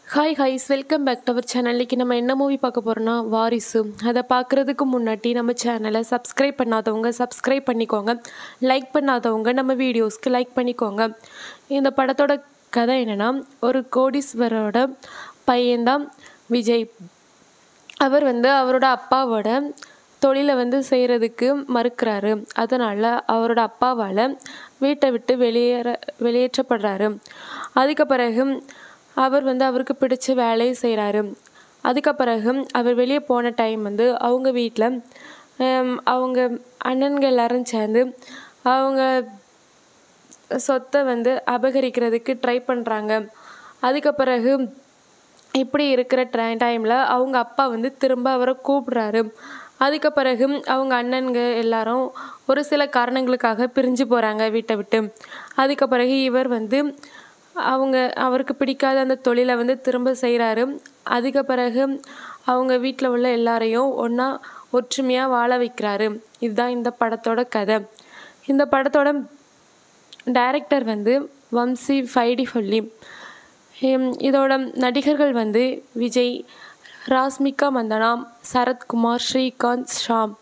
hi guys welcome back to our channel இன்றைக்கி நம்ம என்ன மூவி பார்க்க போகிறோன்னா வாரிசு அதை பார்க்குறதுக்கு முன்னாடி நம்ம சேனலை சப்ஸ்கிரைப் பண்ணாதவங்க சப்ஸ்கிரைப் பண்ணிக்கோங்க லைக் பண்ணாதவங்க நம்ம வீடியோஸ்க்கு லைக் பண்ணிக்கோங்க இந்த படத்தோட கதை என்னென்னா ஒரு கோடீஸ்வரோட பையன்தான் விஜய் அவர் வந்து அவரோட அப்பாவோட தொழிலை வந்து செய்கிறதுக்கு மறுக்கிறாரு அதனால் அவரோட அப்பாவால் வீட்டை விட்டு வெளியேற வெளியேற்றப்படுறாரு அதுக்கு பிறகு அவர் வந்து அவருக்கு பிடிச்ச வேலையை செய்கிறாரு அதுக்கு பிறகு அவர் வெளியே போன டைம் வந்து அவங்க வீட்டில் அவங்க அண்ணன்கள் எல்லாரும் சேர்ந்து அவங்க சொத்தை வந்து அபகரிக்கிறதுக்கு ட்ரை பண்ணுறாங்க அதுக்கு பிறகு இப்படி இருக்கிற ட்ரை டைமில் அவங்க அப்பா வந்து திரும்ப அவரை கூப்பிடுறாரு அதுக்கு பிறகு அவங்க அண்ணன்க எல்லாரும் ஒரு சில காரணங்களுக்காக பிரிஞ்சு போகிறாங்க வீட்டை விட்டு அதுக்கு பிறகு இவர் வந்து அவங்க அவருக்கு பிடிக்காத அந்த தொழிலை வந்து திரும்ப செய்கிறாரு அதுக்கு பிறகு அவங்க வீட்டில் உள்ள எல்லாரையும் ஒன்றா ஒற்றுமையாக வாழ வைக்கிறாரு இதுதான் இந்த படத்தோட கதை இந்த படத்தோட டைரக்டர் வந்து வம்சி ஃபைடி சொல்லி இதோட நடிகர்கள் வந்து விஜய் ராஸ்மிகா மந்தனா சரத்குமார் ஸ்ரீகாந்த் ஷாம்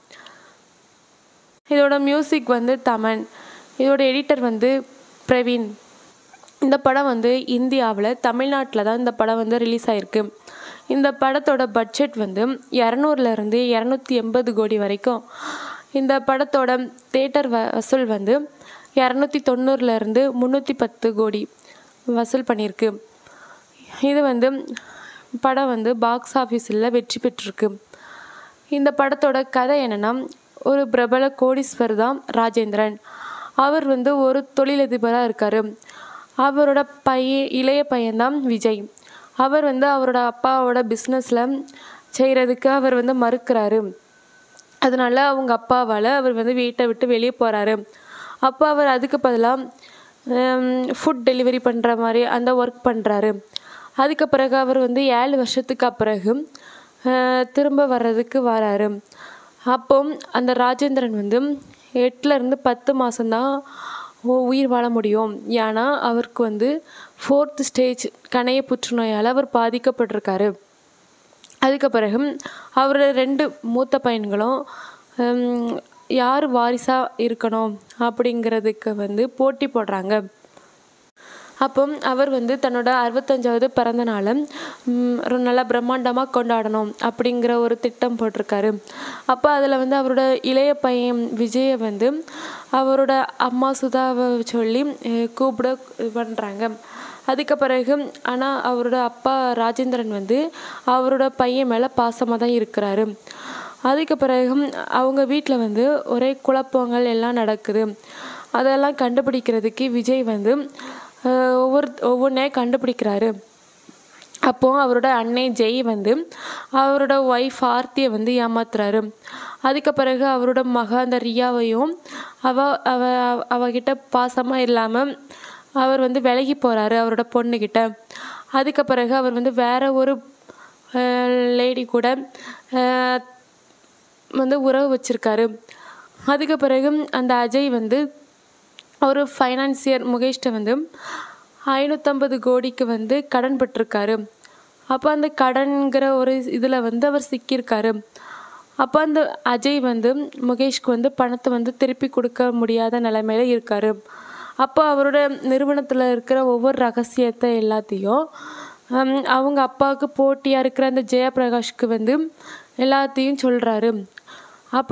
இதோட மியூசிக் வந்து தமன் இதோட எடிட்டர் வந்து பிரவீன் இந்த படம் வந்து இந்தியாவில் தமிழ்நாட்டில் தான் இந்த படம் வந்து ரிலீஸ் ஆகிருக்கு இந்த படத்தோட பட்ஜெட் வந்து இரநூறுலேருந்து இரநூத்தி எண்பது கோடி வரைக்கும் இந்த படத்தோட தேட்டர் வசூல் வந்து இரநூத்தி தொண்ணூறுலேருந்து முந்நூற்றி பத்து கோடி வசூல் பண்ணியிருக்கு இது வந்து படம் வந்து பாக்ஸ் ஆஃபீஸில் வெற்றி பெற்றிருக்கு இந்த படத்தோட கதை என்னென்னா ஒரு பிரபல கோடீஸ்வர் தான் ராஜேந்திரன் அவர் வந்து ஒரு தொழிலதிபராக இருக்கார் அவரோட பையன் இளைய பையன்தான் விஜய் அவர் வந்து அவரோட அப்பாவோட பிஸ்னஸில் செய்கிறதுக்கு அவர் வந்து மறுக்கிறாரு அதனால் அவங்க அப்பாவால் அவர் வந்து வீட்டை விட்டு வெளியே போகிறாரு அப்போ அவர் அதுக்கு பதிலாக ஃபுட் டெலிவரி பண்ணுற மாதிரி அந்த ஒர்க் பண்ணுறாரு அதுக்கு பிறகு அவர் வந்து ஏழு வருஷத்துக்கு பிறகு திரும்ப வர்றதுக்கு வராரு அப்போ அந்த ராஜேந்திரன் வந்து எட்டுலேருந்து பத்து மாதம்தான் உயிர் வாழ முடியும் ஏன்னா அவருக்கு வந்து ஃபோர்த் ஸ்டேஜ் கணைய புற்றுநோயால் அவர் பாதிக்கப்பட்டிருக்காரு அதுக்கு பிறகு அவரோட ரெண்டு மூத்த பையன்களும் யார் வாரிசாக இருக்கணும் அப்படிங்கிறதுக்கு வந்து போட்டி போடுறாங்க அப்போ அவர் வந்து தன்னோட அறுபத்தஞ்சாவது பிறந்த நாளை ஒரு நல்லா பிரம்மாண்டமாக கொண்டாடணும் அப்படிங்கிற ஒரு திட்டம் போட்டிருக்காரு அப்போ அதில் வந்து அவரோட இளைய பையன் விஜயை வந்து அவரோட அம்மா சுதாவை சொல்லி கூப்பிட பண்ணுறாங்க அதுக்கு பிறகு ஆனால் அவரோட அப்பா ராஜேந்திரன் வந்து அவரோட பையன் மேலே பாசமாக தான் இருக்கிறாரு அதுக்கு பிறகு அவங்க வீட்டில் வந்து ஒரே குழப்பங்கள் எல்லாம் நடக்குது அதெல்லாம் கண்டுபிடிக்கிறதுக்கு விஜய் வந்து ஒவ்வொரு ஒவ்வொன்றே கண்டுபிடிக்கிறாரு அப்போது அவரோட அன்னை ஜெய் வந்து அவரோட ஒய்ஃப் ஆர்த்தியை வந்து ஏமாத்துறாரு அதுக்கு பிறகு அவரோட மக அந்த ரியாவையும் அவ அவ அவகிட்ட பாசமாக இல்லாமல் அவர் வந்து விலகி போகிறாரு அவரோட பொண்ணுக்கிட்ட அதுக்கு பிறகு அவர் வந்து வேற ஒரு லேடி கூட வந்து உறவு வச்சுருக்காரு அதுக்கு பிறகு அந்த அஜய் வந்து ஒரு ஃபைனான்சியர் முகேஷ்ட வந்து ஐநூற்றம்பது கோடிக்கு வந்து கடன் பெற்றிருக்காரு அப்போ அந்த கடன்கிற ஒரு இதில் வந்து அவர் சிக்கியிருக்காரு அப்போ அந்த அஜய் வந்து முகேஷ்க்கு வந்து பணத்தை வந்து திருப்பி கொடுக்க முடியாத நிலைமையில இருக்கார் அப்போ அவரோட நிறுவனத்தில் இருக்கிற ஒவ்வொரு ரகசியத்தை எல்லாத்தையும் அவங்க அப்பாவுக்கு போட்டியாக இருக்கிற அந்த ஜெயபிரகாஷ்க்கு வந்து எல்லாத்தையும் சொல்கிறாரு அப்போ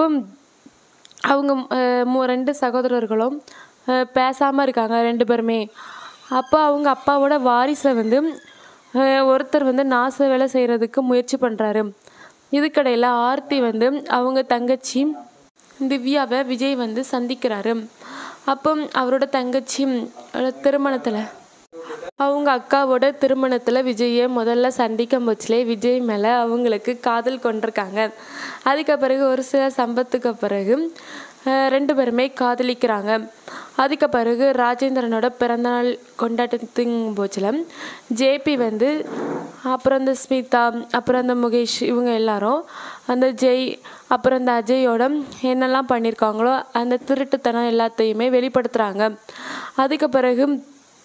அவங்க ரெண்டு சகோதரர்களும் பேசாமல் இருக்காங்க ரெண்டு பேருமே அப்போ அவங்க அப்பாவோட வாரிசை வந்து ஒருத்தர் வந்து நாச வேலை செய்கிறதுக்கு முயற்சி பண்ணுறாரு இதுக்கடையில் ஆர்த்தி வந்து அவங்க தங்கச்சி திவ்யாவை விஜய் வந்து சந்திக்கிறாரு அப்போ அவரோட தங்கச்சி திருமணத்தில் அவங்க அக்காவோட திருமணத்தில் விஜயை முதல்ல சந்திக்கும் போச்சுலே விஜய் மேலே அவங்களுக்கு காதல் கொண்டிருக்காங்க அதுக்கு பிறகு ஒரு சில சம்பத்துக்கு பிறகு ரெண்டு பேருமே காதலிக்கிறாங்க அதுக்கு பிறகு ராஜேந்திரனோட பிறந்தநாள் கொண்டாட்டத்தின் போச்சில் ஜேபி வந்து அப்புறம் அந்த ஸ்மிதா அப்புறம் அந்த முகேஷ் இவங்க எல்லாரும் அந்த ஜெய் அப்புறம் அந்த அஜயோட என்னெல்லாம் பண்ணியிருக்காங்களோ அந்த திருட்டுத்தனம் எல்லாத்தையுமே வெளிப்படுத்துகிறாங்க அதுக்கு பிறகு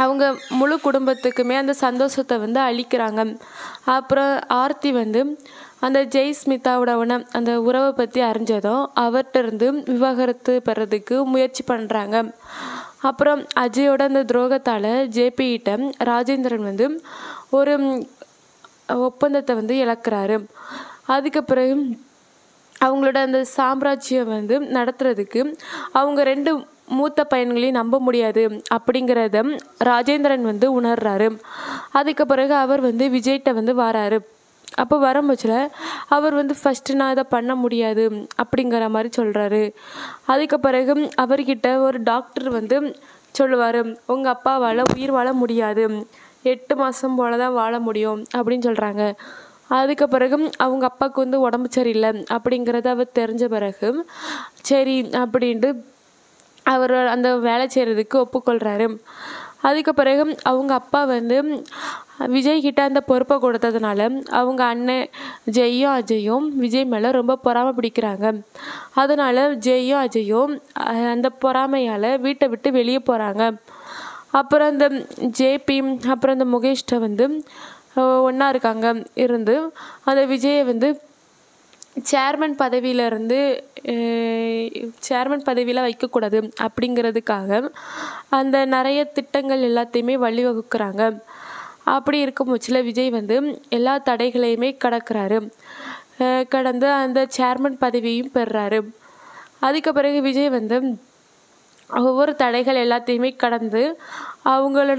அவங்க முழு குடும்பத்துக்குமே அந்த சந்தோஷத்தை வந்து அளிக்கிறாங்க அப்புறம் ஆர்த்தி வந்து அந்த ஜெய் ஸ்மிதாவோட அந்த உறவை பற்றி அறிஞ்சதும் அவர்கிட்ட இருந்து விவாகரத்து பெறதுக்கு முயற்சி பண்ணுறாங்க அப்புறம் அஜயோட அந்த துரோகத்தால் ஜேபிகிட்ட ராஜேந்திரன் வந்து ஒரு ஒப்பந்தத்தை வந்து இழக்கிறாரு அதுக்கு பிறகு அவங்களோட அந்த சாம்ராஜ்யம் வந்து நடத்துறதுக்கு அவங்க ரெண்டு மூத்த பையன்களையும் நம்ப முடியாது அப்படிங்கிறத ராஜேந்திரன் வந்து உணர்றாரு அதுக்கு பிறகு அவர் வந்து விஜய்கிட்ட வந்து வராரு அப்போ வரும்போச்சில் அவர் வந்து ஃபஸ்ட்டு நான் இதை பண்ண முடியாது அப்படிங்கிற மாதிரி சொல்கிறாரு அதுக்கு பிறகு அவர்கிட்ட ஒரு டாக்டர் வந்து சொல்லுவார் உங்கள் அப்பாவால் உயிர் வாழ முடியாது எட்டு மாதம் போல தான் வாழ முடியும் அப்படின்னு சொல்கிறாங்க அதுக்கு பிறகு அவங்க அப்பாவுக்கு வந்து உடம்பு சரியில்லை அப்படிங்கிறத அவர் தெரிஞ்ச பிறகு சரி அப்படின்ட்டு அவர் அந்த வேலை செய்கிறதுக்கு ஒப்புக்கொள்கிறாரு அதுக்கு பிறகு அவங்க அப்பா வந்து விஜய் கிட்ட அந்த பொறுப்பை கொடுத்ததுனால அவங்க அண்ணன் ஜெய்யும் அஜயும் விஜய் மேலே ரொம்ப பொறாமை பிடிக்கிறாங்க அதனால் ஜெய்யும் அஜயும் அஹ், அந்த பொறாமையால் வீட்டை விட்டு வெளியே போகிறாங்க அப்புறம் அந்த ஜேபி அப்புறம் அந்த முகேஷ்ட வந்து ஒன்றா இருக்காங்க இருந்து அந்த விஜயை வந்து சேர்மன் பதவியிலேருந்து சேர்மன் பதவியில் வைக்கக்கூடாது அப்படிங்கிறதுக்காக அந்த நிறைய திட்டங்கள் எல்லாத்தையுமே வழிவகுக்கிறாங்க அப்படி இருக்கும் பட்சத்தில் விஜய் வந்து எல்லா தடைகளையுமே கடக்கிறாரு அஹ் கடந்து அந்த சேர்மன் பதவியையும் பெறுறாரு அதுக்கு பிறகு விஜய் வந்து ஒவ்வொரு தடைகள் எல்லாத்தையுமே கடந்து அவங்களோட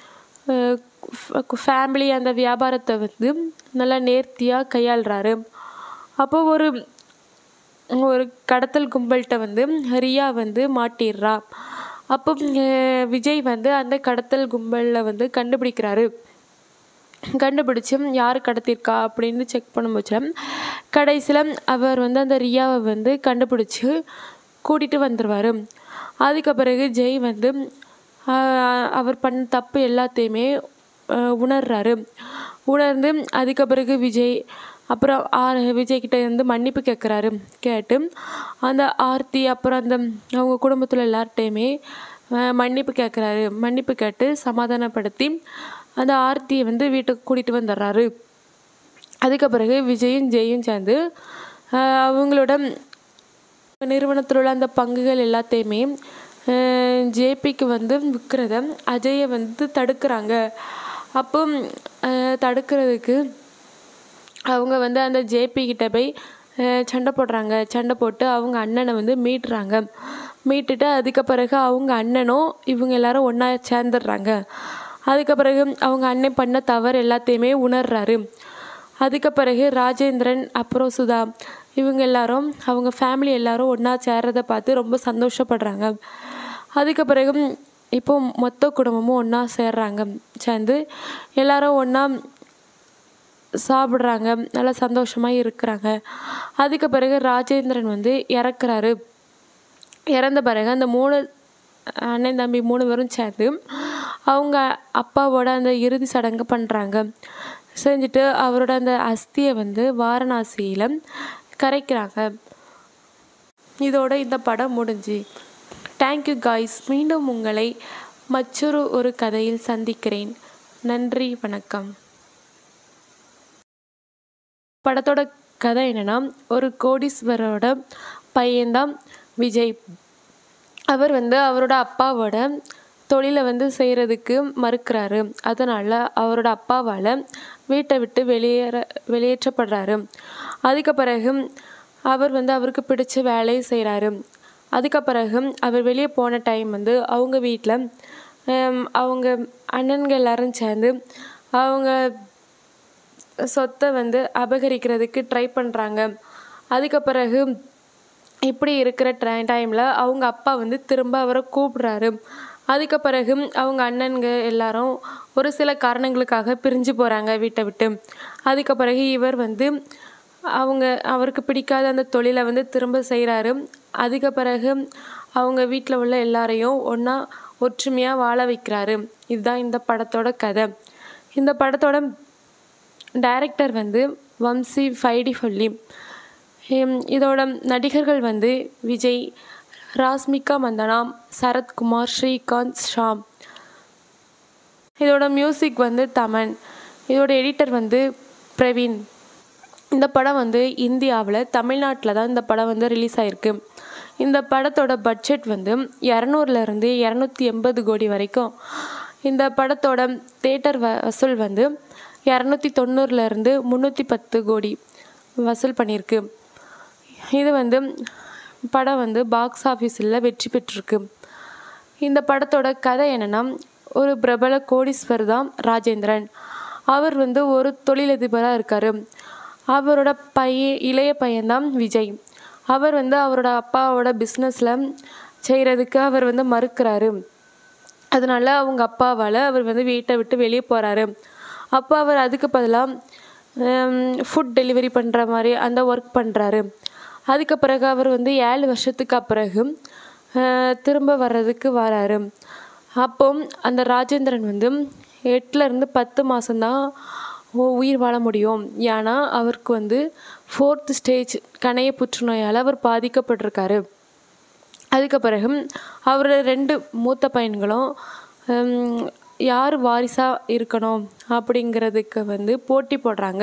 ஃபேமிலி அந்த வியாபாரத்தை வந்து நல்லா நேர்த்தியாக கையாளுறாரு அப்போ ஒரு ஒரு கடத்தல் கும்பல்கிட்ட வந்து ரியா வந்து மாட்டிடுறா அப்போ அஹ் விஜய் வந்து அந்த கடத்தல் கும்பலில் வந்து கண்டுபிடிக்கிறாரு கண்டுபிடிச்சி யார் கடத்திருக்கா அப்படின்னு செக் பண்ணும்போது கடைசியில் அவர் வந்து அந்த ரியாவை வந்து கண்டுபிடிச்சி கூட்டிகிட்டு வந்துடுவார் அதுக்கு பிறகு ஜெய் வந்து ஆஹ், அவர் பண்ண தப்பு எல்லாத்தையுமே ஆஹ், உணர்றாரு உணர்ந்து அதுக்கு பிறகு விஜய் அப்புறம் ஆர் விஜய் கிட்ட இருந்து மன்னிப்பு கேட்குறாரு கேட்டு அந்த ஆர்த்தி அப்புறம் அந்த அவங்க குடும்பத்தில் எல்லார்ட்டையுமே ஆஹ், மன்னிப்பு கேட்குறாரு மன்னிப்பு கேட்டு சமாதானப்படுத்தி அந்த ஆர்த்தியை வந்து வீட்டுக்கு கூட்டிகிட்டு வந்துடுறாரு அதுக்கு பிறகு விஜயும் ஜெயும் சேர்ந்து ஆஹ், அவங்களோட நிறுவனத்தில் உள்ள அந்த பங்குகள் எல்லாத்தையுமே ஜேபிக்கு வந்து விற்கிறத அஜயை வந்து தடுக்கிறாங்க அப்போ ஆஹ், தடுக்கிறதுக்கு அவங்க வந்து அந்த ஜேபி கிட்ட போய் அஹ், சண்டை போடுறாங்க சண்டை போட்டு அவங்க அண்ணனை வந்து மீட்டுறாங்க மீட்டுட்டு அதுக்கு பிறகு அவங்க அண்ணனும் இவங்க எல்லாரும் ஒன்றா சேர்ந்துடுறாங்க அதுக்கு பிறகு அவங்க அண்ணன் பண்ண தவறு எல்லாத்தையுமே உணர்றாரு அதுக்கு பிறகு ராஜேந்திரன் அப்புறம் சுதா இவங்க எல்லாரும் அவங்க ஃபேமிலி எல்லாரும் ஒன்றா சேர்றதை பார்த்து ரொம்ப சந்தோஷப்படுறாங்க அதுக்கு பிறகு இப்போ மொத்த குடும்பமும் ஒன்றா சேர்றாங்க சேர்ந்து எல்லாரும் ஒன்றா சாப்பிட்றாங்க நல்லா சந்தோஷமாக இருக்கிறாங்க அதுக்கு பிறகு ராஜேந்திரன் வந்து இறக்குறாரு இறந்த பிறகு அந்த மூணு அண்ணன் தம்பி மூணு பேரும் சேர்ந்து அவங்க அப்பாவோட அந்த இறுதி சடங்கு பண்ணுறாங்க செஞ்சுட்டு அவரோட அந்த அஸ்தியை வந்து வாரணாசியில் கரைக்கிறாங்க இதோட இந்த படம் முடிஞ்சு தேங்க்யூ காய்ஸ் மீண்டும் உங்களை மற்றொரு ஒரு கதையில் சந்திக்கிறேன் நன்றி வணக்கம் படத்தோட கதை என்னன்னா ஒரு கோடீஸ்வரோட பையன்தான் விஜய் அவர் வந்து அவரோட அப்பாவோட தொழிலை வந்து செய்கிறதுக்கு மறுக்கிறாரு அதனால் அவரோட அப்பாவால் வீட்டை விட்டு வெளியேற வெளியேற்றப்படுறாரு அதுக்கு பிறகு அவர் வந்து அவருக்கு பிடிச்ச வேலையை செய்கிறாரு அதுக்கு பிறகு அவர் வெளியே போன டைம் வந்து அவங்க வீட்டில் அவங்க அண்ணன்கள் எல்லாரும் சேர்ந்து அவங்க சொத்தை வந்து அபகரிக்கிறதுக்கு ட்ரை பண்ணுறாங்க அதுக்கு பிறகு இப்படி இருக்கிற ட்ரை டைமில் அவங்க அப்பா வந்து திரும்ப அவரை கூப்பிடுறாரு அதுக்கு பிறகு அவங்க அண்ணன்க எல்லாரும் ஒரு சில காரணங்களுக்காக பிரிஞ்சு போகிறாங்க வீட்டை விட்டு அதுக்கு பிறகு இவர் வந்து அவங்க அவருக்கு பிடிக்காத அந்த தொழிலை வந்து திரும்ப செய்கிறாரு அதுக்கு பிறகு அவங்க வீட்டில் உள்ள எல்லாரையும் ஒன்றா ஒற்றுமையாக வாழ வைக்கிறாரு இதுதான் இந்த படத்தோட கதை இந்த படத்தோட டைரக்டர் வந்து வம்சி ஃபைடி ஃபொல்லி ஹம், இதோட நடிகர்கள் வந்து விஜய் ராஸ்மிகா மந்தனா சரத்குமார் ஸ்ரீகாந்த் ஷாம் இதோட மியூசிக் வந்து தமன் இதோட எடிட்டர் வந்து பிரவீன் இந்த படம் வந்து இந்தியாவில் தமிழ்நாட்டில் தான் இந்த படம் வந்து ரிலீஸ் ஆகிருக்கு இந்த படத்தோட பட்ஜெட் வந்து இரநூறுலேருந்து இரநூத்தி எண்பது கோடி வரைக்கும் இந்த படத்தோட தேட்டர் வ வசூல் வந்து இரநூத்தி தொண்ணூறுலேருந்து முந்நூற்றி பத்து கோடி வசூல் பண்ணியிருக்கு இது வந்து படம் வந்து பாக்ஸ் ஆஃபீஸில் வெற்றி பெற்றிருக்கு இந்த படத்தோட கதை என்னென்னா ஒரு பிரபல கோடீஸ்வர் தான் ராஜேந்திரன் அவர் வந்து ஒரு தொழிலதிபராக இருக்கார் அவரோட பையன் இளைய பையன்தான் விஜய் அவர் வந்து அவரோட அப்பாவோட பிஸ்னஸில் செய்கிறதுக்கு அவர் வந்து மறுக்கிறாரு அதனால அவங்க அப்பாவால் அவர் வந்து வீட்டை விட்டு வெளியே போகிறாரு அப்போ அவர் அதுக்கு பதிலாக ஃபுட் டெலிவரி பண்ணுற மாதிரி அந்த ஒர்க் பண்ணுறாரு அதுக்கு பிறகு அவர் வந்து ஏழு வருஷத்துக்கு பிறகு அஹ், திரும்ப வர்றதுக்கு வராரு அப்போ அந்த ராஜேந்திரன் வந்து எட்டுலேருந்து பத்து மாதம்தான் உயிர் வாழ முடியும் ஏன்னா அவருக்கு வந்து ஃபோர்த் ஸ்டேஜ் கணைய புற்றுநோயால் அவர் பாதிக்கப்பட்டிருக்காரு அதுக்கு பிறகு அவரோட ரெண்டு மூத்த பையன்களும் ஹம், யார் வாரிசாக இருக்கணும் அப்படிங்கிறதுக்கு வந்து போட்டி போடுறாங்க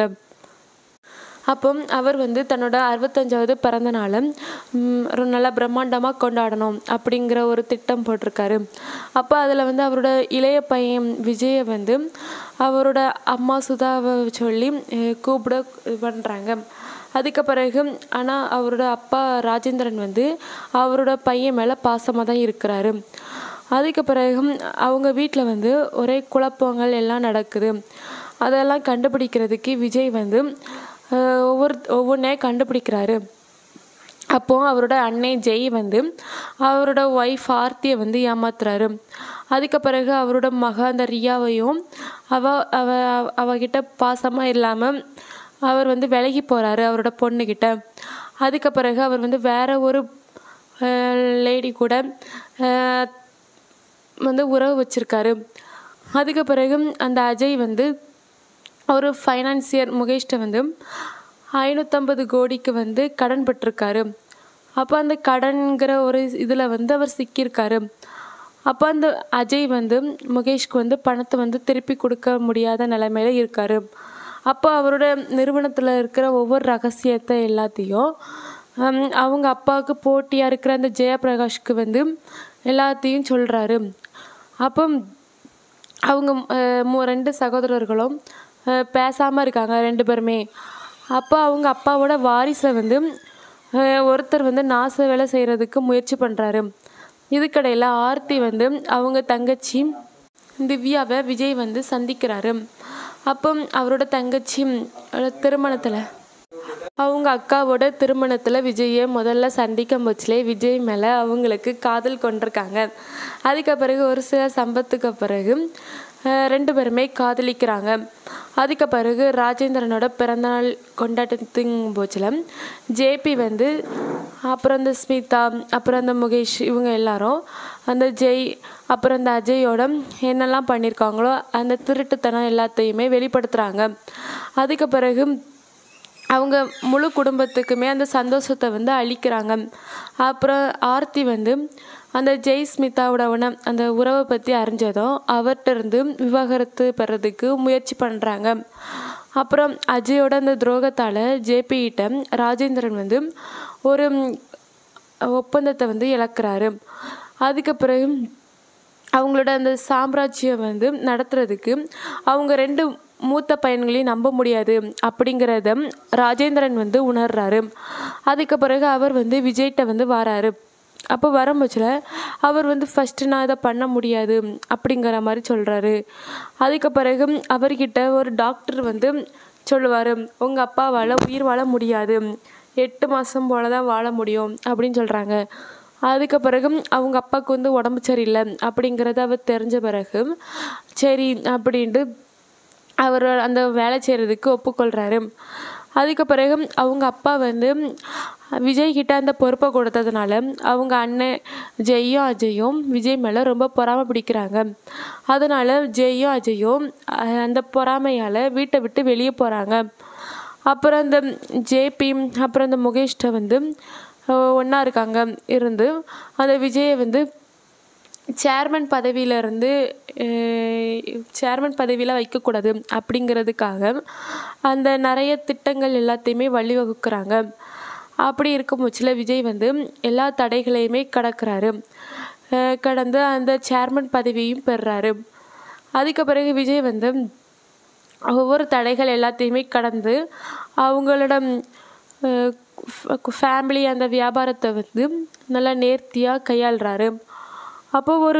அப்போ அவர் வந்து தன்னோட அறுபத்தஞ்சாவது பிறந்த நாளை ம், ஒரு நல்லா பிரம்மாண்டமாக கொண்டாடணும் அப்படிங்கிற ஒரு திட்டம் போட்டிருக்காரு அப்போ அதில் வந்து அவரோட இளைய பையன் விஜயை வந்து அவரோட அம்மா சுதாவை சொல்லி அஹ், கூப்பிட இது பண்ணுறாங்க அதுக்கு பிறகு ஆனால் அவரோட அப்பா ராஜேந்திரன் வந்து அவரோட பையன் மேலே பாசமாக தான் இருக்கிறாரு அதுக்கு பிறகு அவங்க வீட்டில் வந்து ஒரே குழப்பங்கள் எல்லாம் நடக்குது அதெல்லாம் கண்டுபிடிக்கிறதுக்கு விஜய் வந்து அஹ், ஒவ்வொரு ஒவ்வொன்றே கண்டுபிடிக்கிறாரு அப்போ அவரோட அன்னை ஜெய் வந்து அவரோட ஒய்ஃப் ஆர்த்தியை வந்து ஏமாத்துறாரு அதுக்கு பிறகு அவரோட மக அந்த ரியாவையும் அவ அவ அவகிட்ட பாசமாக இல்லாமல் அவர் வந்து விலகி போகிறாரு அவரோட பொண்ணுக்கிட்ட அதுக்கு பிறகு அவர் வந்து வேற ஒரு லேடி கூட அஹ், வந்து உறவு வச்சிருக்காரு அதுக்கு பிறகு அந்த அஜய் வந்து ஒரு ஃபைனான்சியர் முகேஷ்ட வந்து ஐநூற்றம்பது கோடிக்கு வந்து கடன் பெற்றிருக்காரு அப்போ அந்த கடன்கிற ஒரு இதில் வந்து அவர் சிக்கியிருக்காரு அப்போ அந்த அஜய் வந்து முகேஷ்க்கு வந்து பணத்தை வந்து திருப்பி கொடுக்க முடியாத நிலைமையில இருக்காரு அப்போ அவரோட நிறுவனத்தில் இருக்கிற ஒவ்வொரு ரகசியத்தை எல்லாத்தையும் ஹம், அவங்க அப்பாவுக்கு போட்டியாக இருக்கிற அந்த ஜெயபிரகாஷ்க்கு வந்து எல்லாத்தையும் சொல்கிறாரு அப்போ அவங்க அஹ், மூ- ரெண்டு சகோதரர்களும் பேசாமல் இருக்காங்க ரெண்டு பேருமே அப்போ அவங்க அப்பாவோட வாரிசை வந்து அஹ், ஒருத்தர் வந்து நாச வேலை செய்கிறதுக்கு முயற்சி பண்ணுறாரு இதுக்கடையில் ஆர்த்தி வந்து அவங்க தங்கச்சி திவ்யாவை விஜய் வந்து சந்திக்கிறாரு அப்போ அவரோட தங்கச்சி திருமணத்தில் அவங்க அக்காவோட திருமணத்தில் விஜயை முதல்ல சந்திக்கும் போச்சுலே விஜய் மேலே அவங்களுக்கு காதல் கொண்டிருக்காங்க அதுக்கு பிறகு ஒரு சில சம்பத்துக்கு பிறகு அஹ், ரெண்டு பேருமே காதலிக்கிறாங்க அதுக்கு பிறகு ராஜேந்திரனோட பிறந்தநாள் கொண்டாட்டத்துங் போச்சில் ஜேபி வந்து அப்புறம் அந்த ஸ்மிதா அப்புறம் அந்த முகேஷ் இவங்க எல்லாரும் அந்த ஜெய் அப்புறம் அந்த அஜயோட என்னெல்லாம் பண்ணியிருக்காங்களோ அந்த திருட்டுத்தனம் எல்லாத்தையுமே வெளிப்படுத்துகிறாங்க அதுக்கு பிறகு அவங்க முழு குடும்பத்துக்குமே அந்த சந்தோஷத்தை வந்து அளிக்கிறாங்க அப்புறம் ஆர்த்தி வந்து அந்த ஜெய் ஸ்மிதாவோட உன அந்த உறவை பற்றி அறிஞ்சதும் அவர்கிட்ட இருந்து விவாகரத்து பெறதுக்கு முயற்சி பண்ணுறாங்க அப்புறம் அஜயோட அந்த துரோகத்தால் ஜேபிகிட்ட ராஜேந்திரன் வந்து ஒரு ம், ஒப்பந்தத்தை வந்து இழக்கிறாரு அதுக்கு பிறகு அவங்களோட அந்த சாம்ராஜ்யம் வந்து நடத்துறதுக்கு அவங்க ரெண்டு மூத்த பையன்களையும் நம்ப முடியாது அப்படிங்கிறத ராஜேந்திரன் வந்து உணர்றாரு அதுக்கு பிறகு அவர் வந்து விஜய்கிட்ட வந்து வராரு அப்போ வரும்போச்சில் அவர் வந்து ஃபஸ்ட்டு நான் இதை பண்ண முடியாது அப்படிங்கிற மாதிரி சொல்கிறாரு அதுக்கு பிறகு அவர்கிட்ட ஒரு டாக்டர் வந்து சொல்லுவார் உங்கள் அப்பாவால் உயிர் வாழ முடியாது எட்டு மாதம் போல தான் வாழ முடியும் அப்படின்னு சொல்கிறாங்க அதுக்கு பிறகு அவங்க அப்பாவுக்கு வந்து உடம்பு சரியில்லை அப்படிங்கிறத அவர் தெரிஞ்ச பிறகு சரி அப்படின்ட்டு அவர் அந்த வேலை செய்கிறதுக்கு ஒப்புக்கொள்கிறாரு அதுக்கு பிறகு அவங்க அப்பா வந்து விஜய் கிட்ட அந்த பொறுப்பை கொடுத்ததுனால அவங்க அண்ணன் ஜெய்யும் அஜயும் விஜய் மேலே ரொம்ப பொறாமை பிடிக்கிறாங்க அதனால ஜெய்யும் அஜயும் அஹ், அந்த பொறாமையால் வீட்டை விட்டு வெளியே போகிறாங்க அப்புறம் அந்த ஜேபி அப்புறம் அந்த முகேஷ்ட வந்து ஒன்றா இருக்காங்க இருந்து அந்த விஜயை வந்து சேர்மன் பதவியிலேருந்து சேர்மன் பதவியில் வைக்கக்கூடாது அப்படிங்கிறதுக்காக அந்த நிறைய திட்டங்கள் எல்லாத்தையுமே வழிவகுக்கிறாங்க அப்படி இருக்கும் பட்சத்தில் விஜய் வந்து எல்லா தடைகளையுமே கடக்கிறாரு அஹ் கடந்து அந்த சேர்மன் பதவியும் பெறுறாரு அதுக்கு பிறகு விஜய் வந்து ஒவ்வொரு தடைகள் எல்லாத்தையுமே கடந்து அவங்களோட ஃபேமிலி அந்த வியாபாரத்தை வந்து நல்லா நேர்த்தியாக கையாளுறாரு அப்போ ஒரு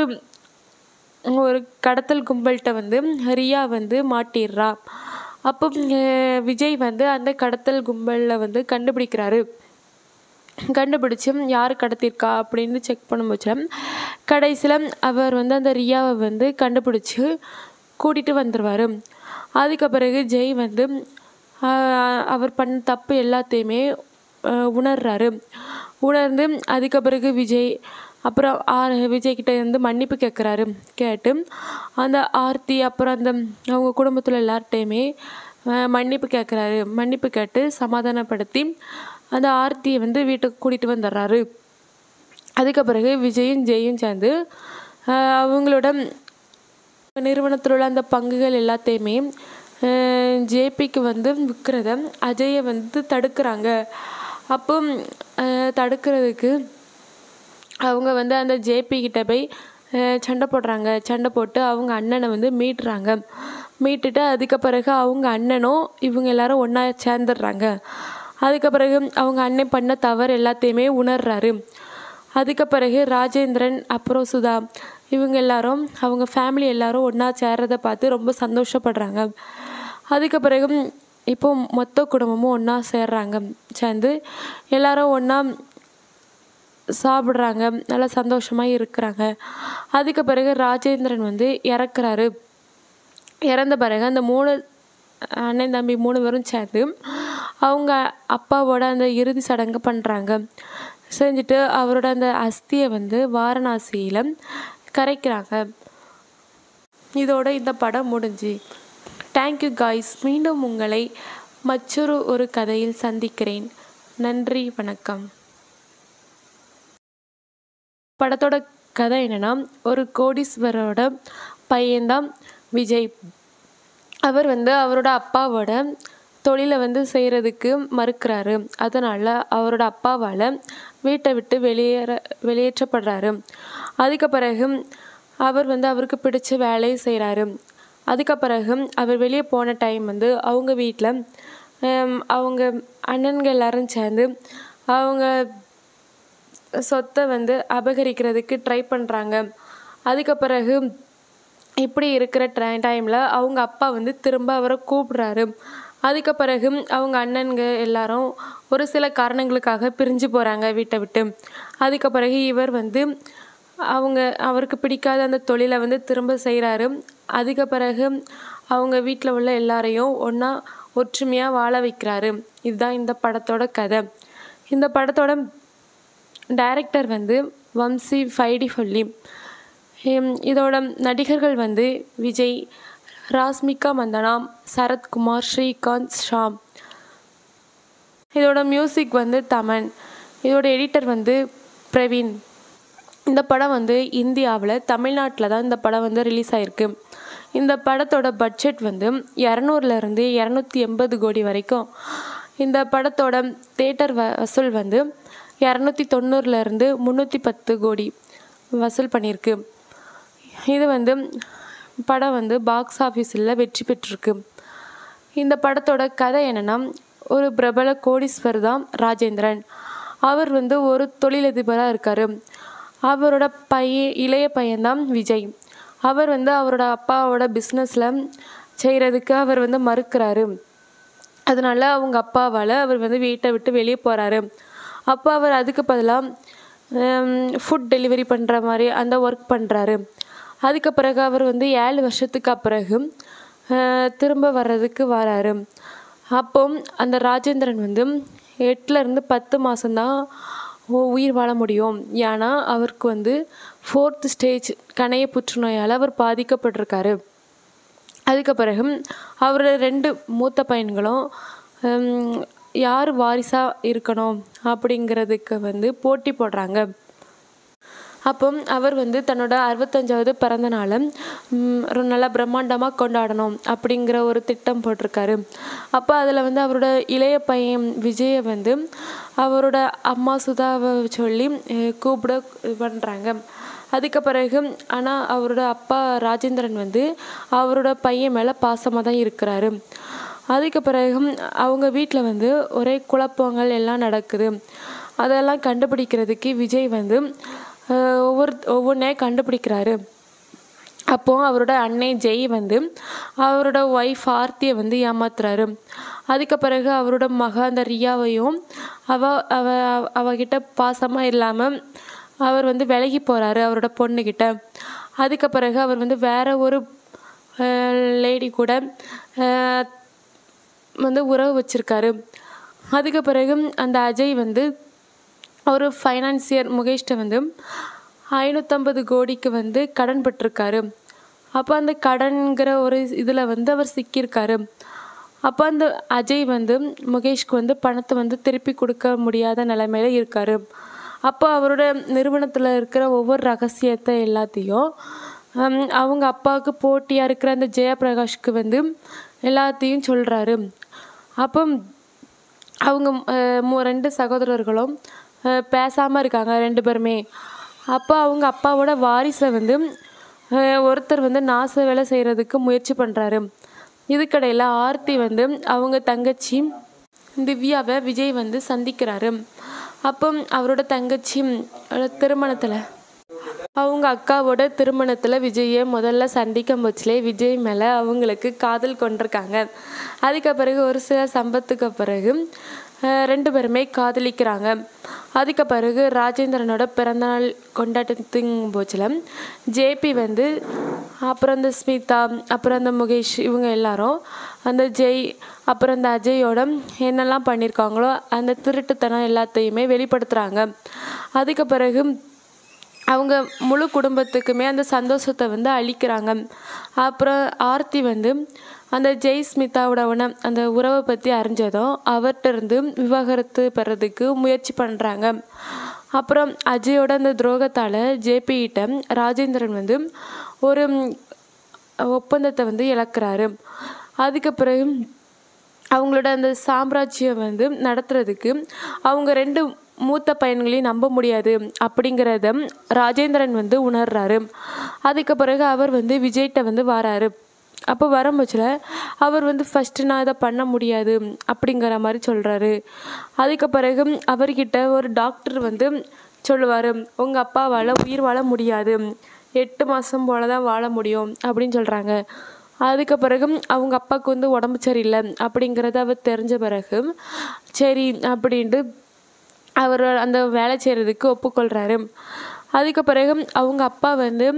ஒரு கடத்தல் கும்பல்கிட்ட வந்து ரியா வந்து மாட்டிடுறா அப்போ அஹ் விஜய் வந்து அந்த கடத்தல் கும்பலில் வந்து கண்டுபிடிக்கிறாரு கண்டுபிடிச்சி யார் கடத்திருக்கா அப்படின்னு செக் பண்ணும்போது கடைசியில் அவர் வந்து அந்த ரியாவை வந்து கண்டுபிடிச்சி கூட்டிகிட்டு வந்துடுவார் அதுக்கு பிறகு ஜெய் வந்து ஆஹ், அவர் பண்ண தப்பு எல்லாத்தையுமே ஆஹ், உணர்றாரு உணர்ந்து அதுக்கு பிறகு விஜய் அப்புறம் ஆர் விஜய்கிட்ட இருந்து மன்னிப்பு கேட்குறாரு கேட்டு அந்த ஆர்த்தி அப்புறம் அந்த அவங்க குடும்பத்தில் எல்லார்ட்டையுமே ஆஹ், மன்னிப்பு கேட்குறாரு மன்னிப்பு கேட்டு சமாதானப்படுத்தி அந்த ஆர்த்தியை வந்து வீட்டுக்கு கூட்டிகிட்டு வந்துடுறாரு அதுக்கு பிறகு விஜயும் ஜெயும் சேர்ந்து ஆஹ், அவங்களோட நிறுவனத்தில் உள்ள அந்த பங்குகள் எல்லாத்தையுமே ஜேபிக்கு வந்து விற்கிறத அஜயை வந்து தடுக்கிறாங்க அப்போ ஆஹ், தடுக்கிறதுக்கு அவங்க வந்து அந்த ஜேபி கிட்ட போய் அஹ், சண்டை போடுறாங்க சண்டை போட்டு அவங்க அண்ணனை வந்து மீட்டுறாங்க மீட்டுட்டு அதுக்கு பிறகு அவங்க அண்ணனும் இவங்க எல்லாரும் ஒன்றா சேர்ந்துடுறாங்க அதுக்கு பிறகு அவங்க அண்ணன் பண்ண தவறு எல்லாத்தையுமே உணர்றாரு அதுக்கு பிறகு ராஜேந்திரன் அப்புறம் சுதா இவங்க எல்லாரும் அவங்க ஃபேமிலி எல்லாரும் ஒன்றா சேர்றதை பார்த்து ரொம்ப சந்தோஷப்படுறாங்க அதுக்கு பிறகு இப்போ மொத்த குடும்பமும் ஒன்றா சேர்றாங்க சேர்ந்து எல்லாரும் ஒன்றா சாப்பிட்றாங்க நல்லா சந்தோஷமாக இருக்கிறாங்க அதுக்கு பிறகு ராஜேந்திரன் வந்து இறக்குறாரு இறந்த பிறகு அந்த மூணு அண்ணன் தம்பி மூணு பேரும் சேர்ந்து அவங்க அப்பாவோட அந்த இறுதி சடங்கு பண்ணுறாங்க செஞ்சுட்டு அவரோட அந்த அஸ்தியை வந்து வாரணாசியில் கரைக்கிறாங்க இதோட இந்த படம் முடிஞ்சு தேங்க்யூ காய்ஸ் மீண்டும் உங்களை மற்றொரு ஒரு கதையில் சந்திக்கிறேன் நன்றி வணக்கம் படத்தோட கதை என்னன்னா ஒரு கோடீஸ்வரோட பையன்தான் விஜய் அவர் வந்து அவரோட அப்பாவோட தொழிலை வந்து செய்கிறதுக்கு மறுக்கிறாரு அதனால் அவரோட அப்பாவால் வீட்டை விட்டு வெளியேற வெளியேற்றப்படுறாரு அதுக்கு பிறகு அவர் வந்து அவருக்கு பிடிச்ச வேலையை செய்கிறாரு அதுக்கு பிறகு அவர் வெளியே போன டைம் வந்து அவங்க வீட்டில் அவங்க அண்ணன்கள் எல்லாரும் சேர்ந்து அவங்க சொத்தை வந்து அபகரிக்கிறதுக்கு ட்ரை பண்ணுறாங்க அதுக்கு பிறகு இப்படி இருக்கிற ட்ரை டைமில் அவங்க அப்பா வந்து திரும்ப அவரை கூப்பிடுறாரு அதுக்கு பிறகு அவங்க அண்ணன்க எல்லாரும் ஒரு சில காரணங்களுக்காக பிரிஞ்சு போகிறாங்க வீட்டை விட்டு அதுக்கு பிறகு இவர் வந்து அவங்க அவருக்கு பிடிக்காத அந்த தொழிலை வந்து திரும்ப செய்கிறாரு அதுக்கு பிறகு அவங்க வீட்டில் உள்ள எல்லாரையும் ஒன்றா ஒற்றுமையாக வாழ வைக்கிறாரு இதுதான் இந்த படத்தோட கதை இந்த படத்தோட டைரக்டர் வந்து வம்சி ஃபைடி ஃபொல்லி ஹம், இதோட நடிகர்கள் வந்து விஜய் ராஸ்மிகா மந்தனா சரத்குமார் ஸ்ரீகாந்த் ஷாம் இதோட மியூசிக் வந்து தமன் இதோட எடிட்டர் வந்து பிரவீன் இந்த படம் வந்து இந்தியாவில் தமிழ்நாட்டில் தான் இந்த படம் வந்து ரிலீஸ் ஆயிருக்கு இந்த படத்தோட பட்ஜெட் வந்து இரநூறுலேருந்து இரநூத்தி எண்பது கோடி வரைக்கும் இந்த படத்தோட தேட்டர் வ வசூல் வந்து இரநூத்தி தொண்ணூறுலேருந்து முந்நூற்றி பத்து கோடி வசூல் பண்ணியிருக்கு இது வந்து படம் வந்து பாக்ஸ் ஆஃபீஸில் வெற்றி பெற்றிருக்கு இந்த படத்தோட கதை என்னென்னா ஒரு பிரபல கோடீஸ்வர் தான் ராஜேந்திரன் அவர் வந்து ஒரு தொழிலதிபராக இருக்கார் அவரோட பையன் இளைய பையன்தான் விஜய் அவர் வந்து அவரோட அப்பாவோட பிஸ்னஸில் செய்கிறதுக்கு அவர் வந்து மறுக்கிறாரு அதனால அவங்க அப்பாவால் அவர் வந்து வீட்டை விட்டு வெளியே போகிறாரு அப்போ அவர் அதுக்கு பதிலாக ஃபுட் டெலிவரி பண்ணுற மாதிரி அந்த ஒர்க் பண்ணுறாரு அதுக்கு பிறகு அவர் வந்து ஏழு வருஷத்துக்கு பிறகு அஹ், திரும்ப வர்றதுக்கு வராரு அப்போ அந்த ராஜேந்திரன் வந்து எட்டுலேருந்து பத்து மாதம்தான் உயிர் வாழ முடியும் ஏன்னா அவருக்கு வந்து ஃபோர்த் ஸ்டேஜ் கணைய புற்றுநோயால் அவர் பாதிக்கப்பட்டிருக்காரு அதுக்கு பிறகு அவரோட ரெண்டு மூத்த பையன்களும் ஹம், யார் வாரிசாக இருக்கணும் அப்படிங்கிறதுக்கு வந்து போட்டி போடுறாங்க அப்போ அவர் வந்து தன்னோட அறுபத்தஞ்சாவது பிறந்த நாளை ம், ஒரு நல்லா பிரம்மாண்டமாக கொண்டாடணும் அப்படிங்கிற ஒரு திட்டம் போட்டிருக்காரு அப்போ அதில் வந்து அவரோட இளைய பையன் விஜயை வந்து அவரோட அம்மா சுதாவை சொல்லி அஹ், கூப்பிட இது பண்ணுறாங்க அதுக்கு பிறகு ஆனால் அவரோட அப்பா ராஜேந்திரன் வந்து அவரோட பையன் மேலே பாசமாக தான் இருக்கிறாரு அதுக்கு பிறகு அவங்க வீட்டில் வந்து ஒரே குழப்பங்கள் எல்லாம் நடக்குது அதெல்லாம் கண்டுபிடிக்கிறதுக்கு விஜய் வந்து அஹ், ஒவ்வொரு ஒவ்வொன்றே கண்டுபிடிக்கிறாரு அப்போ அவரோட அன்னை ஜெய் வந்து அவரோட ஒய்ஃப் ஆர்த்தியை வந்து ஏமாத்துறாரு அதுக்கு பிறகு அவரோட மக அந்த ரியாவையும் அவ அவ அவகிட்ட பாசமாக இல்லாமல் அவர் வந்து விலகி போகிறாரு அவரோட பொண்ணுக்கிட்ட அதுக்கு பிறகு அவர் வந்து வேற ஒரு லேடி கூட அஹ், வந்து உறவு வச்சிருக்காரு அதுக்கு பிறகு அந்த அஜய் வந்து ஒரு ஃபைனான்சியர் முகேஷ்ட வந்து ஐநூற்றம்பது கோடிக்கு வந்து கடன் பட்டிருக்காரு அப்போ அந்த கடன்கிற ஒரு இதில் வந்து அவர் சிக்கியிருக்காரு அப்போ அந்த அஜய் வந்து முகேஷ்க்கு வந்து பணத்தை வந்து திருப்பி கொடுக்க முடியாத நிலைமையில இருக்காரு அப்போ அவரோட நிறுவனத்தில் இருக்கிற ஒவ்வொரு ரகசியத்தை எல்லாத்தையும் ஹம், அவங்க அப்பாவுக்கு போட்டியாக இருக்கிற அந்த ஜெயபிரகாஷ்க்கு வந்து எல்லாத்தையும் சொல்கிறாரு அப்போ அவங்க அஹ், மூ ரெண்டு சகோதரர்களும் பேசாமல் இருக்காங்க ரெண்டு பேருமே அப்போ அவங்க அப்பாவோட வாரிசை வந்து அஹ், ஒருத்தர் வந்து நாச வேலை செய்கிறதுக்கு முயற்சி பண்ணுறாரு இதுக்கடையில் ஆர்த்தி வந்து அவங்க தங்கச்சி திவ்யாவை விஜய் வந்து சந்திக்கிறாரு அப்போ அவரோட தங்கச்சி திருமணத்தில் அவங்க அக்காவோட திருமணத்தில் விஜயை முதல்ல சந்திக்கும் போச்சுலே விஜய் மேலே அவங்களுக்கு காதல் கொண்டிருக்காங்க அதுக்கு பிறகு ஒரு சில சம்பத்துக்கு பிறகு அஹ், ரெண்டு பேருமே காதலிக்கிறாங்க அதுக்கு பிறகு ராஜேந்திரனோட பிறந்தநாள் கொண்டாட்டத்தின் போச்சில் ஜேபி வந்து அப்புறம் அந்த ஸ்மிதா அப்புறம் அந்த முகேஷ் இவங்க எல்லாரும் அந்த ஜெய் அப்புறம் அந்த அஜயோட என்னெல்லாம் பண்ணியிருக்காங்களோ அந்த திருட்டுத்தனம் எல்லாத்தையுமே வெளிப்படுத்துகிறாங்க அதுக்கு பிறகு அவங்க முழு குடும்பத்துக்குமே அந்த சந்தோஷத்தை வந்து அளிக்கிறாங்க அப்புறம் ஆர்த்தி வந்து அந்த ஜெய் ஸ்மிதாவோட உண- அந்த உறவை பற்றி அறிஞ்சதும் அவர்கிட்ட இருந்து விவாகரத்து பெறதுக்கு முயற்சி பண்ணுறாங்க அப்புறம் அஜயோட அந்த துரோகத்தால் ஜேபிகிட்ட ராஜேந்திரன் வந்து ஒரு ம், ஒப்பந்தத்தை வந்து இழக்கிறாரு அதுக்கு பிறகு அவங்களோட அந்த சாம்ராஜ்யம் வந்து நடத்துறதுக்கு அவங்க ரெண்டு மூத்த பையன்களையும் நம்ப முடியாது அப்படிங்கிறத ராஜேந்திரன் வந்து உணர்றாரு அதுக்கு பிறகு அவர் வந்து விஜய்கிட்ட வந்து வராரு அப்போ வரும்போச்சில் அவர் வந்து ஃபஸ்ட்டு நான் இதை பண்ண முடியாது அப்படிங்கிற மாதிரி சொல்கிறாரு அதுக்கு பிறகு அவர்கிட்ட ஒரு டாக்டர் வந்து சொல்லுவார் உங்கள் அப்பாவால் உயிர் வாழ முடியாது எட்டு மாதம் போல தான் வாழ முடியும் அப்படின்னு சொல்கிறாங்க அதுக்கு பிறகு அவங்க அப்பாவுக்கு வந்து உடம்பு சரியில்லை அப்படிங்கிறத அவர் தெரிஞ்ச பிறகு சரி அப்படின்ட்டு அவர் அந்த வேலை செய்கிறதுக்கு ஒப்புக்கொள்கிறாரு அதுக்கு பிறகு அவங்க அப்பா வந்து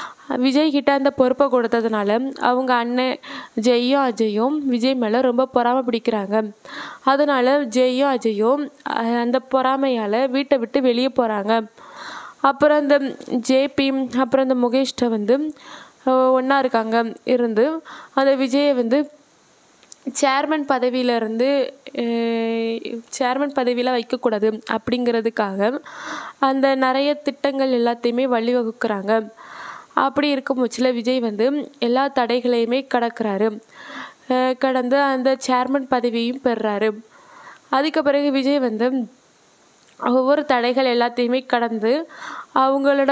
விஜய் கிட்ட அந்த பொறுப்பை கொடுத்ததுனால அவங்க அண்ணன் ஜெய்யும் அஜயும் விஜய் மேலே ரொம்ப பொறாமை பிடிக்கிறாங்க அதனால ஜெய்யும் அஜயும் அஹ், அந்த பொறாமையால் வீட்டை விட்டு வெளியே போகிறாங்க அப்புறம் இந்த ஜேபி அப்புறம் இந்த முகேஷ்ட வந்து ஒன்றா இருக்காங்க இருந்து அந்த விஜயை வந்து சேர்மன் பதவியிலேருந்து சேர்மன் பதவியில் வைக்கக்கூடாது அப்படிங்கிறதுக்காக அந்த நிறைய திட்டங்கள் எல்லாத்தையுமே வழிவகுக்கிறாங்க அப்படி இருக்கும் பட்சத்தில் விஜய் வந்து எல்லா தடைகளையுமே கடக்கிறாரு அஹ் கடந்து அந்த சேர்மன் பதவியும் பெறுறாரு அதுக்கு பிறகு விஜய் வந்து ஒவ்வொரு தடைகள் எல்லாத்தையுமே கடந்து அவங்களோட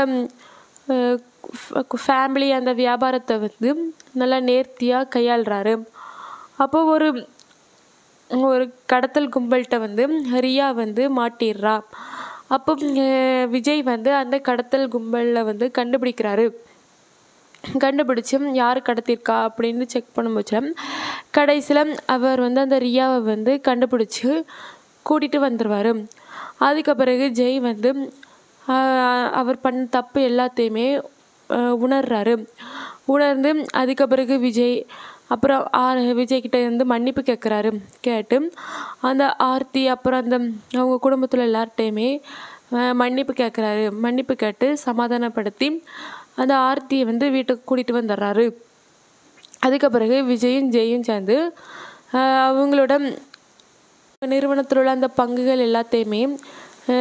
ஃபேமிலி அந்த வியாபாரத்தை வந்து நல்லா நேர்த்தியாக கையாளுறாரு அப்போ ஒரு ஒரு கடத்தல் கும்பல்கிட்ட வந்து ரியா வந்து மாட்டிடுறா அப்போ அஹ், விஜய் வந்து அந்த கடத்தல் கும்பலில் வந்து கண்டுபிடிக்கிறாரு கண்டுபிடிச்சு யார் கடத்தியிருக்கா அப்படின்னு செக் பண்ணும்போது கடைசியில் அவர் வந்து அந்த ரியாவை வந்து கண்டுபிடிச்சி கூட்டிகிட்டு வந்துடுவார் அதுக்கு பிறகு ஜெய் வந்து ஆஹ், அவர் பண்ண தப்பு எல்லாத்தையுமே ஆஹ், உணர்றாரு உணர்ந்து அதுக்கு பிறகு விஜய் அப்புறம் ஆர் விஜய் கிட்ட இருந்து மன்னிப்பு கேட்குறாரு கேட்டு அந்த ஆர்த்தி அப்புறம் அந்த அவங்க குடும்பத்தில் எல்லார்ட்டையுமே ஆஹ், மன்னிப்பு கேட்குறாரு மன்னிப்பு கேட்டு சமாதானப்படுத்தி அந்த ஆர்த்தியை வந்து வீட்டுக்கு கூட்டிகிட்டு வந்துடுறாரு அதுக்கு பிறகு விஜயும் ஜெயும் சேர்ந்து ஆஹ், அவங்களோட நிறுவனத்தில் உள்ள அந்த பங்குகள் எல்லாத்தையுமே ஆஹ்,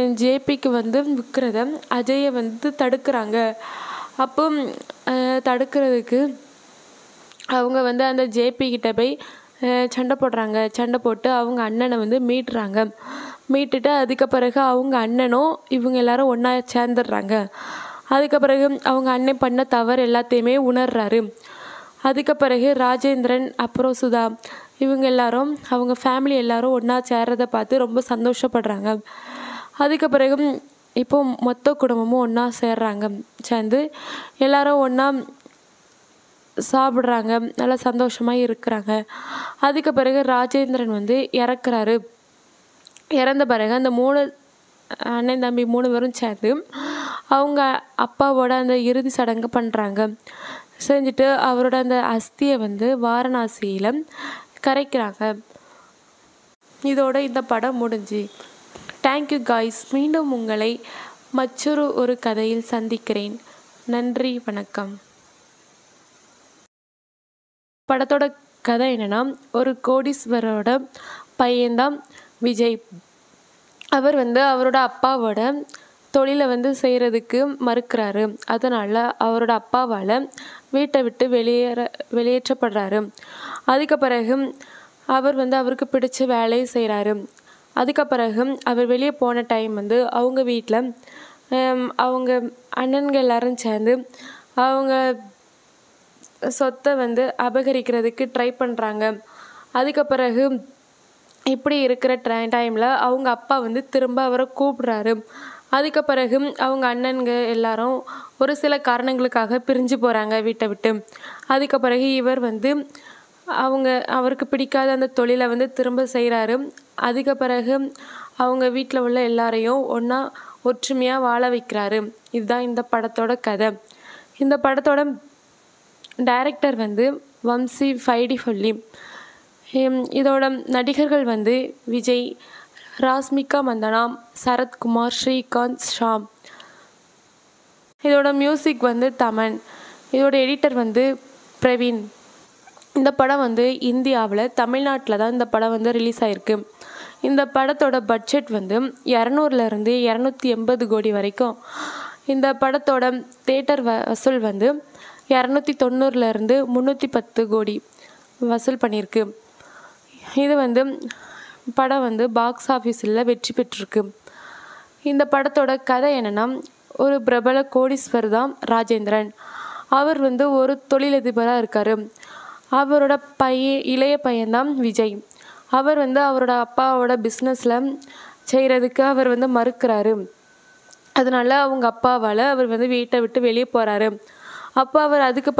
ஜேபிக்கு வந்து விற்கிறத அஜயை வந்து தடுக்கிறாங்க அப்போ அஹ், தடுக்கிறதுக்கு அவங்க வந்து அந்த ஜேபி கிட்ட போய் அஹ், சண்டை போடுறாங்க சண்டை போட்டு அவங்க அண்ணனை வந்து மீட்டுறாங்க மீட்டுட்டு அதுக்கு பிறகு அவங்க அண்ணனும் இவங்க எல்லாரும் ஒன்றா சேர்ந்துடுறாங்க அதுக்கு பிறகு அவங்க அண்ணன் பண்ண தவறு எல்லாத்தையுமே உணர்றாரு அதுக்கு பிறகு ராஜேந்திரன் அப்புறம் சுதா இவங்க எல்லாரும் அவங்க ஃபேமிலி எல்லாரும் ஒன்றா சேர்றதை பார்த்து ரொம்ப சந்தோஷப்படுறாங்க அதுக்கு பிறகு இப்போ மொத்த குடும்பமும் ஒன்றா சேர்றாங்க சேர்ந்து எல்லாரும் ஒன்றா சாப்பிட்றாங்க நல்லா சந்தோஷமாக இருக்கிறாங்க அதுக்கு பிறகு ராஜேந்திரன் வந்து இறக்குறாரு இறந்த பிறகு அந்த மூணு அண்ணன் தம்பி மூணு பேரும் சேர்ந்து அவங்க அப்பாவோட அந்த இறுதி சடங்கு பண்ணுறாங்க செஞ்சுட்டு அவரோட அந்த அஸ்தியை வந்து வாரணாசியில் கரைக்கிறாங்க இதோட இந்த படம் முடிஞ்சு தேங்க்யூ காய்ஸ் மீண்டும் உங்களை மற்றொரு ஒரு கதையில் சந்திக்கிறேன் நன்றி வணக்கம் படத்தோட கதை என்னன்னா ஒரு கோடீஸ்வரோட பையன்தான் விஜய் அவர் வந்து அவரோட அப்பாவோட தொழிலை வந்து செய்கிறதுக்கு மறுக்கிறாரு அதனால் அவரோட அப்பாவால் வீட்டை விட்டு வெளியேற வெளியேற்றப்படுறாரு அதுக்கு பிறகு அவர் வந்து அவருக்கு பிடிச்ச வேலையை செய்கிறாரு அதுக்கு பிறகு அவர் வெளியே போன டைம் வந்து அவங்க வீட்டில் அவங்க அண்ணன்கள் எல்லாரும் சேர்ந்து அவங்க சொத்தை வந்து அபகரிக்கிறதுக்கு ட்ரை பண்ணுறாங்க அதுக்கு பிறகு இப்படி இருக்கிற ட்ரை டைமில் அவங்க அப்பா வந்து திரும்ப அவரை கூப்பிடுறாரு அதுக்கு பிறகு அவங்க அண்ணன்க எல்லாரும் ஒரு சில காரணங்களுக்காக பிரிஞ்சு போகிறாங்க வீட்டை விட்டு அதுக்கு பிறகு இவர் வந்து அவங்க அவருக்கு பிடிக்காத அந்த தொழிலை வந்து திரும்ப செய்கிறாரு அதுக்கு பிறகு அவங்க வீட்டில் உள்ள எல்லாரையும் ஒன்றா ஒற்றுமையாக வாழ வைக்கிறாரு இதுதான் இந்த படத்தோட கதை இந்த படத்தோட டைரக்டர் வந்து வம்சி ஃபைடி ஃபொல்லி ஹம், இதோட நடிகர்கள் வந்து விஜய் ராஸ்மிகா மந்தனா சரத்குமார் ஸ்ரீகாந்த் ஷாம் இதோட மியூசிக் வந்து தமன் இதோட எடிட்டர் வந்து பிரவீன் இந்த படம் வந்து இந்தியாவில் தமிழ்நாட்டில் தான் இந்த படம் வந்து ரிலீஸ் ஆயிருக்கு இந்த படத்தோட பட்ஜெட் வந்து இரநூறுலேருந்து இரநூத்தி எண்பது கோடி வரைக்கும் இந்த படத்தோட தேட்டர் வசூல் வந்து இரநூத்தி தொண்ணூறுலேருந்து முந்நூற்றி பத்து கோடி வசூல் பண்ணியிருக்கு இது வந்து படம் வந்து பாக்ஸ் ஆஃபீஸில் வெற்றி பெற்றிருக்கு இந்த படத்தோட கதை என்னென்னா ஒரு பிரபல கோடீஸ்வர் தான் ராஜேந்திரன் அவர் வந்து ஒரு தொழிலதிபராக இருக்கார் அவரோட பையன் இளைய பையன்தான் விஜய் அவர் வந்து அவரோட அப்பாவோட பிஸ்னஸில் செய்கிறதுக்கு அவர் வந்து மறுக்கிறாரு அதனால அவங்க அப்பாவால் அவர் வந்து வீட்டை விட்டு வெளியே போகிறாரு அப்போ அவர் அதுக்கு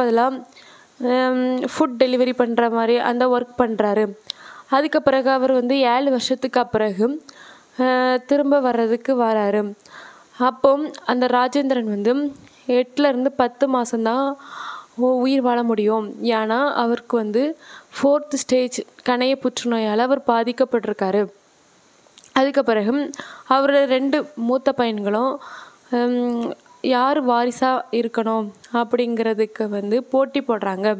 பதிலாக ஃபுட் டெலிவரி பண்ணுற மாதிரி அந்த ஒர்க் பண்ணுறாரு அதுக்கு பிறகு அவர் வந்து ஏழு வருஷத்துக்கு பிறகு அஹ், திரும்ப வர்றதுக்கு வராரு அப்போ அந்த ராஜேந்திரன் வந்து எட்டுலேருந்து பத்து மாதம்தான் உயிர் வாழ முடியும் ஏன்னா அவருக்கு வந்து ஃபோர்த் ஸ்டேஜ் கணைய புற்றுநோயால் அவர் பாதிக்கப்பட்டிருக்காரு அதுக்கு பிறகு அவரோட ரெண்டு மூத்த பையன்களும் ஹம், யார் வாரிசாக இருக்கணும் அப்படிங்கிறதுக்கு வந்து போட்டி போடுறாங்க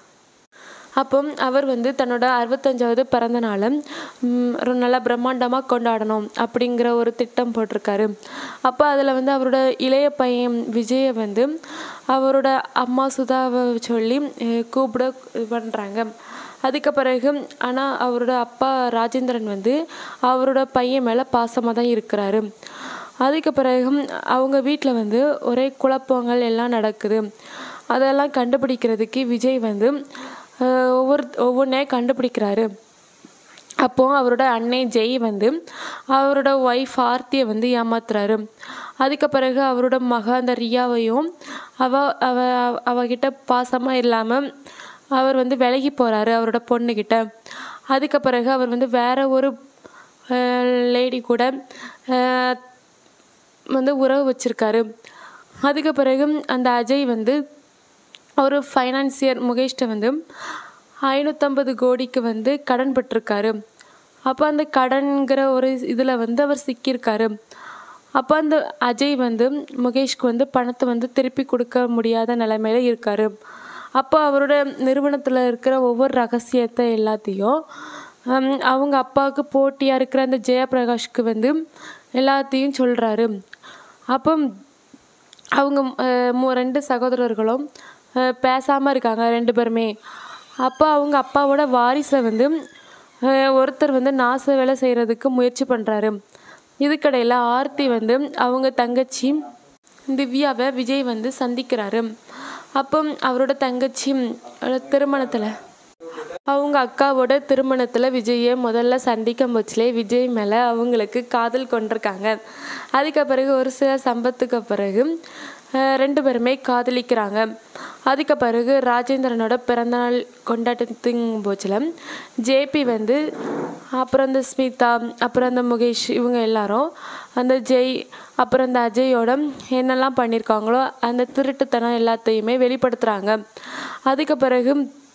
அப்போ அவர் வந்து தன்னோட அறுபத்தஞ்சாவது பிறந்த நாளை ம், ஒரு நல்லா பிரம்மாண்டமாக கொண்டாடணும் அப்படிங்கிற ஒரு திட்டம் போட்டிருக்காரு அப்போ அதில் வந்து அவரோட இளைய பையன் விஜயை வந்து அவரோட அம்மா சுதாவை சொல்லி அஹ், கூப்பிட இது பண்ணுறாங்க அதுக்கு பிறகு ஆனால் அவரோட அப்பா ராஜேந்திரன் வந்து அவரோட பையன் மேலே பாசமாக தான் இருக்கிறாரு அதுக்கு பிறகு அவங்க வீட்டில் வந்து ஒரே குழப்பங்கள் எல்லாம் நடக்குது அதெல்லாம் கண்டுபிடிக்கிறதுக்கு விஜய் வந்து அஹ், ஒவ்வொரு ஒவ்வொன்றே கண்டுபிடிக்கிறாரு அப்போது அவரோட அன்னை ஜெய் வந்து அவரோட ஒய்ஃப் ஆர்த்தியை வந்து ஏமாத்துறாரு அதுக்கு பிறகு அவரோட மக அந்த ரியாவையும் அவ அவ அவகிட்ட பாசமாக இல்லாமல் அவர் வந்து விலகி போகிறாரு அவரோட பொண்ணுக்கிட்ட அதுக்கு பிறகு அவர் வந்து வேற ஒரு லேடி கூட அஹ், வந்து உறவு வச்சிருக்காரு அதுக்கு பிறகு அந்த அஜய் வந்து ஒரு ஃபைனான்சியர் முகேஷ்ட வந்து ஐநூற்றம்பது கோடிக்கு வந்து கடன் பட்டிருக்காரு அப்போ அந்த கடன்கிற ஒரு இதில் வந்து அவர் சிக்கியிருக்காரு அப்போ அந்த அஜய் வந்து முகேஷ்க்கு வந்து பணத்தை வந்து திருப்பி கொடுக்க முடியாத நிலைமையில இருக்காரு அப்போ அவரோட நிறுவனத்தில் இருக்கிற ஒவ்வொரு ரகசியத்தை எல்லாத்தையும் ஹம், அவங்க அப்பாவுக்கு போட்டியாக இருக்கிற அந்த ஜெயபிரகாஷ்க்கு வந்து எல்லாத்தையும் சொல்கிறாரு அப்போ அவங்க அஹ், மூ ரெண்டு சகோதரர்களும் பேசாமல் இருக்காங்க ரெண்டு பேருமே அப்போ அவங்க அப்பாவோட வாரிசை வந்து அஹ், ஒருத்தர் வந்து நாச வேலை செய்கிறதுக்கு முயற்சி பண்ணுறாரு இதுக்கடையில் ஆர்த்தி வந்து அவங்க தங்கச்சி திவ்யாவை விஜய் வந்து சந்திக்கிறாரு அப்போ அவரோட தங்கச்சி திருமணத்தில் அவங்க அக்காவோட திருமணத்தில் விஜயை முதல்ல சந்திக்கும் போச்சுலே விஜய் மேலே அவங்களுக்கு காதல் கொண்டிருக்காங்க அதுக்கு பிறகு ஒரு சில சம்பத்துக்கு பிறகு அஹ், ரெண்டு பேருமே காதலிக்கிறாங்க அதுக்கு பிறகு ராஜேந்திரனோட பிறந்தநாள் கொண்டாட்டத்தின் போச்சில் ஜேபி வந்து அப்புறம் அந்த ஸ்மிதா அப்புறம் அந்த முகேஷ் இவங்க எல்லாரும் அந்த ஜெய் அப்புறம் அந்த அஜயோட என்னெல்லாம் பண்ணியிருக்காங்களோ அந்த திருட்டுத்தனம் எல்லாத்தையுமே வெளிப்படுத்துகிறாங்க அதுக்கு பிறகு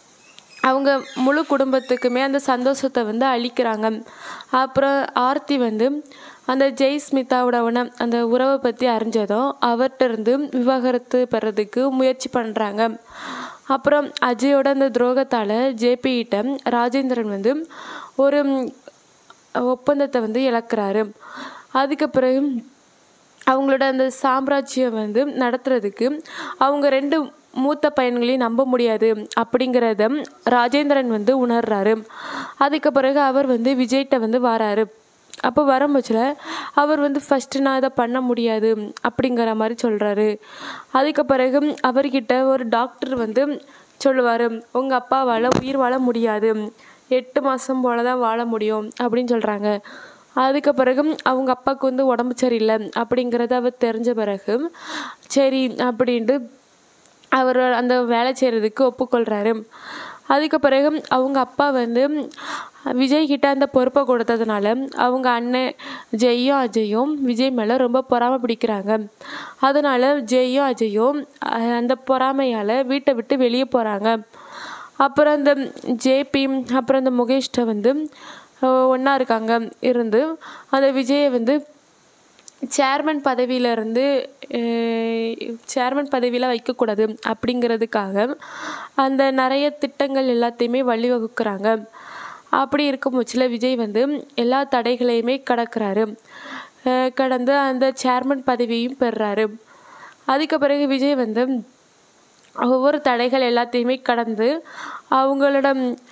அவங்க முழு குடும்பத்துக்குமே அந்த சந்தோஷத்தை வந்து அளிக்கிறாங்க அப்புறம் ஆர்த்தி வந்து அந்த ஜெய் ஸ்மிதாவோட உண- அந்த உறவை பற்றி அறிஞ்சதும் அவர்கிட்ட இருந்து விவாகரத்து பெறதுக்கு முயற்சி பண்ணுறாங்க அப்புறம் அஜயோட அந்த துரோகத்தால் ஜேபிகிட்ட ராஜேந்திரன் வந்து ஒரு ம், ஒப்பந்தத்தை வந்து இழக்கிறாரு அதுக்கு பிறகு அவங்களோட அந்த சாம்ராஜ்யம் வந்து நடத்துறதுக்கு அவங்க ரெண்டு மூத்த பையன்களையும் நம்ப முடியாது அப்படிங்கிறத ராஜேந்திரன் வந்து உணர்றாரு அதுக்கு பிறகு அவர் வந்து விஜய்கிட்ட வந்து வராரு அப்போ வரும்போச்சில் அவர் வந்து ஃபஸ்ட்டு நான் இதை பண்ண முடியாது அப்படிங்கிற மாதிரி சொல்கிறாரு அதுக்கு பிறகு அவர்கிட்ட ஒரு டாக்டர் வந்து சொல்லுவார் உங்கள் அப்பாவால் உயிர் வாழ முடியாது எட்டு மாதம் போல தான் வாழ முடியும் அப்படின்னு சொல்கிறாங்க அதுக்கு பிறகு அவங்க அப்பாவுக்கு வந்து உடம்பு சரியில்லை அப்படிங்கிறத அவர் தெரிஞ்ச பிறகு சரி அப்படின்ட்டு அவர் அந்த வேலை செய்கிறதுக்கு ஒப்புக்கொள்கிறாரு அதுக்கு பிறகு அவங்க அப்பா வந்து விஜய் கிட்ட அந்த பொறுப்பை கொடுத்ததுனால அவங்க அண்ணன் ஜெய்யும் அஜயும் விஜய் மேலே ரொம்ப பொறாமை பிடிக்கிறாங்க அதனால ஜெய்யும் அஜயும் அஹ், அந்த பொறாமையால் வீட்டை விட்டு வெளியே போகிறாங்க அப்புறம் அந்த ஜேபி அப்புறம் அந்த முகேஷ்ட வந்து ஒன்றா இருக்காங்க இருந்து அந்த விஜயை வந்து சேர்மன் பதவியிலேருந்து சேர்மன் பதவியில் வைக்கக்கூடாது அப்படிங்கிறதுக்காக அந்த நிறைய திட்டங்கள் எல்லாத்தையுமே வழிவகுக்கிறாங்க அப்படி இருக்கும் பட்சத்தில் விஜய் வந்து எல்லா தடைகளையுமே கடக்கிறாரு அஹ் கடந்து அந்த சேர்மன் பதவியும் பெறுறாரு அதுக்கு பிறகு விஜய் வந்து ஒவ்வொரு தடைகள் எல்லாத்தையுமே கடந்து அவங்களோட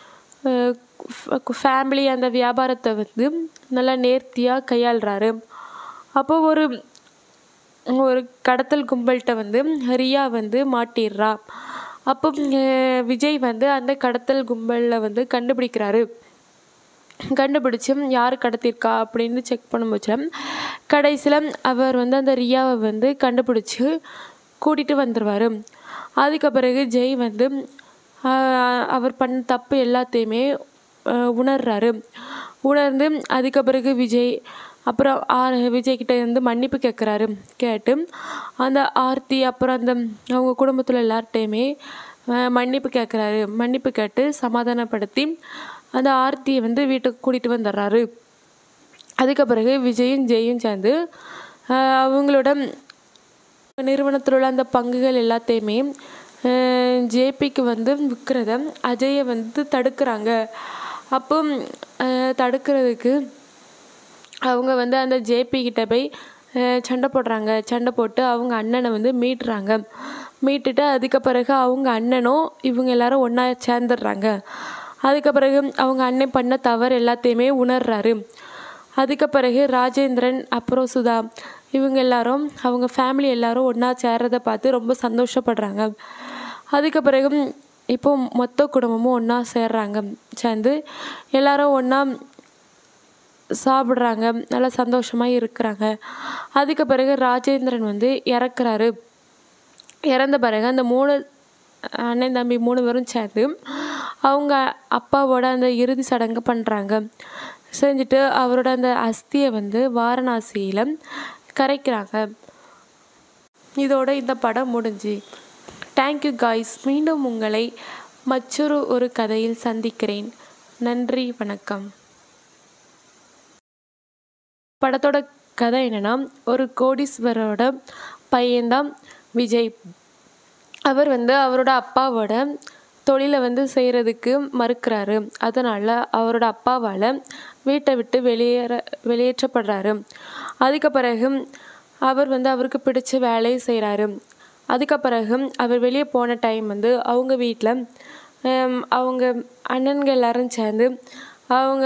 ஃபேமிலி அந்த வியாபாரத்தை வந்து நல்லா நேர்த்தியாக கையாளுறாரு அப்போ ஒரு ஒரு கடத்தல் கும்பல்கிட்ட வந்து ரியா வந்து மாட்டிடுறா அப்போ அஹ், விஜய் வந்து அந்த கடத்தல் கும்பலில் வந்து கண்டுபிடிக்கிறாரு கண்டுபிடிச்சி யார் கடத்தியிருக்கா அப்படின்னு செக் பண்ணும்போது கடைசியில் அவர் வந்து அந்த ரியாவை வந்து கண்டுபிடிச்சி கூட்டிகிட்டு வந்துடுவார் அதுக்கு பிறகு ஜெய் வந்து ஆஹ், அவர் பண்ண தப்பு எல்லாத்தையுமே ஆஹ், உணர்றாரு உணர்ந்து அதுக்கு பிறகு விஜய் அப்புறம் ஆர் விஜய் கிட்ட இருந்து மன்னிப்பு கேட்குறாரு கேட்டு அந்த ஆர்த்தி அப்புறம் அந்த அவங்க குடும்பத்தில் எல்லார்ட்டையுமே ஆஹ், மன்னிப்பு கேட்குறாரு மன்னிப்பு கேட்டு சமாதானப்படுத்தி அந்த ஆர்த்தியை வந்து வீட்டுக்கு கூட்டிகிட்டு வந்துடுறாரு அதுக்கு பிறகு விஜயும் ஜெயும் சேர்ந்து ஆஹ், அவங்களோட நிறுவனத்தில் உள்ள அந்த பங்குகள் எல்லாத்தையுமே ஜேபிக்கு வந்து விற்கிறத அஜயை வந்து தடுக்கிறாங்க அப்போ அஹ், தடுக்கிறதுக்கு அவங்க வந்து அந்த ஜேபி கிட்ட போய் அஹ், சண்டை போடுறாங்க சண்டை போட்டு அவங்க அண்ணனை வந்து மீட்டுறாங்க மீட்டுட்டு அதுக்கு பிறகு அவங்க அண்ணனும் இவங்க எல்லாரும் ஒன்றா சேர்ந்துடுறாங்க அதுக்கு பிறகு அவங்க அண்ணன் பண்ண தவறு எல்லாத்தையுமே உணர்றாரு அதுக்கு பிறகு ராஜேந்திரன் அப்புறம் சுதா இவங்க எல்லாரும் அவங்க ஃபேமிலி எல்லாரும் ஒன்றா சேர்றதை பார்த்து ரொம்ப சந்தோஷப்படுறாங்க அதுக்கு பிறகு இப்போ மொத்த குடும்பமும் ஒன்றா சேர்றாங்க சேர்ந்து எல்லாரும் ஒன்றா சாப்பிட்றாங்க நல்லா சந்தோஷமாக இருக்கிறாங்க அதுக்கு பிறகு ராஜேந்திரன் வந்து இறக்குறாரு இறந்த பிறகு அந்த மூணு அண்ணன் தம்பி மூணு பேரும் சேர்ந்து அவங்க அப்பாவோட அந்த இறுதி சடங்கு பண்ணுறாங்க செஞ்சுட்டு அவரோட அந்த அஸ்தியை வந்து வாரணாசியில் கரைக்கிறாங்க இதோட இந்த படம் முடிஞ்சு தேங்க்யூ காய்ஸ் மீண்டும் உங்களை மற்றொரு ஒரு கதையில் சந்திக்கிறேன் நன்றி வணக்கம் படத்தோட கதை என்னன்னா ஒரு கோடீஸ்வரோட பையன்தான் விஜய் அவர் வந்து அவரோட அப்பாவோட தொழிலை வந்து செய்கிறதுக்கு மறுக்கிறாரு அதனால் அவரோட அப்பாவால் வீட்டை விட்டு வெளியேற வெளியேற்றப்படுறாரு அதுக்கு பிறகு அவர் வந்து அவருக்கு பிடிச்ச வேலையை செய்கிறாரு அதுக்கு பிறகு அவர் வெளியே போன டைம் வந்து அவங்க வீட்டில் அவங்க அண்ணன்கள் எல்லாரும் சேர்ந்து அவங்க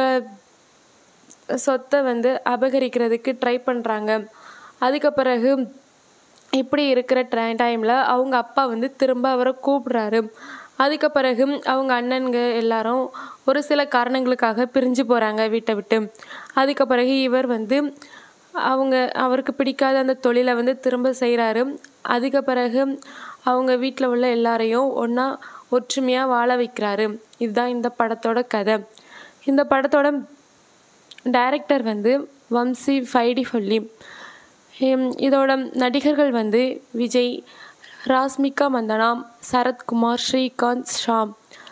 சொத்தை வந்து அபகரிக்கிறதுக்கு ட்ரை பண்ணுறாங்க அதுக்கு பிறகு இப்படி இருக்கிற ட்ரை டைமில் அவங்க அப்பா வந்து திரும்ப அவரை கூப்பிடுறாரு அதுக்கு பிறகு அவங்க அண்ணன்க எல்லாரும் ஒரு சில காரணங்களுக்காக பிரிஞ்சு போகிறாங்க வீட்டை விட்டு அதுக்கு பிறகு இவர் வந்து அவங்க அவருக்கு பிடிக்காத அந்த தொழிலை வந்து திரும்ப செய்கிறாரு அதுக்கு பிறகு அவங்க வீட்டில் உள்ள எல்லாரையும் ஒன்றா ஒற்றுமையாக வாழ வைக்கிறாரு இதுதான் இந்த படத்தோட கதை இந்த படத்தோட டைரக்டர் வந்து வம்சி ஃபைடி ஃபல்லி ஹம், இதோட நடிகர்கள் வந்து விஜய் ராஸ்மிகா மந்தனா சரத்குமார் ஸ்ரீகாந்த் ஷாம்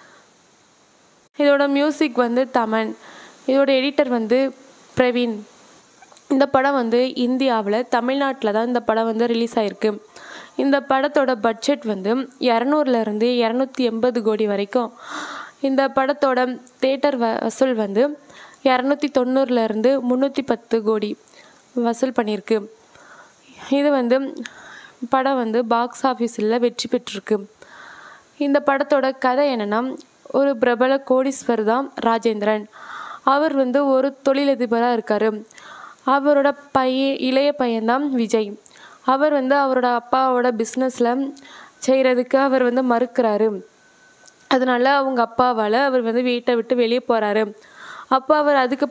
இதோட மியூசிக் வந்து தமன் இதோட எடிட்டர் வந்து பிரவீன் இந்த படம் வந்து இந்தியாவில் தமிழ்நாட்டில் தான் இந்த படம் வந்து ரிலீஸ் ஆயிருக்கு இந்த படத்தோட பட்ஜெட் வந்து இரநூறுலேருந்து இரநூத்தி எண்பது கோடி வரைக்கும் இந்த படத்தோட தேட்டர் வசூல் வந்து இரநூத்தி தொண்ணூறுலேருந்து முந்நூற்றி பத்து கோடி வசூல் பண்ணியிருக்கு இது வந்து படம் வந்து பாக்ஸ் ஆஃபீஸில் வெற்றி பெற்றிருக்கு இந்த படத்தோட கதை என்னென்னா ஒரு பிரபல கோடீஸ்வர் தான் ராஜேந்திரன் அவர் வந்து ஒரு தொழிலதிபராக இருக்கார் அவரோட பையன் இளைய பையன்தான் விஜய் அவர் வந்து அவரோட அப்பாவோட பிஸ்னஸில் செய்கிறதுக்கு அவர் வந்து மறுக்கிறாரு அதனால அவங்க அப்பாவால் அவர் வந்து வீட்டை விட்டு வெளியே போகிறாரு அப்போ அவர் அதுக்கு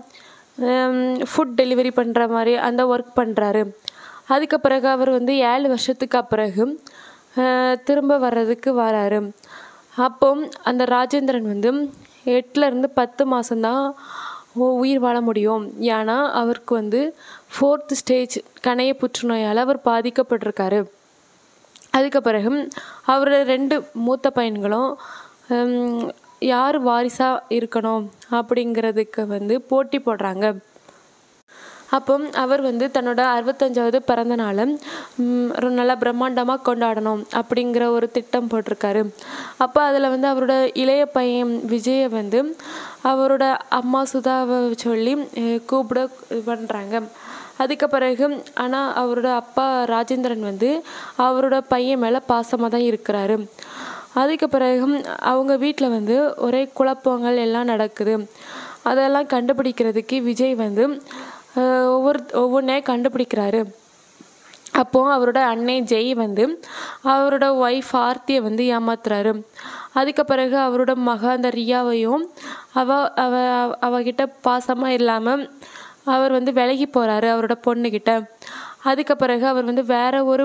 பதிலாக ஃபுட் டெலிவரி பண்ணுற மாதிரி அந்த ஒர்க் பண்ணுறாரு அதுக்கு பிறகு அவர் வந்து ஏழு வருஷத்துக்கு பிறகு அஹ், திரும்ப வர்றதுக்கு வராரு அப்போ அந்த ராஜேந்திரன் வந்து எட்டுலேருந்து பத்து மாதம்தான் உயிர் வாழ முடியும் ஏன்னா அவருக்கு வந்து ஃபோர்த் ஸ்டேஜ் கணைய புற்றுநோயால் அவர் பாதிக்கப்பட்டிருக்காரு அதுக்கு பிறகு அவரோட ரெண்டு மூத்த பையன்களும் ஹம், யார் வாரிசாக இருக்கணும் அப்படிங்கிறதுக்கு வந்து போட்டி போடுறாங்க அப்போ அவர் வந்து தன்னோட அறுபத்தஞ்சாவது பிறந்த நாளை ம், ஒரு நல்லா பிரம்மாண்டமாக கொண்டாடணும் அப்படிங்கிற ஒரு திட்டம் போட்டிருக்காரு அப்போ அதில் வந்து அவரோட இளைய பையன் விஜயை வந்து அவரோட அம்மா சுதாவை சொல்லி அஹ், கூப்பிட இது பண்ணுறாங்க அதுக்கு பிறகு ஆனால் அவரோட அப்பா ராஜேந்திரன் வந்து அவரோட பையன் மேலே பாசமாக தான் இருக்கிறாரு அதுக்கு பிறகு அவங்க வீட்டில் வந்து ஒரே குழப்பங்கள் எல்லாம் நடக்குது அதெல்லாம் கண்டுபிடிக்கிறதுக்கு விஜய் வந்து அஹ், ஒவ்வொரு ஒவ்வொன்றே கண்டுபிடிக்கிறாரு அப்போது அவரோட அன்னை ஜெய் வந்து அவரோட ஒய்ஃப் ஆர்த்தியை வந்து ஏமாத்துறாரு அதுக்கு பிறகு அவரோட மக அந்த ரியாவையும் அவ அவ அவகிட்ட பாசமாக இல்லாமல் அவர் வந்து விலகி போகிறாரு அவரோட பொண்ணுக்கிட்ட அதுக்கு பிறகு அவர் வந்து வேற ஒரு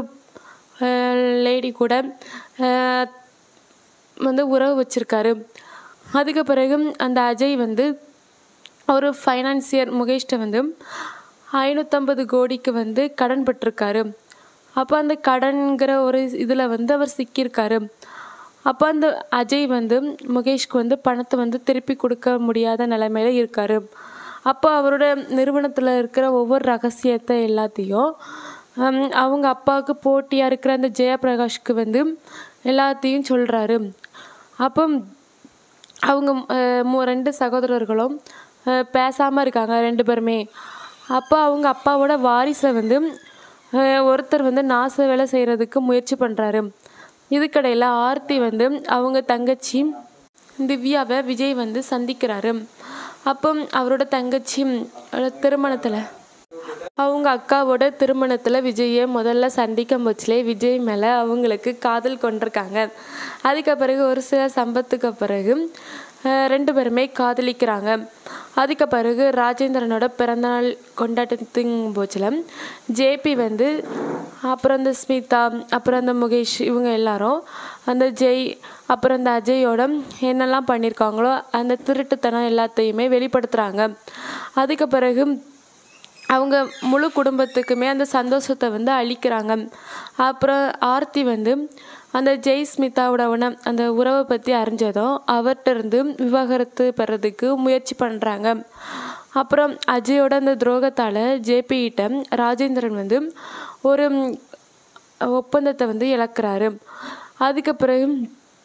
லேடி கூட அஹ், வந்து உறவு வச்சிருக்காரு அதுக்கு பிறகு அந்த அஜய் வந்து ஒரு ஃபைனான்சியர் முகேஷ்ட வந்து ஐநூற்றம்பது கோடிக்கு வந்து கடன் பட்டிருக்காரு அப்போ அந்த கடன்கிற ஒரு இதில் வந்து அவர் சிக்கியிருக்காரு அப்போ அந்த அஜய் வந்து முகேஷ்க்கு வந்து பணத்தை வந்து திருப்பி கொடுக்க முடியாத நிலைமையில இருக்காரு அப்போ அவரோட நிறுவனத்தில் இருக்கிற ஒவ்வொரு ரகசியத்தை எல்லாத்தையும் ஹம், அவங்க அப்பாவுக்கு போட்டியாக இருக்கிற அந்த ஜெயபிரகாஷ்க்கு வந்து எல்லாத்தையும் சொல்கிறாரு அப்போ அவங்க அஹ், மூ ரெண்டு சகோதரர்களும் பேசாமல் இருக்காங்க ரெண்டு பேருமே அப்போ அவங்க அப்பாவோட வாரிசை வந்து அஹ், ஒருத்தர் வந்து நாச வேலை செய்கிறதுக்கு முயற்சி பண்ணுறாரு இதுக்கடையில் ஆர்த்தி வந்து அவங்க தங்கச்சி திவ்யாவை விஜய் வந்து சந்திக்கிறாரு அப்போ அவரோட தங்கச்சி திருமணத்தில் அவங்க அக்காவோட திருமணத்தில் விஜயை முதல்ல சந்திக்கும் போச்சுலே விஜய் மேலே அவங்களுக்கு காதல் கொண்டிருக்காங்க அதுக்கு பிறகு ஒரு சில சம்பத்துக்கு பிறகு அஹ், ரெண்டு பேருமே காதலிக்கிறாங்க அதுக்கு பிறகு ராஜேந்திரனோட பிறந்தநாள் கொண்டாட்டத்தின் போச்சில் ஜேபி வந்து அப்புறம் அந்த ஸ்மிதா அப்புறம் அந்த முகேஷ் இவங்க எல்லாரும் அந்த ஜெய் அப்புறம் அந்த அஜயோட என்னெல்லாம் பண்ணியிருக்காங்களோ அந்த திருட்டுத்தனம் எல்லாத்தையுமே வெளிப்படுத்துகிறாங்க அதுக்கு பிறகு அவங்க முழு குடும்பத்துக்குமே அந்த சந்தோஷத்தை வந்து அளிக்கிறாங்க அப்புறம் ஆர்த்தி வந்து அந்த ஜெய் ஸ்மிதாவோட உண அந்த உறவை பற்றி அறிஞ்சதும் அவர்கிட்ட இருந்து விவாகரத்து பெறதுக்கு முயற்சி பண்ணுறாங்க அப்புறம் அஜயோட அந்த துரோகத்தால் ஜேபிகிட்ட ராஜேந்திரன் வந்து ஒரு ம், ஒப்பந்தத்தை வந்து இழக்கிறாரு அதுக்கு பிறகு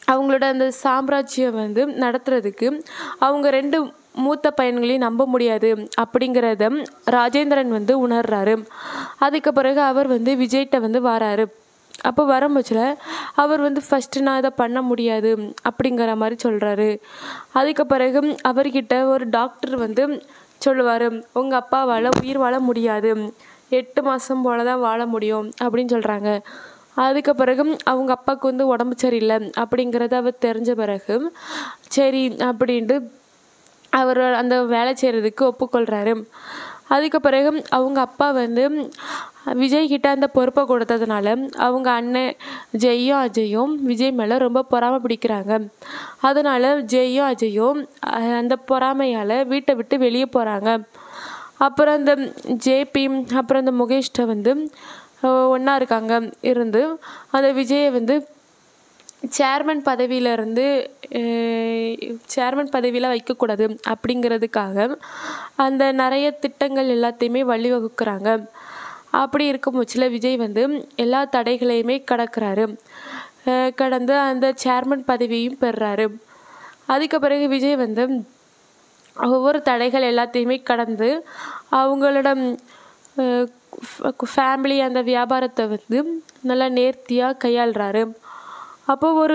அவங்களோட அந்த சாம்ராஜ்யம் வந்து நடத்துறதுக்கு அவங்க ரெண்டு மூத்த பையன்களையும் நம்ப முடியாது அப்படிங்கிறத ராஜேந்திரன் வந்து உணர்றாரு அதுக்கு பிறகு அவர் வந்து விஜய்கிட்ட வந்து வராரு அப்போ வரும்போச்சில் அவர் வந்து ஃபஸ்ட்டு நான் இதை பண்ண முடியாது அப்படிங்கிற மாதிரி சொல்கிறாரு அதுக்கு பிறகு அவர்கிட்ட ஒரு டாக்டர் வந்து சொல்லுவார் உங்கள் அப்பாவால் உயிர் வாழ முடியாது எட்டு மாதம் போல தான் வாழ முடியும் அப்படின்னு சொல்கிறாங்க அதுக்கு பிறகு அவங்க அப்பாவுக்கு வந்து உடம்பு சரியில்லை அப்படிங்கிறத அவர் தெரிஞ்ச பிறகு சரி அப்படின்ட்டு அவர் அந்த வேலை செய்கிறதுக்கு ஒப்புக்கொள்கிறாரு அதுக்கு பிறகு அவங்க அப்பா வந்து விஜய் கிட்ட அந்த பொறுப்பை கொடுத்ததுனால அவங்க அண்ணன் ஜெய்யும் அஜயும் விஜய் மேலே ரொம்ப பொறாமை பிடிக்கிறாங்க அதனால் ஜெய்யும் அஜயும் அஹ், அந்த பொறாமையால் வீட்டை விட்டு வெளியே போகிறாங்க அப்புறம் அந்த ஜேபி அப்புறம் அந்த முகேஷ்ட வந்து ஒன்றா இருக்காங்க இருந்து அந்த விஜயை வந்து சேர்மன் பதவியிலேருந்து சேர்மன் பதவியில் வைக்கக்கூடாது அப்படிங்கிறதுக்காக அந்த நிறைய திட்டங்கள் எல்லாத்தையுமே வழிவகுக்கிறாங்க அப்படி இருக்கும் பட்சத்தில் விஜய் வந்து எல்லா தடைகளையுமே கடக்கிறாரு அஹ் கடந்து அந்த சேர்மன் பதவியும் பெறுறாரு அதுக்கு பிறகு விஜய் வந்து ஒவ்வொரு தடைகள் எல்லாத்தையுமே கடந்து அவங்களோட ஃபேமிலி அந்த வியாபாரத்தை வந்து நல்லா நேர்த்தியாக கையாளுறாரு அப்போ ஒரு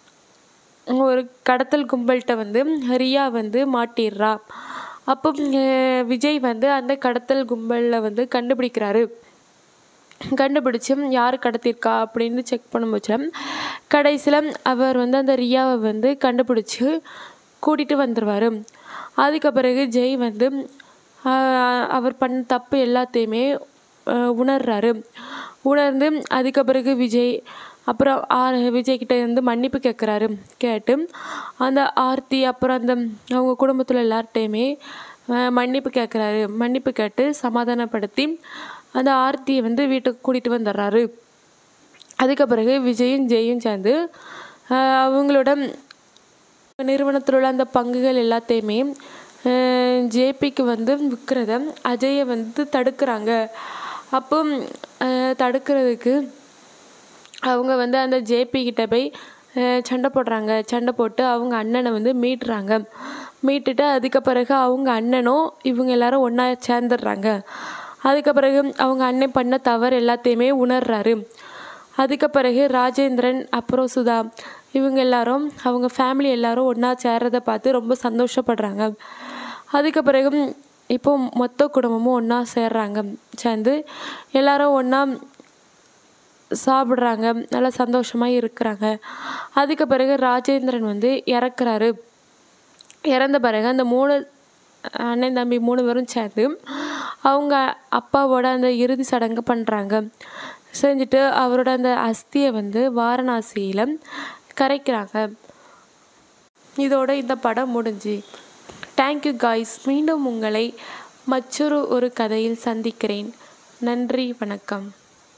ஒரு கடத்தல் கும்பல்கிட்ட வந்து ரியா வந்து மாட்டிடுறா அப்போ அஹ், விஜய் வந்து அந்த கடத்தல் கும்பலில் வந்து கண்டுபிடிக்கிறாரு கண்டுபிடிச்சி யார் கடத்திருக்கா அப்படின்னு செக் பண்ணும்போது கடைசியில் அவர் வந்து அந்த ரியாவை வந்து கண்டுபிடிச்சி கூட்டிகிட்டு வந்துடுவார் அதுக்கு பிறகு ஜெய் வந்து ஆஹ், அவர் பண்ண தப்பு எல்லாத்தையுமே ஆஹ், உணர்றாரு உணர்ந்து அதுக்கு பிறகு விஜய் அப்புறம் ஆர் விஜய் கிட்ட இருந்து மன்னிப்பு கேட்குறாரு கேட்டு அந்த ஆர்த்தி அப்புறம் அந்த அவங்க குடும்பத்தில் எல்லார்ட்டையுமே ஆஹ், மன்னிப்பு கேட்குறாரு மன்னிப்பு கேட்டு சமாதானப்படுத்தி அந்த ஆர்த்தியை வந்து வீட்டுக்கு கூட்டிகிட்டு வந்துடுறாரு அதுக்கு பிறகு விஜயும் ஜெயும் சேர்ந்து ஆஹ், அவங்களோட நிறுவனத்தில் உள்ள அந்த பங்குகள் எல்லாத்தையுமே ஜேபிக்கு வந்து விற்கிறத அஜயை வந்து தடுக்கிறாங்க அப்போ ஆஹ், தடுக்கிறதுக்கு அவங்க வந்து அந்த ஜேபி கிட்ட போய் அஹ், சண்டை போடுறாங்க சண்டை போட்டு அவங்க அண்ணனை வந்து மீட்டுறாங்க மீட்டுட்டு அதுக்கு பிறகு அவங்க அண்ணனும் இவங்க எல்லாரும் ஒன்றா சேர்ந்துடுறாங்க அதுக்கு பிறகு அவங்க அண்ணன் பண்ண தவறு எல்லாத்தையுமே உணர்றாரு அதுக்கு பிறகு ராஜேந்திரன் அப்புறம் சுதா இவங்க எல்லாரும் அவங்க ஃபேமிலி எல்லாரும் ஒன்றா சேர்றதை பார்த்து ரொம்ப சந்தோஷப்படுறாங்க அதுக்கு பிறகு இப்போ மொத்த குடும்பமும் ஒன்றா சேர்றாங்க சேர்ந்து எல்லாரும் ஒன்றா சாப்பிட்றாங்க நல்லா சந்தோஷமாக இருக்கிறாங்க அதுக்கு பிறகு ராஜேந்திரன் வந்து இறக்குறாரு இறந்த பிறகு அந்த மூணு அண்ணன் தம்பி மூணு பேரும் சேர்ந்து அவங்க அப்பாவோட அந்த இறுதி சடங்கு பண்ணுறாங்க செஞ்சுட்டு அவரோட அந்த அஸ்தியை வந்து வாரணாசியில் கரைக்கிறாங்க இதோட இந்த படம் முடிஞ்சு தேங்க்யூ காய்ஸ் மீண்டும் உங்களை மற்றொரு ஒரு கதையில் சந்திக்கிறேன் நன்றி வணக்கம்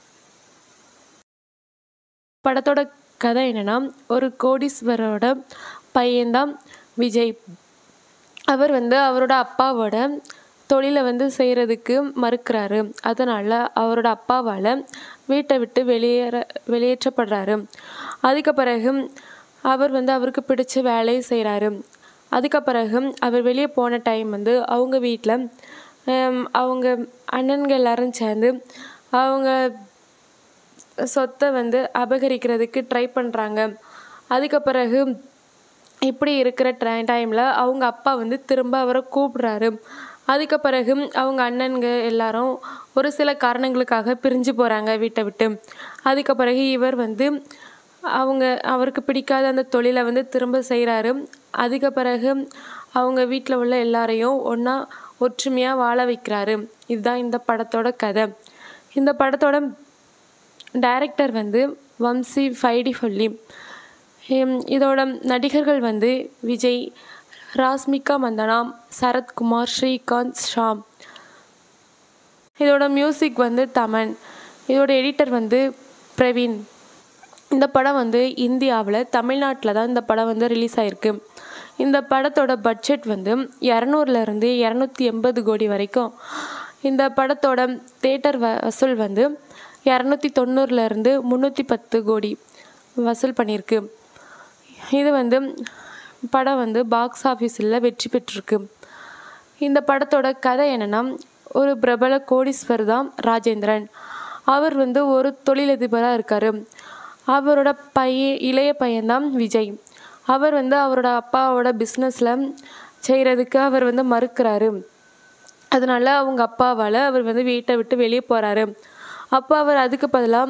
படத்தோட கதை என்னன்னா ஒரு கோடீஸ்வரோட பையன்தான் விஜய் அவர் வந்து அவரோட அப்பாவோட தொழிலை வந்து செய்கிறதுக்கு மறுக்கிறாரு அதனால் அவரோட அப்பாவால் வீட்டை விட்டு வெளியேற வெளியேற்றப்படுறாரு அதுக்கு பிறகு அவர் வந்து அவருக்கு பிடிச்ச வேலையை செய்கிறாரு அதுக்கு பிறகு அவர் வெளியே போன டைம் வந்து அவங்க வீட்டில் அவங்க அண்ணன்கள் எல்லாரும் சேர்ந்து அவங்க சொத்தை வந்து அபகரிக்கிறதுக்கு ட்ரை பண்ணுறாங்க அதுக்கு பிறகு இப்படி இருக்கிற ட்ரை டைமில் அவங்க அப்பா வந்து திரும்ப அவரை கூப்பிடுறாரு அதுக்கு பிறகு அவங்க அண்ணன்க எல்லாரும் ஒரு சில காரணங்களுக்காக பிரிஞ்சு போகிறாங்க வீட்டை விட்டு அதுக்கு பிறகு இவர் வந்து அவங்க அவருக்கு பிடிக்காத அந்த தொழிலை வந்து திரும்ப செய்கிறாரு அதுக்கு பிறகு அவங்க வீட்டில் உள்ள எல்லாரையும் ஒன்றா ஒற்றுமையாக வாழ வைக்கிறாரு இதுதான் இந்த படத்தோட கதை இந்த படத்தோட டைரக்டர் வந்து வம்சி ஃபைடி ஃபொல்லி ஹம், இதோட நடிகர்கள் வந்து விஜய் ராஸ்மிகா மந்தனா சரத்குமார் ஸ்ரீகாந்த் ஷாம் இதோட மியூசிக் வந்து தமன் இதோட எடிட்டர் வந்து பிரவீன் இந்த படம் வந்து இந்தியாவில் தமிழ்நாட்டில் தான் இந்த படம் வந்து ரிலீஸ் ஆயிருக்கு இந்த படத்தோட பட்ஜெட் வந்து இரநூறுலேருந்து இரநூத்தி எண்பது கோடி வரைக்கும் இந்த படத்தோட தேட்டர் வசூல் வந்து இரநூத்தி தொண்ணூறுலேருந்து முந்நூற்றி பத்து கோடி வசூல் பண்ணியிருக்கு இது வந்து படம் வந்து பாக்ஸ் ஆஃபீஸில் வெற்றி பெற்றிருக்கு இந்த படத்தோட கதை என்னென்னா ஒரு பிரபல கோடீஸ்வர் தான் ராஜேந்திரன் அவர் வந்து ஒரு தொழிலதிபராக இருக்கார் அவரோட பையன் இளைய பையன்தான் விஜய் அவர் வந்து அவரோட அப்பாவோட பிஸ்னஸில் செய்கிறதுக்கு அவர் வந்து மறுக்கிறாரு அதனால அவங்க அப்பாவால் அவர் வந்து வீட்டை விட்டு வெளியே போகிறாரு அப்போ அவர் அதுக்கு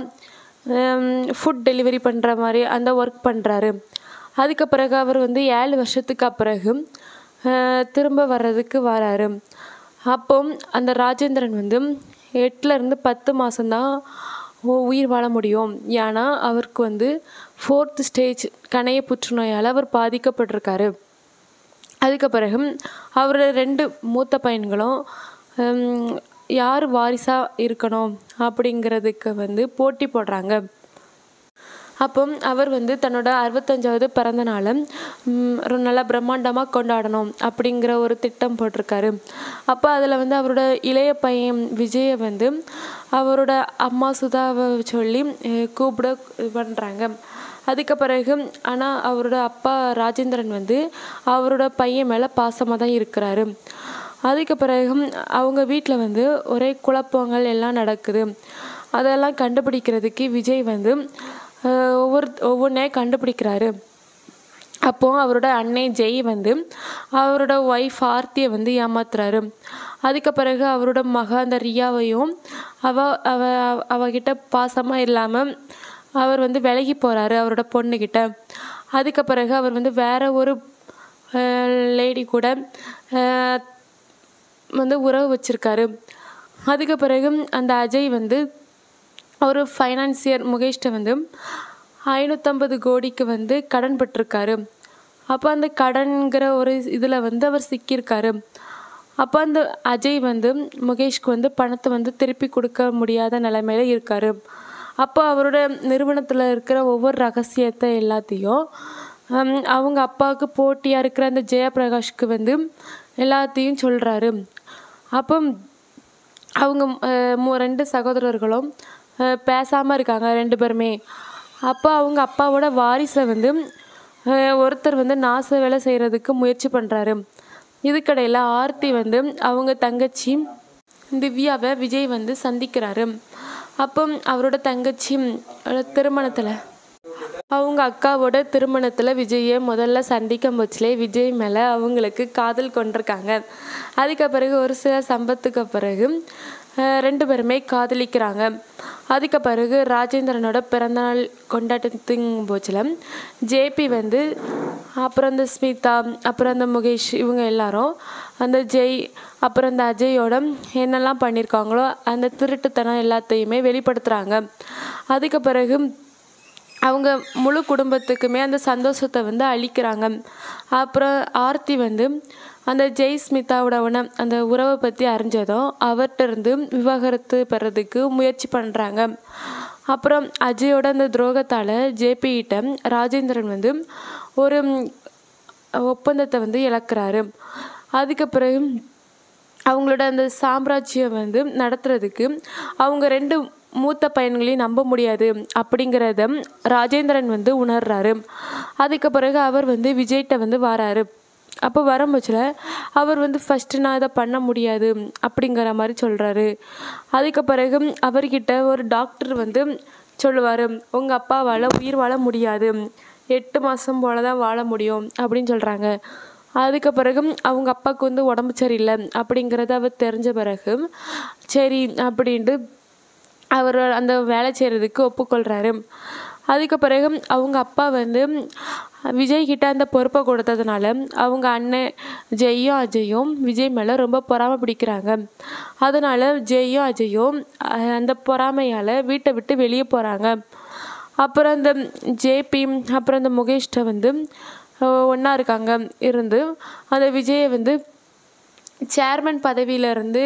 பதிலாக ஃபுட் டெலிவரி பண்ணுற மாதிரி அந்த ஒர்க் பண்ணுறாரு அதுக்கு பிறகு அவர் வந்து ஏழு வருஷத்துக்கு பிறகு அஹ், திரும்ப வர்றதுக்கு வராரு அப்போ அந்த ராஜேந்திரன் வந்து எட்டுலேருந்து பத்து மாதம்தான் உயிர் வாழ முடியும் ஏன்னா அவருக்கு வந்து ஃபோர்த் ஸ்டேஜ் கணைய புற்றுநோயால் அவர் பாதிக்கப்பட்டிருக்காரு அதுக்கு பிறகு அவரோட ரெண்டு மூத்த பையன்களும் ஹம், யார் வாரிசாக இருக்கணும் அப்படிங்கிறதுக்கு வந்து போட்டி போடுறாங்க அப்போ அவர் வந்து தன்னோட அறுபத்தஞ்சாவது பிறந்த நாளை ம், ஒரு நல்லா பிரம்மாண்டமாக கொண்டாடணும் அப்படிங்கிற ஒரு திட்டம் போட்டிருக்காரு அப்போ அதில் வந்து அவரோட இளைய பையன் விஜயை வந்து அவரோட அம்மா சுதாவை சொல்லி அஹ், கூப்பிட இது பண்ணுறாங்க அதுக்கு பிறகு ஆனால் அவரோட அப்பா ராஜேந்திரன் வந்து அவரோட பையன் மேலே பாசமாக தான் இருக்கிறாரு அதுக்கு பிறகு அவங்க வீட்டில் வந்து ஒரே குழப்பங்கள் எல்லாம் நடக்குது அதெல்லாம் கண்டுபிடிக்கிறதுக்கு விஜய் வந்து அஹ், ஒவ்வொரு ஒவ்வொன்றே கண்டுபிடிக்கிறாரு அப்போ அவரோட அன்னை ஜெய் வந்து அவரோட ஒய்ஃப் ஆர்த்தியை வந்து ஏமாத்துறாரு அதுக்கு பிறகு அவரோட மக அந்த ரியாவையும் அவ அவ அவகிட்ட பாசமாக இல்லாமல் அவர் வந்து விலகி போகிறாரு அவரோட பொண்ணுக்கிட்ட அதுக்கு பிறகு அவர் வந்து வேற ஒரு லேடி கூட அஹ், வந்து உறவு வச்சிருக்காரு அதுக்கு பிறகு அந்த அஜய் வந்து ஒரு ஃபைனான்சியர் முகேஷ்ட வந்து ஐநூற்றம்பது கோடிக்கு வந்து கடன் பெற்றிருக்காரு அப்போ அந்த கடன்கிற ஒரு இதில் வந்து அவர் சிக்கியிருக்காரு அப்போ அந்த அஜய் வந்து முகேஷ்க்கு வந்து பணத்தை வந்து திருப்பி கொடுக்க முடியாத நிலைமையில இருக்காரு அப்போ அவரோட நிறுவனத்தில் இருக்கிற ஒவ்வொரு ரகசியத்தை எல்லாத்தையும் ஹம், அவங்க அப்பாவுக்கு போட்டியாக இருக்கிற அந்த ஜெயபிரகாஷ்க்கு வந்து எல்லாத்தையும் சொல்கிறாரு அப்போ அவங்க அஹ், மூ- ரெண்டு சகோதரர்களும் பேசாமல் இருக்காங்க ரெண்டு பேருமே அப்போ அவங்க அப்பாவோட வாரிசை வந்து அஹ், ஒருத்தர் வந்து நாச வேலை செய்கிறதுக்கு முயற்சி பண்ணுறாரு இதுக்கடையில் ஆர்த்தி வந்து அவங்க தங்கச்சி திவ்யாவை விஜய் வந்து சந்திக்கிறாரு அப்போ அவரோட தங்கச்சி திருமணத்தில் அவங்க அக்காவோட திருமணத்தில் விஜயை முதல்ல சந்திக்கும் போச்சுலே விஜய் மேலே அவங்களுக்கு காதல் கொண்டிருக்காங்க அதுக்கு பிறகு ஒரு சில சம்பத்துக்கு பிறகு அஹ், ரெண்டு பேருமே காதலிக்கிறாங்க அதுக்கு பிறகு ராஜேந்திரனோட பிறந்தநாள் கொண்டாட்டத்தின் போச்சில் ஜேபி வந்து அப்புறம் அந்த ஸ்மிதா அப்புறம் அந்த முகேஷ் இவங்க எல்லாரும் அந்த ஜெய் அப்புறம் அந்த அஜயோட என்னெல்லாம் பண்ணியிருக்காங்களோ அந்த திருட்டுத்தனம் எல்லாத்தையுமே வெளிப்படுத்துகிறாங்க அதுக்கு பிறகு அவங்க முழு குடும்பத்துக்குமே அந்த சந்தோஷத்தை வந்து அளிக்கிறாங்க அப்புறம் ஆர்த்தி வந்து அந்த ஜெய் ஸ்மிதாவோட உண அந்த உறவை பற்றி அறிஞ்சதும் அவர்கிட்ட இருந்து விவாகரத்து பெறதுக்கு முயற்சி பண்ணுறாங்க அப்புறம் அஜயோட அந்த துரோகத்தால் ஜேபிகிட்ட ராஜேந்திரன் வந்து ஒரு ம், ஒப்பந்தத்தை வந்து இழக்கிறாரு அதுக்கு பிறகு அவங்களோட அந்த சாம்ராஜ்யம் வந்து நடத்துறதுக்கு அவங்க ரெண்டு மூத்த பையன்களையும் நம்ப முடியாது அப்படிங்கிறத ராஜேந்திரன் வந்து உணர்றாரு அதுக்கு பிறகு அவர் வந்து விஜய்கிட்ட வந்து வராரு அப்போ வரும்போச்சில் அவர் வந்து ஃபஸ்ட்டு நான் இதை பண்ண முடியாது அப்படிங்கிற மாதிரி சொல்கிறாரு அதுக்கு பிறகு அவர்கிட்ட ஒரு டாக்டர் வந்து சொல்லுவார் உங்கள் அப்பாவால் உயிர் வாழ முடியாது எட்டு மாதம் போல தான் வாழ முடியும் அப்படின்னு சொல்கிறாங்க அதுக்கு பிறகு அவங்க அப்பாவுக்கு வந்து உடம்பு சரியில்லை அப்படிங்கிறத அவர் தெரிஞ்ச பிறகு சரி அப்படின்ட்டு அவர் அந்த வேலை செய்கிறதுக்கு ஒப்புக்கொள்கிறாரு அதுக்கு பிறகு அவங்க அப்பா வந்து விஜய் கிட்ட அந்த பொறுப்பை கொடுத்ததுனால அவங்க அண்ணன் ஜெய்யும் அஜயும் விஜய் மேலே ரொம்ப பொறாமை பிடிக்கிறாங்க அதனால ஜெய்யும் அஜயும் அஹ், அந்த பொறாமையால் வீட்டை விட்டு வெளியே போகிறாங்க அப்புறம் இந்த ஜேபி அப்புறம் இந்த முகேஷ்ட வந்து ஒன்றா இருக்காங்க இருந்து அந்த விஜயை வந்து சேர்மன் பதவியிலேருந்து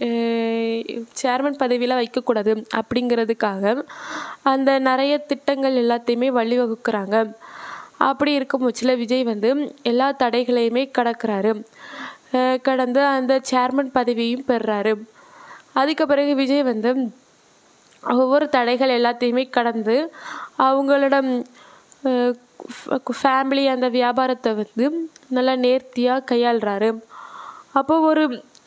சேர்மன் பதவியில் வைக்கக்கூடாது அப்படிங்கிறதுக்காக அந்த நிறைய திட்டங்கள் எல்லாத்தையுமே வழிவகுக்கிறாங்க அப்படி இருக்கும் பட்சத்தில் விஜய் வந்து எல்லா தடைகளையுமே கடக்கிறாரு அஹ் கடந்து அந்த சேர்மன் பதவியும் பெறுறாரு அதுக்கு பிறகு விஜய் வந்து ஒவ்வொரு தடைகள் எல்லாத்தையுமே கடந்து அவங்களோட அஹ், ஃபேமிலி அந்த வியாபாரத்தை வந்து நல்லா நேர்த்தியாக கையாளுறாரு அப்போ ஒரு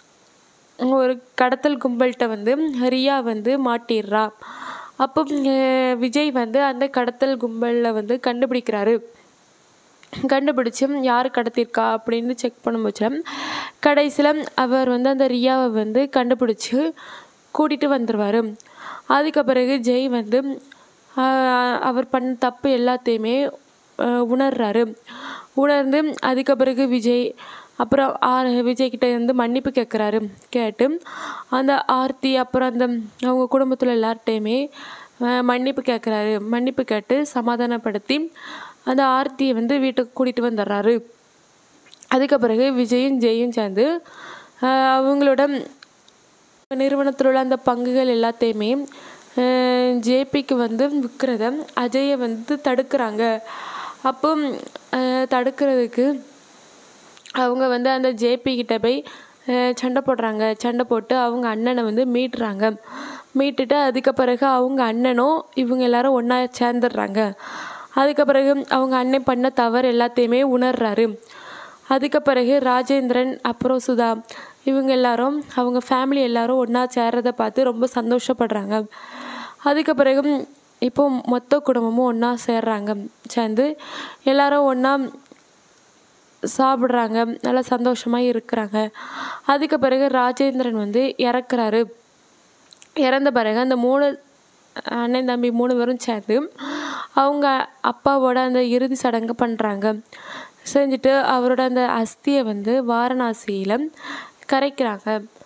ஒரு கடத்தல் கும்பல்கிட்ட வந்து ரியா வந்து மாட்டிடுறா அப்போ அஹ், விஜய் வந்து அந்த கடத்தல் கும்பலில் வந்து கண்டுபிடிக்கிறாரு கண்டுபிடிச்சி யார் கடத்திருக்கா அப்படின்னு செக் பண்ணும்போது கடைசியில் அவர் வந்து அந்த ரியாவை வந்து கண்டுபிடிச்சி கூட்டிகிட்டு வந்துடுவார் அதுக்கு பிறகு ஜெய் வந்து ஆஹ், அவர் பண்ண தப்பு எல்லாத்தையுமே ஆஹ், உணர்றாரு உணர்ந்து அதுக்கு பிறகு விஜய் அப்புறம் ஆர் விஜய் கிட்ட இருந்து மன்னிப்பு கேட்குறாரு கேட்டு அந்த ஆர்த்தி அப்புறம் அந்த அவங்க குடும்பத்தில் எல்லார்ட்டையுமே ஆஹ், மன்னிப்பு கேட்குறாரு மன்னிப்பு கேட்டு சமாதானப்படுத்தி அந்த ஆர்த்தியை வந்து வீட்டுக்கு கூட்டிகிட்டு வந்துடுறாரு அதுக்கு பிறகு விஜயும் ஜெயும் சேர்ந்து ஆஹ், அவங்களோட நிறுவனத்தில் உள்ள அந்த பங்குகள் எல்லாத்தையுமே ஜேபிக்கு வந்து விற்கிறத அஜயை வந்து தடுக்கிறாங்க அப்போ ஆஹ், தடுக்கிறதுக்கு அவங்க வந்து அந்த ஜேபி கிட்ட போய் அஹ், சண்டை போடுறாங்க சண்டை போட்டு அவங்க அண்ணனை வந்து மீட்டுறாங்க மீட்டுட்டு அதுக்கு பிறகு அவங்க அண்ணனும் இவங்க எல்லாரும் ஒன்றா சேர்ந்துடுறாங்க அதுக்கு பிறகு அவங்க அண்ணன் பண்ண தவறு எல்லாத்தையுமே உணர்றாரு அதுக்கு பிறகு ராஜேந்திரன் அப்புறம் சுதா இவங்க எல்லாரும் அவங்க ஃபேமிலி எல்லாரும் ஒன்றா சேர்றதை பார்த்து ரொம்ப சந்தோஷப்படுறாங்க அதுக்கு பிறகு இப்போ மொத்த குடும்பமும் ஒன்றா சேர்றாங்க சேர்ந்து எல்லாரும் ஒன்றா சாப்பிட்றாங்க நல்லா சந்தோஷமாக இருக்கிறாங்க அதுக்கு பிறகு ராஜேந்திரன் வந்து இறக்குறாரு இறந்த பிறகு அந்த மூணு அண்ணன் தம்பி மூணு பேரும் சேர்ந்து அவங்க அப்பாவோட அந்த இறுதி சடங்கு பண்ணுறாங்க செஞ்சுட்டு அவரோட அந்த அஸ்தியை வந்து வாரணாசியில் கரைக்கிறாங்க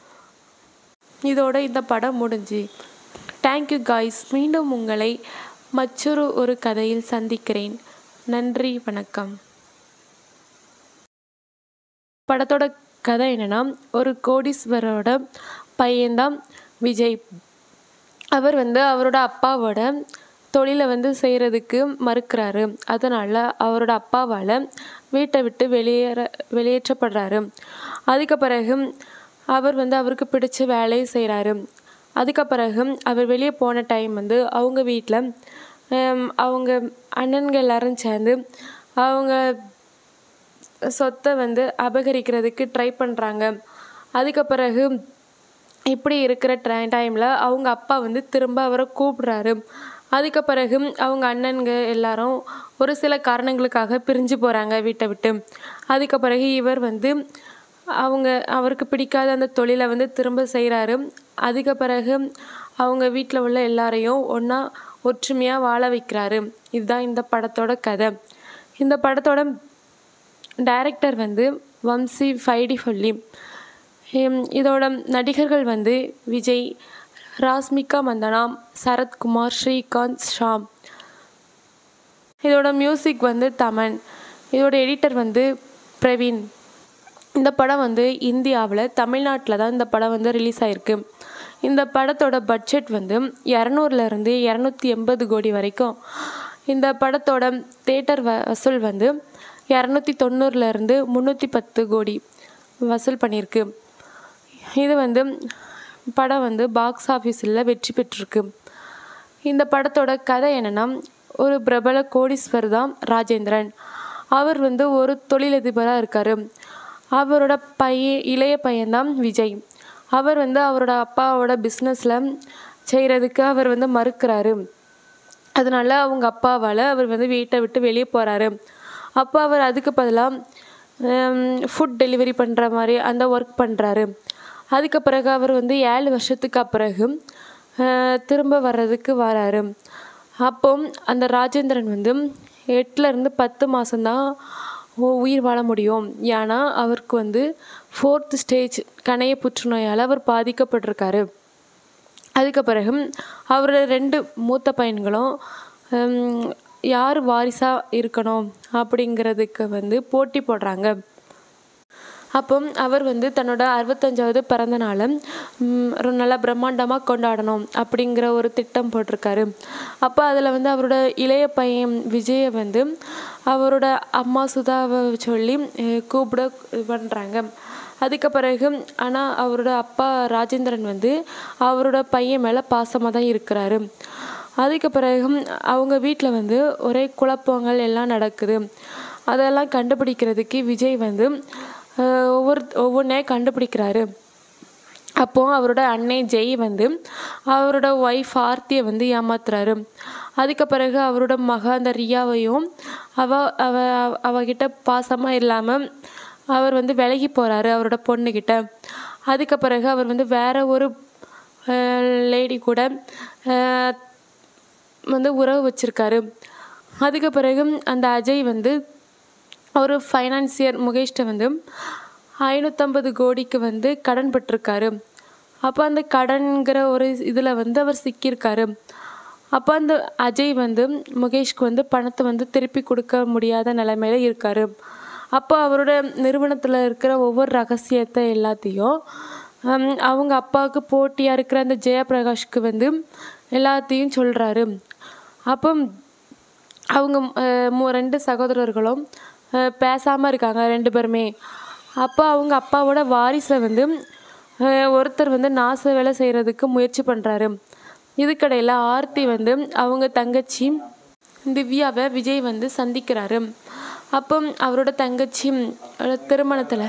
இதோட இந்த படம் முடிஞ்சு தேங்க்யூ காய்ஸ் மீண்டும் உங்களை மற்றொரு ஒரு கதையில் சந்திக்கிறேன் நன்றி வணக்கம் படத்தோட கதை என்னன்னா ஒரு கோடீஸ்வரோட பையன்தான் விஜய் அவர் வந்து அவரோட அப்பாவோட தொழிலை வந்து செய்கிறதுக்கு மறுக்கிறாரு அதனால் அவரோட அப்பாவால் வீட்டை விட்டு வெளியேற வெளியேற்றப்படுறாரு அதுக்கு பிறகு அவர் வந்து அவருக்கு பிடிச்ச வேலையை செய்கிறாரு அதுக்கு பிறகு அவர் வெளியே போன டைம் வந்து அவங்க வீட்டில் அவங்க அண்ணன்கள் எல்லாரும் சேர்ந்து அவங்க சொத்தை வந்து அபகரிக்கிறதுக்கு ட்ரை பண்ணுறாங்க அதுக்கு பிறகு இப்படி இருக்கிற ட்ரை டைமில் அவங்க அப்பா வந்து திரும்ப அவரை கூப்பிடுறாரு அதுக்கு பிறகு அவங்க அண்ணன்க எல்லாரும் ஒரு சில காரணங்களுக்காக பிரிஞ்சு போகிறாங்க வீட்டை விட்டு அதுக்கு பிறகு இவர் வந்து அவங்க அவருக்கு பிடிக்காத அந்த தொழிலை வந்து திரும்ப செய்கிறாரு அதுக்கு பிறகு அவங்க வீட்டில் உள்ள எல்லாரையும் ஒன்றா ஒற்றுமையாக வாழ வைக்கிறாரு இதுதான் இந்த படத்தோட கதை இந்த படத்தோட டைரக்டர் வந்து வம்சி ஃபைடி சொல்லி இதோட நடிகர்கள் வந்து விஜய் ராஸ்மிகா மந்தனா சரத்குமார் ஸ்ரீகாந்த் ஷாம் இதோட மியூசிக் வந்து தமன் இதோட எடிட்டர் வந்து பிரவீன் இந்த படம் வந்து இந்தியாவில் தமிழ்நாட்டில் தான் இந்த படம் வந்து ரிலீஸ் ஆயிருக்கு இந்த படத்தோட பட்ஜெட் வந்து இரநூறுலேருந்து இரநூத்தி எண்பது கோடி வரைக்கும் இந்த படத்தோட தேட்டர் வ வசூல் வந்து இரநூத்தி தொண்ணூறுலேருந்து முந்நூற்றி பத்து கோடி வசூல் பண்ணியிருக்கு இது வந்து படம் வந்து பாக்ஸ் ஆஃபீஸில் வெற்றி பெற்றிருக்கு இந்த படத்தோட கதை என்னென்னா ஒரு பிரபல கோடீஸ்வர் தான் ராஜேந்திரன் அவர் வந்து ஒரு தொழிலதிபராக இருக்கார் அவரோட பையன் இளைய பையன்தான் விஜய் அவர் வந்து அவரோட அப்பாவோட பிஸ்னஸில் செய்கிறதுக்கு அவர் வந்து மறுக்கிறாரு அதனால அவங்க அப்பாவால் அவர் வந்து வீட்டை விட்டு வெளியே போகிறாரு அப்போ அவர் அதுக்கு பதிலாக ஃபுட் டெலிவரி பண்ணுற மாதிரி அந்த ஒர்க் பண்ணுறாரு அதுக்கு பிறகு அவர் வந்து ஏழு வருஷத்துக்கு பிறகு அஹ், திரும்ப வர்றதுக்கு வராரு அப்போ அந்த ராஜேந்திரன் வந்து எட்டுலேருந்து பத்து மாதம்தான் உயிர் வாழ முடியும் ஏன்னா அவருக்கு வந்து ஃபோர்த் ஸ்டேஜ் கணைய புற்றுநோயால் அவர் பாதிக்கப்பட்டிருக்காரு அதுக்கு பிறகு அவரோட ரெண்டு மூத்த பையன்களும் ஹம், யார் வாரிசாக இருக்கணும் அப்படிங்கிறதுக்கு வந்து போட்டி போடுறாங்க அப்போ அவர் வந்து தன்னோட அறுபத்தஞ்சாவது பிறந்த நாளை ம், ஒரு நல்லா பிரம்மாண்டமாக கொண்டாடணும் அப்படிங்கிற ஒரு திட்டம் போட்டிருக்காரு அப்போ அதில் வந்து அவரோட இளைய பையன் விஜயை வந்து அவரோட அம்மா சுதாவை சொல்லி அஹ், கூப்பிட இது பண்ணுறாங்க அதுக்கு பிறகு ஆனால் அவரோட அப்பா ராஜேந்திரன் வந்து அவரோட பையன் மேலே பாசமாக தான் இருக்கிறாரு அதுக்கு பிறகு அவங்க வீட்டில் வந்து ஒரே குழப்பங்கள் எல்லாம் நடக்குது அதெல்லாம் கண்டுபிடிக்கிறதுக்கு விஜய் வந்து அஹ், ஒவ்வொரு ஒவ்வொன்றே கண்டுபிடிக்கிறாரு அப்போ அவரோட அன்னை ஜெய் வந்து அவரோட ஒய்ஃப் ஆர்த்தியை வந்து ஏமாத்துறாரு அதுக்கு பிறகு அவரோட மக அந்த ரியாவையும் அவ அவ அவகிட்ட பாசமாக இல்லாமல் அவர் வந்து விலகி போகிறாரு அவரோட பொண்ணுக்கிட்ட அதுக்கு பிறகு அவர் வந்து வேற ஒரு லேடி கூட அஹ், வந்து உறவு வச்சிருக்காரு அதுக்கு பிறகு அந்த அஜய் வந்து ஒரு ஃபைனான்சியர் முகேஷ்ட வந்து ஐநூற்றம்பது கோடிக்கு வந்து கடன் பெற்றிருக்காரு அப்போ அந்த கடன்கிற ஒரு இதில் வந்து அவர் சிக்கியிருக்காரு அப்போ அந்த அஜய் வந்து முகேஷ்க்கு வந்து பணத்தை வந்து திருப்பி கொடுக்க முடியாத நிலைமையில இருக்காரு அப்போ அவரோட நிறுவனத்தில் இருக்கிற ஒவ்வொரு ரகசியத்தை எல்லாத்தையும் ஹம், அவங்க அப்பாவுக்கு போட்டியாக இருக்கிற அந்த ஜெயபிரகாஷ்க்கு வந்து எல்லாத்தையும் சொல்கிறாரு அப்போ அவங்க அஹ், மூ- ரெண்டு சகோதரர்களும் பேசாமல் இருக்காங்க ரெண்டு பேருமே அப்போ அவங்க அப்பாவோட வாரிசை வந்து அஹ், ஒருத்தர் வந்து நாச வேலை செய்கிறதுக்கு முயற்சி பண்ணுறாரு இதுக்கடையில் ஆர்த்தி வந்து அவங்க தங்கச்சி திவ்யாவை விஜய் வந்து சந்திக்கிறாரு அப்போ அவரோட தங்கச்சி திருமணத்தில்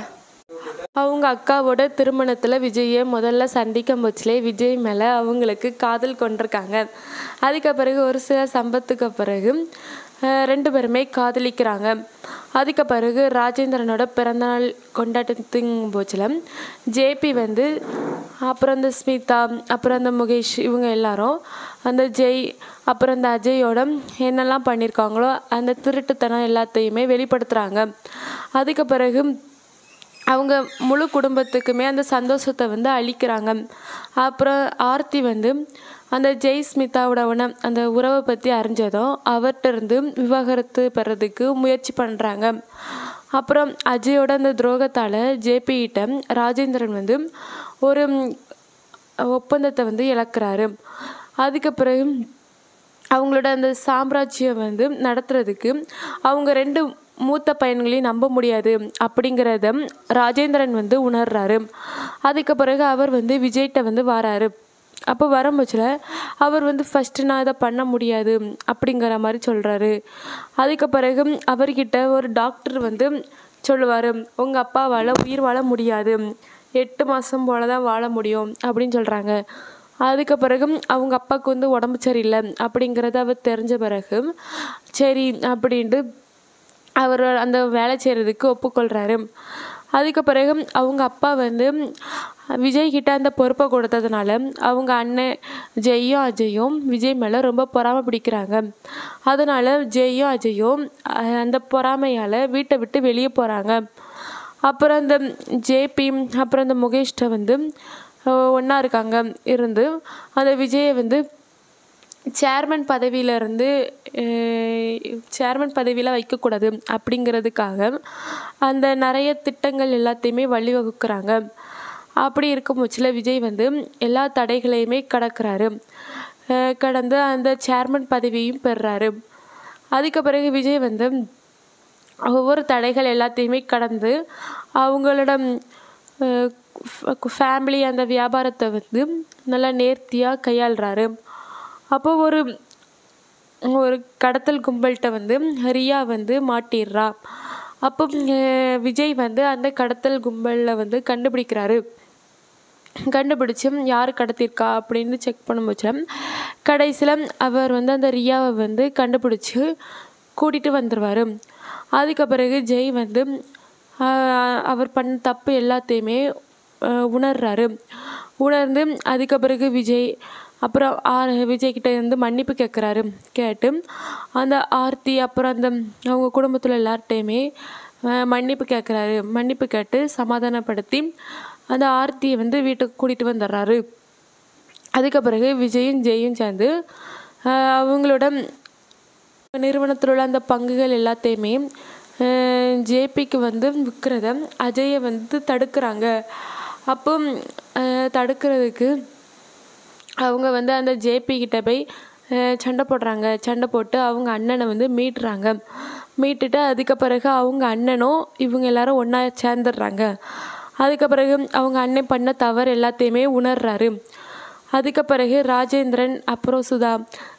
அவங்க அக்காவோட திருமணத்தில் விஜயை முதல்ல சந்திக்கும் போச்சுலே விஜய் மேலே அவங்களுக்கு காதல் கொண்டிருக்காங்க அதுக்கு பிறகு ஒரு சில சம்பத்துக்கு பிறகு அஹ், ரெண்டு பேருமே காதலிக்கிறாங்க அதுக்கு பிறகு ராஜேந்திரனோட பிறந்தநாள் கொண்டாட்டத்துங்க போச்சில் ஜேபி வந்து அப்புறம் அந்த ஸ்மிதா அப்புறம் அந்த முகேஷ் இவங்க எல்லாரும் அந்த ஜெய் அப்புறம் அந்த அஜயோட என்னெல்லாம் பண்ணியிருக்காங்களோ அந்த திருட்டுத்தனம் எல்லாத்தையுமே வெளிப்படுத்துகிறாங்க அதுக்கு பிறகு அவங்க முழு குடும்பத்துக்குமே அந்த சந்தோஷத்தை வந்து அளிக்கிறாங்க அப்புறம் ஆர்த்தி வந்து அந்த ஜெய் ஸ்மிதாவோட உண அந்த உறவை பற்றி அறிஞ்சதும் அவர்கிட்ட இருந்து விவாகரத்து பெறதுக்கு முயற்சி பண்ணுறாங்க அப்புறம் அஜயோட அந்த துரோகத்தால் ஜேபிகிட்ட ராஜேந்திரன் வந்து ஒரு ம், ஒப்பந்தத்தை வந்து இழக்கிறாரு அதுக்கு பிறகு அவங்களோட அந்த சாம்ராஜ்யம் வந்து நடத்துறதுக்கு அவங்க ரெண்டு மூத்த பையன்களையும் நம்ப முடியாது அப்படிங்கிறத ராஜேந்திரன் வந்து உணர்றாரு அதுக்கு பிறகு அவர் வந்து விஜய்கிட்ட வந்து வராரு அப்போ வரும்போச்சில் அவர் வந்து ஃபஸ்ட்டு நான் இதை பண்ண முடியாது அப்படிங்கிற மாதிரி சொல்கிறாரு அதுக்கு பிறகு அவர்கிட்ட ஒரு டாக்டர் வந்து சொல்லுவார் உங்கள் அப்பாவால் உயிர் வாழ முடியாது எட்டு மாதம் போல தான் வாழ முடியும் அப்படின்னு சொல்கிறாங்க அதுக்கு பிறகு அவங்க அப்பாவுக்கு வந்து உடம்பு சரியில்லை அப்படிங்கிறத அவர் தெரிஞ்ச பிறகு சரி அப்படின்ட்டு அவர் அந்த வேலை செய்கிறதுக்கு ஒப்புக்கொள்கிறாரு அதுக்கு பிறகு அவங்க அப்பா வந்து விஜய் கிட்ட அந்த பொறுப்பை கொடுத்ததுனால அவங்க அண்ணன் ஜெய்யும் அஜயும் விஜய் மேலே ரொம்ப பொறாமை பிடிக்கிறாங்க அதனால ஜெய்யும் அஜயும் அஹ், அந்த பொறாமையால் வீட்டை விட்டு வெளியே போகிறாங்க அப்புறம் இந்த ஜேபி அப்புறம் இந்த முகேஷ்ட வந்து ஒன்றா இருக்காங்க இருந்து அந்த விஜயை வந்து சேர்மன் பதவியிலேருந்து சேர்மன் பதவியில் வைக்கக்கூடாது அப்படிங்கிறதுக்காக அந்த நிறைய திட்டங்கள் எல்லாத்தையுமே வழிவகுக்கிறாங்க அப்படி இருக்கும் பட்சத்தில் விஜய் வந்து எல்லா தடைகளையுமே கடக்கிறாரு அஹ் கடந்து அந்த சேர்மன் பதவியும் பெறுறாரு அதுக்கு பிறகு விஜய் வந்து ஒவ்வொரு தடைகள் எல்லாத்தையுமே கடந்து அவங்களோட ஃபேமிலி அந்த வியாபாரத்தை வந்து நல்லா நேர்த்தியாக கையாளுறாரு அப்போ ஒரு ஒரு கடத்தல் கும்பல்கிட்ட வந்து ரியா வந்து மாட்டிடுறா அப்போ அஹ், விஜய் வந்து அந்த கடத்தல் கும்பலில் வந்து கண்டுபிடிக்கிறாரு கண்டுபிடிச்சி யார் கடத்திருக்கா அப்படின்னு செக் பண்ணும்போது கடைசியில் அவர் வந்து அந்த ரியாவை வந்து கண்டுபிடிச்சி கூட்டிகிட்டு வந்துடுவார் அதுக்கு பிறகு ஜெய் வந்து ஆஹ், அவர் பண்ண தப்பு எல்லாத்தையுமே ஆஹ், உணர்றாரு உணர்ந்து அதுக்கு பிறகு விஜய் அப்புறம் ஆர் விஜய்கிட்ட இருந்து மன்னிப்பு கேட்குறாரு கேட்டு அந்த ஆர்த்தி அப்புறம் அந்த அவங்க குடும்பத்தில் எல்லார்ட்டையுமே ஆஹ், மன்னிப்பு கேட்குறாரு மன்னிப்பு கேட்டு சமாதானப்படுத்தி அந்த ஆர்த்தியை வந்து வீட்டுக்கு கூட்டிகிட்டு வந்துடுறாரு அதுக்கு பிறகு விஜயும் ஜெயும் சேர்ந்து ஆஹ், அவங்களோட நிறுவனத்தில் உள்ள அந்த பங்குகள் எல்லாத்தையுமே ஜேபிக்கு வந்து விற்கிறத அஜயை வந்து தடுக்கிறாங்க அப்போ ஆஹ், தடுக்கிறதுக்கு அவங்க வந்து அந்த ஜேபி கிட்ட போய் அஹ், சண்டை போடுறாங்க சண்டை போட்டு அவங்க அண்ணனை வந்து மீட்டுறாங்க மீட்டுட்டு அதுக்கு பிறகு அவங்க அண்ணனும் இவங்க எல்லாரும் ஒன்றா சேர்ந்துடுறாங்க அதுக்கு பிறகு அவங்க அண்ணன் பண்ண தவறு எல்லாத்தையுமே உணர்றாரு அதுக்கு பிறகு ராஜேந்திரன் அப்புறம் சுதா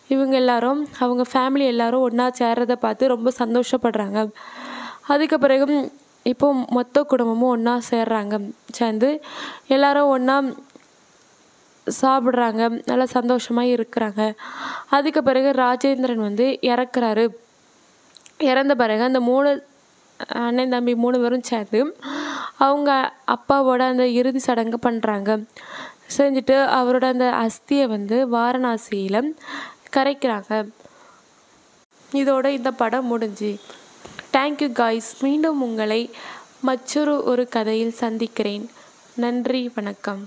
இவங்க எல்லாரும் அவங்க ஃபேமிலி எல்லாரும் ஒன்றா சேர்றதை பார்த்து ரொம்ப சந்தோஷப்படுறாங்க அதுக்கு பிறகு இப்போ மொத்த குடும்பமும் ஒன்றா சேர்றாங்க சேர்ந்து எல்லாரும் ஒன்றா சாப்பிட்றாங்க நல்லா சந்தோஷமாக இருக்கிறாங்க அதுக்கு பிறகு ராஜேந்திரன் வந்து இறக்குறாரு இறந்த பிறகு அந்த மூணு அண்ணன் தம்பி மூணு பேரும் சேர்ந்து அவங்க அப்பாவோட அந்த இறுதி சடங்கு பண்ணுறாங்க செஞ்சுட்டு அவரோட அந்த அஸ்தியை வந்து வாரணாசியில் கரைக்கிறாங்க இதோட இந்த படம் முடிஞ்சு தேங்க்யூ காய்ஸ் மீண்டும் உங்களை மற்றொரு ஒரு கதையில் சந்திக்கிறேன் நன்றி வணக்கம்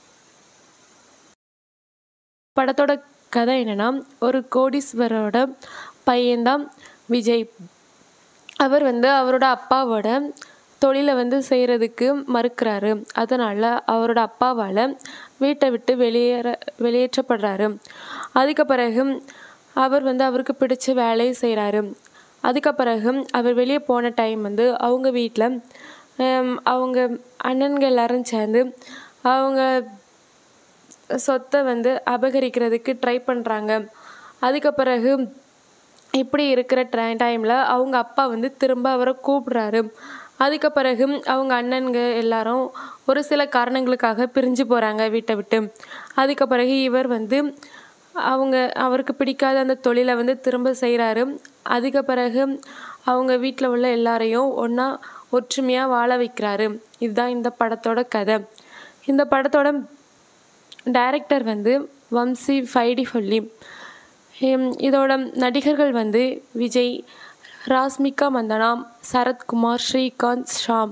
படத்தோட கதை என்னன்னா ஒரு கோடீஸ்வரோட பையன்தான் விஜய் அவர் வந்து அவரோட அப்பாவோட தொழிலை வந்து செய்கிறதுக்கு மறுக்கிறாரு அதனால் அவரோட அப்பாவால் வீட்டை விட்டு வெளியேற வெளியேற்றப்படுறாரு அதுக்கு பிறகு அவர் வந்து அவருக்கு பிடிச்ச வேலையை செய்கிறாரு அதுக்கு பிறகு அவர் வெளியே போன டைம் வந்து அவங்க வீட்டில் அவங்க அண்ணன்கள் எல்லாரும் சேர்ந்து அவங்க சொத்தை வந்து அபகரிக்கிறதுக்கு ட்ரை பண்ணுறாங்க அதுக்கு பிறகு இப்படி இருக்கிற ட்ரை டைமில் அவங்க அப்பா வந்து திரும்ப அவரை கூப்பிடுறாரு அதுக்கு பிறகு அவங்க அண்ணனுங்க எல்லாரும் ஒரு சில காரணங்களுக்காக பிரிஞ்சு போகிறாங்க வீட்டை விட்டு அதுக்கு பிறகு இவர் வந்து அவங்க அவருக்கு பிடிக்காத அந்த தொழிலை வந்து திரும்ப செய்கிறாரு அதுக்கு பிறகு அவங்க வீட்டில் உள்ள எல்லாரையும் ஒன்றா ஒற்றுமையாக வாழ வைக்கிறாரு இதுதான் இந்த படத்தோட கதை இந்த படத்தோட டைரக்டர் வந்து வம்சி ஃபைடி சொல்லி இதோட நடிகர்கள் வந்து விஜய் ராஸ்மிகா மந்தனா சரத்குமார் ஸ்ரீகாந்த் ஷாம்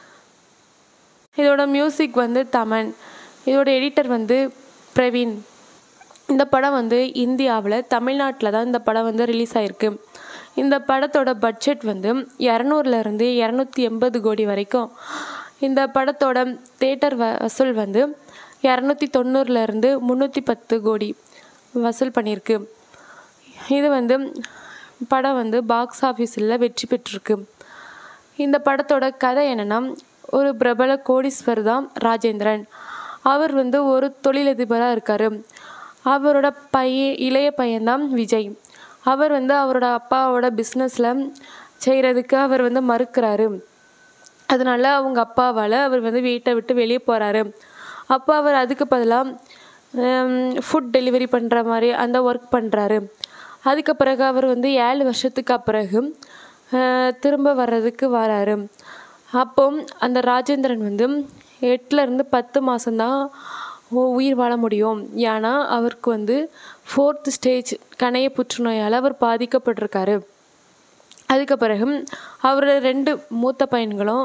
இதோட மியூசிக் வந்து தமன் இதோட எடிட்டர் வந்து பிரவீன் இந்த படம் வந்து இந்தியாவில் தமிழ்நாட்டில் தான் இந்த படம் வந்து ரிலீஸ் ஆகிருக்கு இந்த படத்தோட பட்ஜெட் வந்து இரநூறுலேருந்து இரநூத்தி எண்பது கோடி வரைக்கும் இந்த படத்தோட தேட்டர் வ வசூல் வந்து இரநூத்தி தொண்ணூறுலேருந்து முந்நூற்றி பத்து கோடி வசூல் பண்ணியிருக்கு இது வந்து படம் வந்து பாக்ஸ் ஆஃபீஸில் வெற்றி பெற்றிருக்கு இந்த படத்தோட கதை என்னென்னா ஒரு பிரபல கோடீஸ்வர் தான் ராஜேந்திரன் அவர் வந்து ஒரு தொழிலதிபராக இருக்கார் அவரோட பையன் இளைய பையன்தான் விஜய் அவர் வந்து அவரோட அப்பாவோட பிஸ்னஸில் செய்கிறதுக்கு அவர் வந்து மறுக்கிறாரு அதனால அவங்க அப்பாவால் அவர் வந்து வீட்டை விட்டு வெளியே போகிறாரு அப்போ அவர் அதுக்கு பதிலாக ஃபுட் டெலிவரி பண்ணுற மாதிரி அந்த ஒர்க் பண்ணுறாரு அதுக்கு பிறகு அவர் வந்து ஏழு வருஷத்துக்கு பிறகு திரும்ப வர்றதுக்கு வராரு அப்போ அந்த ராஜேந்திரன் வந்து எட்டுலேருந்து பத்து மாதம்தான் உயிர் வாழ முடியும் ஏன்னா அவருக்கு வந்து ஃபோர்த் ஸ்டேஜ் கணைய புற்றுநோயால் அவர் பாதிக்கப்பட்டிருக்காரு அதுக்கு பிறகு அவரோட ரெண்டு மூத்த பையன்களும்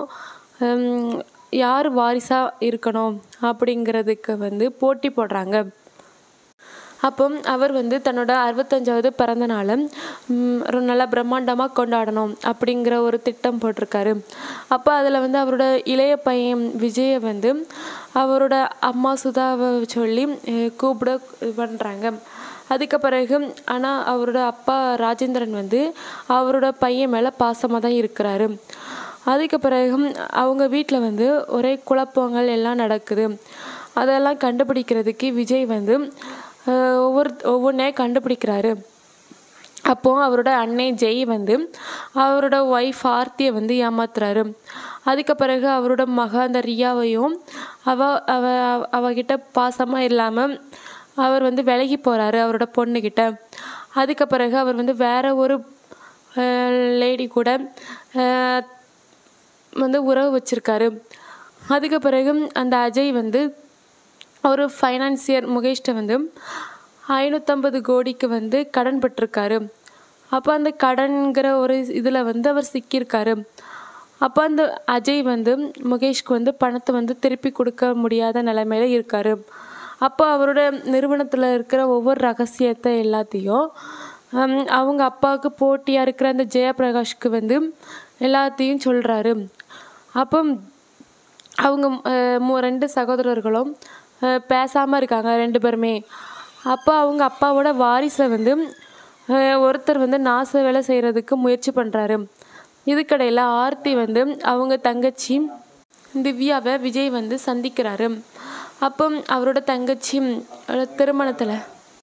யார் வாரிசாக இருக்கணும் அப்படிங்கிறதுக்கு வந்து போட்டி போடுறாங்க அப்போ அவர் வந்து தன்னோட அறுபத்தஞ்சாவது பிறந்த நாளை ஒரு நல்லா பிரம்மாண்டமாக கொண்டாடணும் அப்படிங்கிற ஒரு திட்டம் போட்டிருக்காரு அப்போ அதில் வந்து அவரோட இளைய பையன் விஜயை வந்து அவரோட அம்மா சுதாவை சொல்லி கூப்பிட பண்ணுறாங்க அதுக்கு பிறகு ஆனால் அவரோட அப்பா ராஜேந்திரன் வந்து அவரோட பையன் மேலே பாசமாக தான் இருக்கிறாரு அதுக்கு பிறகு அவங்க வீட்டில் வந்து ஒரே குழப்பங்கள் எல்லாம் நடக்குது அதெல்லாம் கண்டுபிடிக்கிறதுக்கு விஜய் வந்து ஒவ்வொரு ஒவ்வொன்றே கண்டுபிடிக்கிறாரு அப்போது அவரோட அன்னை ஜெய் வந்து அவரோட ஒய்ஃப் ஆர்த்தியை வந்து ஏமாத்துறாரு அதுக்கு பிறகு அவரோட மக அந்த ரியாவையும் அவ அவ அவகிட்ட பாசமாக இல்லாமல் அவர் வந்து விலகி போகிறாரு அவரோட பொண்ணுக்கிட்ட அதுக்கு பிறகு அவர் வந்து வேற ஒரு லேடி கூட வந்து உறவு வச்சுருக்காரு அதுக்கு பிறகு அந்த அஜய் வந்து ஒரு ஃபைனான்சியர் முகேஷ்ட வந்து ஐநூற்றம்பது கோடிக்கு வந்து கடன் பட்டிருக்காரு அப்போ அந்த கடன்கிற ஒரு இதில் வந்து அவர் சிக்கியிருக்காரு அப்போ அந்த அஜய் வந்து முகேஷ்க்கு வந்து பணத்தை வந்து திருப்பி கொடுக்க முடியாத நிலைமையில இருக்கார் அப்போ அவரோட நிறுவனத்தில் இருக்கிற ஒவ்வொரு ரகசியத்தை எல்லாத்தையும் அவங்க அப்பாவுக்கு போட்டியாக இருக்கிற அந்த ஜெயபிரகாஷ்க்கு வந்து எல்லாத்தையும் சொல்கிறாரு அப்போ அவங்க ரெண்டு சகோதரர்களும் பேசாமல் இருக்காங்க ரெண்டு பேருமே அப்போ அவங்க அப்பாவோட வாரிசை வந்து ஒருத்தர் வந்து நாச வேலை செய்கிறதுக்கு முயற்சி பண்ணுறாரு இதுக்கடையில் ஆர்த்தி வந்து அவங்க தங்கச்சி திவ்யாவை விஜய் வந்து சந்திக்கிறாரு அப்போ அவரோட தங்கச்சி திருமணத்தில்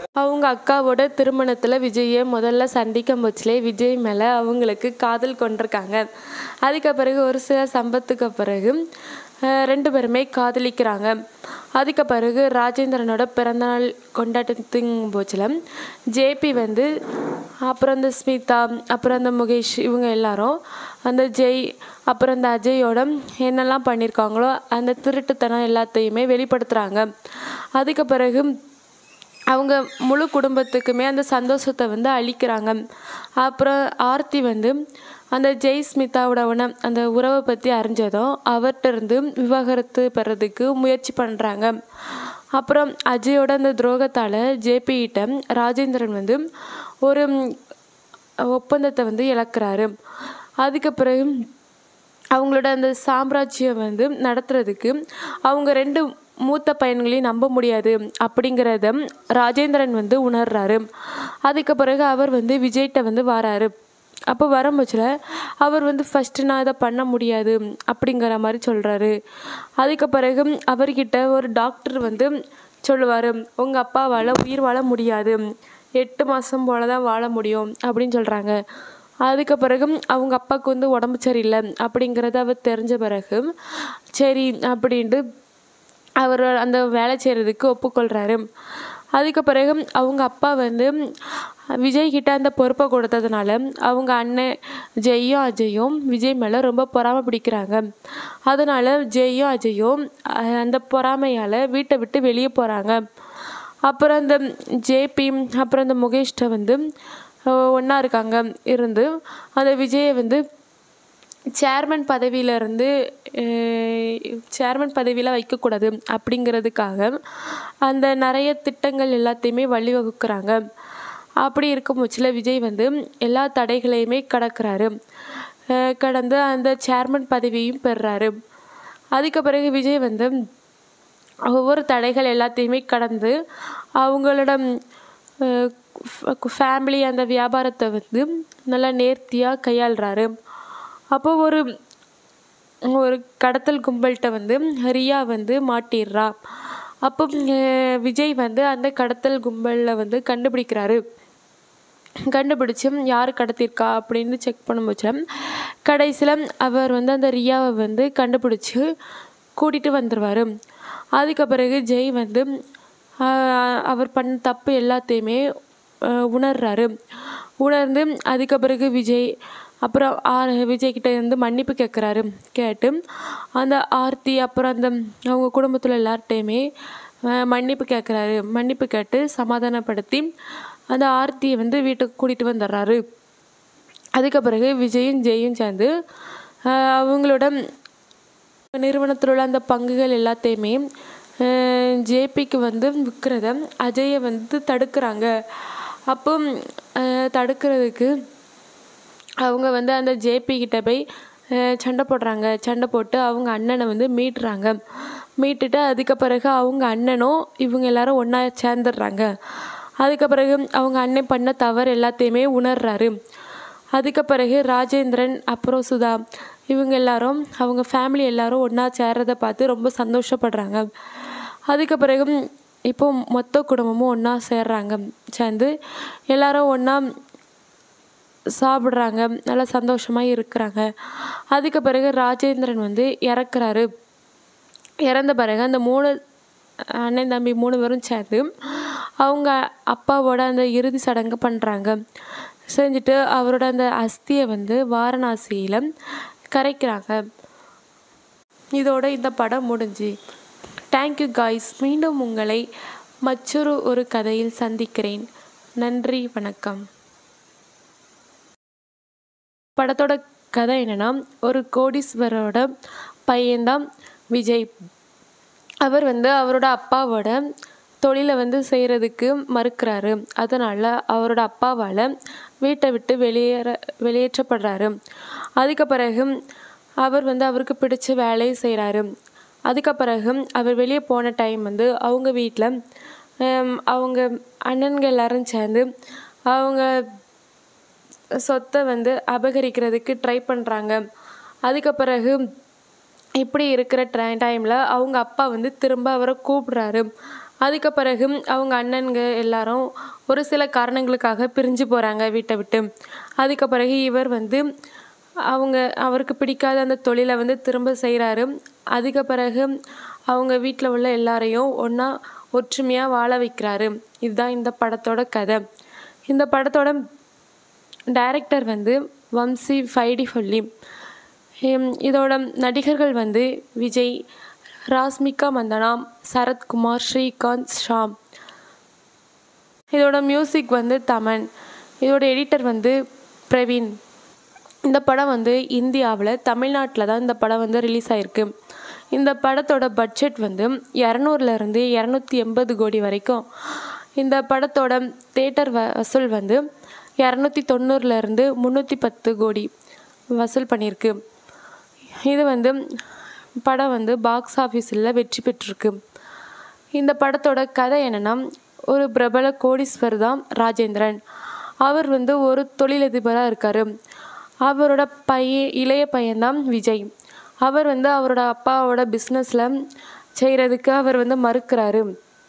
அவங்க அக்காவோட திருமணத்தில் விஜயை முதல்ல சந்திக்கும் போச்சுலே விஜய் மேலே அவங்களுக்கு காதல் கொண்டிருக்காங்க அதுக்கு பிறகு ஒரு சில சம்பத்துக்கு பிறகு அஹ், ரெண்டு பேருமே காதலிக்கிறாங்க அதுக்கு பிறகு ராஜேந்திரனோட பிறந்தநாள் கொண்டாட்டத்தின் போச்சில் ஜேபி வந்து அப்புறம் அந்த ஸ்மிதா அப்புறம் அந்த முகேஷ் இவங்க எல்லாரும் அந்த ஜெய் அப்புறம் அந்த அஜயோட என்னெல்லாம் பண்ணியிருக்காங்களோ அந்த திருட்டுத்தனம் எல்லாத்தையுமே வெளிப்படுத்துகிறாங்க அதுக்கு பிறகு அவங்க முழு குடும்பத்துக்குமே அந்த சந்தோஷத்தை வந்து அளிக்கிறாங்க அப்புறம் ஆர்த்தி வந்து அந்த ஜெய் ஸ்மிதாவோட உண- அந்த உறவை பற்றி அறிஞ்சதும் அவர்கிட்ட இருந்து விவாகரத்து பெறதுக்கு முயற்சி பண்ணுறாங்க அப்புறம் அஜயோட அந்த துரோகத்தால் ஜேபிகிட்ட ராஜேந்திரன் வந்து ஒரு ம், ஒப்பந்தத்தை வந்து இழக்கிறாரு அதுக்கு பிறகு அவங்களோட அந்த சாம்ராஜ்யம் வந்து நடத்துறதுக்கு அவங்க ரெண்டு மூத்த பையன்களையும் நம்ப முடியாது அப்படிங்கிறத ராஜேந்திரன் வந்து உணர்றாரு அதுக்கு பிறகு அவர் வந்து விஜய்கிட்ட வந்து வராரு அப்போ வரும்போச்சில் அவர் வந்து ஃபஸ்ட்டு நான் இதை பண்ண முடியாது அப்படிங்கிற மாதிரி சொல்கிறாரு அதுக்கு பிறகு அவர்கிட்ட ஒரு டாக்டர் வந்து சொல்லுவார் உங்கள் அப்பாவால் உயிர் வாழ முடியாது எட்டு மாதம் போல தான் வாழ முடியும் அப்படின்னு சொல்கிறாங்க அதுக்கு பிறகு அவங்க அப்பாவுக்கு வந்து உடம்பு சரியில்லை அப்படிங்கிறத அவர் தெரிஞ்ச பிறகு சரி அப்படின்ட்டு அவர் அந்த வேலை செய்கிறதுக்கு ஒப்புக்கொள்கிறாரு அதுக்கு பிறகு அவங்க அப்பா வந்து விஜய் கிட்ட அந்த பொறுப்பை கொடுத்ததுனால அவங்க அண்ணன் ஜெய்யும் அஜயும் விஜய் மேலே ரொம்ப பொறாமை பிடிக்கிறாங்க அதனால ஜெய்யும் அஜயும் அஹ், அந்த பொறாமையால் வீட்டை விட்டு வெளியே போகிறாங்க அப்புறம் இந்த ஜேபி அப்புறம் இந்த முகேஷ்ட வந்து ஒன்றா இருக்காங்க இருந்து அந்த விஜயை வந்து சேர்மன் பதவியிலேருந்து சேர்மன் பதவியில் வைக்கக்கூடாது அப்படிங்கிறதுக்காக அந்த நிறைய திட்டங்கள் எல்லாத்தையுமே வழிவகுக்கிறாங்க அப்படி இருக்கும் பட்சத்தில் விஜய் வந்து எல்லா தடைகளையுமே கடக்கிறாரு அஹ் கடந்து அந்த சேர்மன் பதவியும் பெறுறாரு அதுக்கு பிறகு விஜய் வந்து ஒவ்வொரு தடைகள் எல்லாத்தையுமே கடந்து அவங்களோட ஃபேமிலி அந்த வியாபாரத்தை வந்து நல்லா நேர்த்தியாக கையாளுறாரு அப்போ ஒரு ஒரு கடத்தல் கும்பல்கிட்ட வந்து ரியா வந்து மாட்டிடுறா அப்போ அஹ், விஜய் வந்து அந்த கடத்தல் கும்பலில் வந்து கண்டுபிடிக்கிறாரு கண்டுபிடிச்சு யார் கடத்திருக்கா அப்படின்னு செக் பண்ணும்போது கடைசியில் அவர் வந்து அந்த ரியாவை வந்து கண்டுபிடிச்சி கூட்டிகிட்டு வந்துடுவார் அதுக்கு பிறகு ஜெய் வந்து ஆஹ், அவர் பண்ண தப்பு எல்லாத்தையுமே ஆஹ், உணர்றாரு உணர்ந்து அதுக்கு பிறகு விஜய் அப்புறம் ஆர் விஜய் கிட்ட இருந்து மன்னிப்பு கேட்குறாரு கேட்டு அந்த ஆர்த்தி அப்புறம் அந்த அவங்க குடும்பத்தில் எல்லார்ட்டையுமே ஆஹ், மன்னிப்பு கேட்குறாரு மன்னிப்பு கேட்டு சமாதானப்படுத்தி அந்த ஆர்த்தியை வந்து வீட்டுக்கு கூட்டிகிட்டு வந்துடுறாரு அதுக்கு பிறகு விஜயும் ஜெயும் சேர்ந்து ஆஹ், அவங்களோட நிறுவனத்தில் உள்ள அந்த பங்குகள் எல்லாத்தையுமே ஜேபிக்கு வந்து விற்கிறத அஜயை வந்து தடுக்கிறாங்க அப்போ ஆஹ், தடுக்கிறதுக்கு அவங்க வந்து அந்த ஜேபி கிட்ட போய் அஹ், சண்டை போடுறாங்க சண்டை போட்டு அவங்க அண்ணனை வந்து மீட்டுறாங்க மீட்டுட்டு அதுக்கு பிறகு அவங்க அண்ணனும் இவங்க எல்லாரும் ஒன்றா சேர்ந்துடுறாங்க அதுக்கு பிறகு அவங்க அண்ணன் பண்ண தவறு எல்லாத்தையுமே உணர்றாரு அதுக்கு பிறகு ராஜேந்திரன் அப்புறம் சுதா இவங்க எல்லாரும் அவங்க ஃபேமிலி எல்லாரும் ஒன்றா சேர்றதை பார்த்து ரொம்ப சந்தோஷப்படுறாங்க அதுக்கு பிறகு இப்போ மொத்த குடும்பமும் ஒன்றா சேர்றாங்க சேர்ந்து எல்லாரும் ஒன்றா சாப்பிட்றாங்க நல்லா சந்தோஷமாக இருக்கிறாங்க அதுக்கு பிறகு ராஜேந்திரன் வந்து இறக்குறாரு இறந்த பிறகு அந்த மூணு அண்ணன் தம்பி மூணு பேரும் சேர்ந்து அவங்க அப்பாவோட அந்த இறுதி சடங்கு பண்ணுறாங்க செஞ்சுட்டு அவரோட அந்த அஸ்தியை வந்து வாரணாசியில் கரைக்கிறாங்க இதோட இந்த படம் முடிஞ்சு தேங்க்யூ காய்ஸ் மீண்டும் உங்களை மற்றொரு ஒரு கதையில் சந்திக்கிறேன் நன்றி வணக்கம் படத்தோட கதை என்னன்னா ஒரு கோடீஸ்வரோட பையன்தான் விஜய் அவர் வந்து அவரோட அப்பாவோட தொழிலை வந்து செய்கிறதுக்கு மறுக்கிறாரு அதனால் அவரோட அப்பாவால் வீட்டை விட்டு வெளியேற வெளியேற்றப்படுறாரு அதுக்கு பிறகு அவர் வந்து அவருக்கு பிடிச்ச வேலையை செய்கிறாரு அதுக்கு பிறகு அவர் வெளியே போன டைம் வந்து அவங்க வீட்டில் அவங்க அண்ணன்கள் எல்லாரும் சேர்ந்து அவங்க சொத்தை வந்து அபகரிக்கிறதுக்கு ட்ரை பண்ணுறாங்க அதுக்கு பிறகு இப்படி இருக்கிற ட்ரை டைமில் அவங்க அப்பா வந்து திரும்ப அவரை கூப்பிட்றாரு அதுக்கு பிறகு அவங்க அண்ணனுங்க எல்லாரும் ஒரு சில காரணங்களுக்காக பிரிஞ்சு போகிறாங்க வீட்டை விட்டு அதுக்கு பிறகு இவர் வந்து அவங்க அவருக்கு பிடிக்காத அந்த தொழிலை வந்து திரும்ப செய்கிறாரு அதுக்கு பிறகு அவங்க வீட்டில் உள்ள எல்லாரையும் ஒன்றா ஒற்றுமையாக வாழ வைக்கிறாரு இதுதான் இந்த படத்தோட கதை இந்த படத்தோட டைரக்டர் வந்து வம்சி ஃபைடி ஃபல்லி ஹம், இதோட நடிகர்கள் வந்து விஜய் ராஸ்மிகா மந்தனா சரத்குமார் ஸ்ரீகாந்த் ஷாம் இதோட மியூசிக் வந்து தமன் இதோட எடிட்டர் வந்து பிரவீன் இந்த படம் வந்து இந்தியாவில் தமிழ்நாட்டில் தான் இந்த படம் வந்து ரிலீஸ் ஆயிருக்கு இந்த படத்தோட பட்ஜெட் வந்து இரநூறுலேருந்து இரநூத்தி எண்பது கோடி வரைக்கும் இந்த படத்தோட தேட்டர் வ வசூல் வந்து இரநூத்தி தொண்ணூறுலேருந்து முந்நூற்றி பத்து கோடி வசூல் பண்ணியிருக்கு இது வந்து படம் வந்து பாக்ஸ் ஆஃபீஸில் வெற்றி பெற்றிருக்கு இந்த படத்தோட கதை என்னென்னா ஒரு பிரபல கோடீஸ்வர் தான் ராஜேந்திரன் அவர் வந்து ஒரு தொழிலதிபராக இருக்கார் அவரோட பையன் இளைய பையன்தான் விஜய் அவர் வந்து அவரோட அப்பாவோட பிஸ்னஸில் செய்கிறதுக்கு அவர் வந்து மறுக்கிறாரு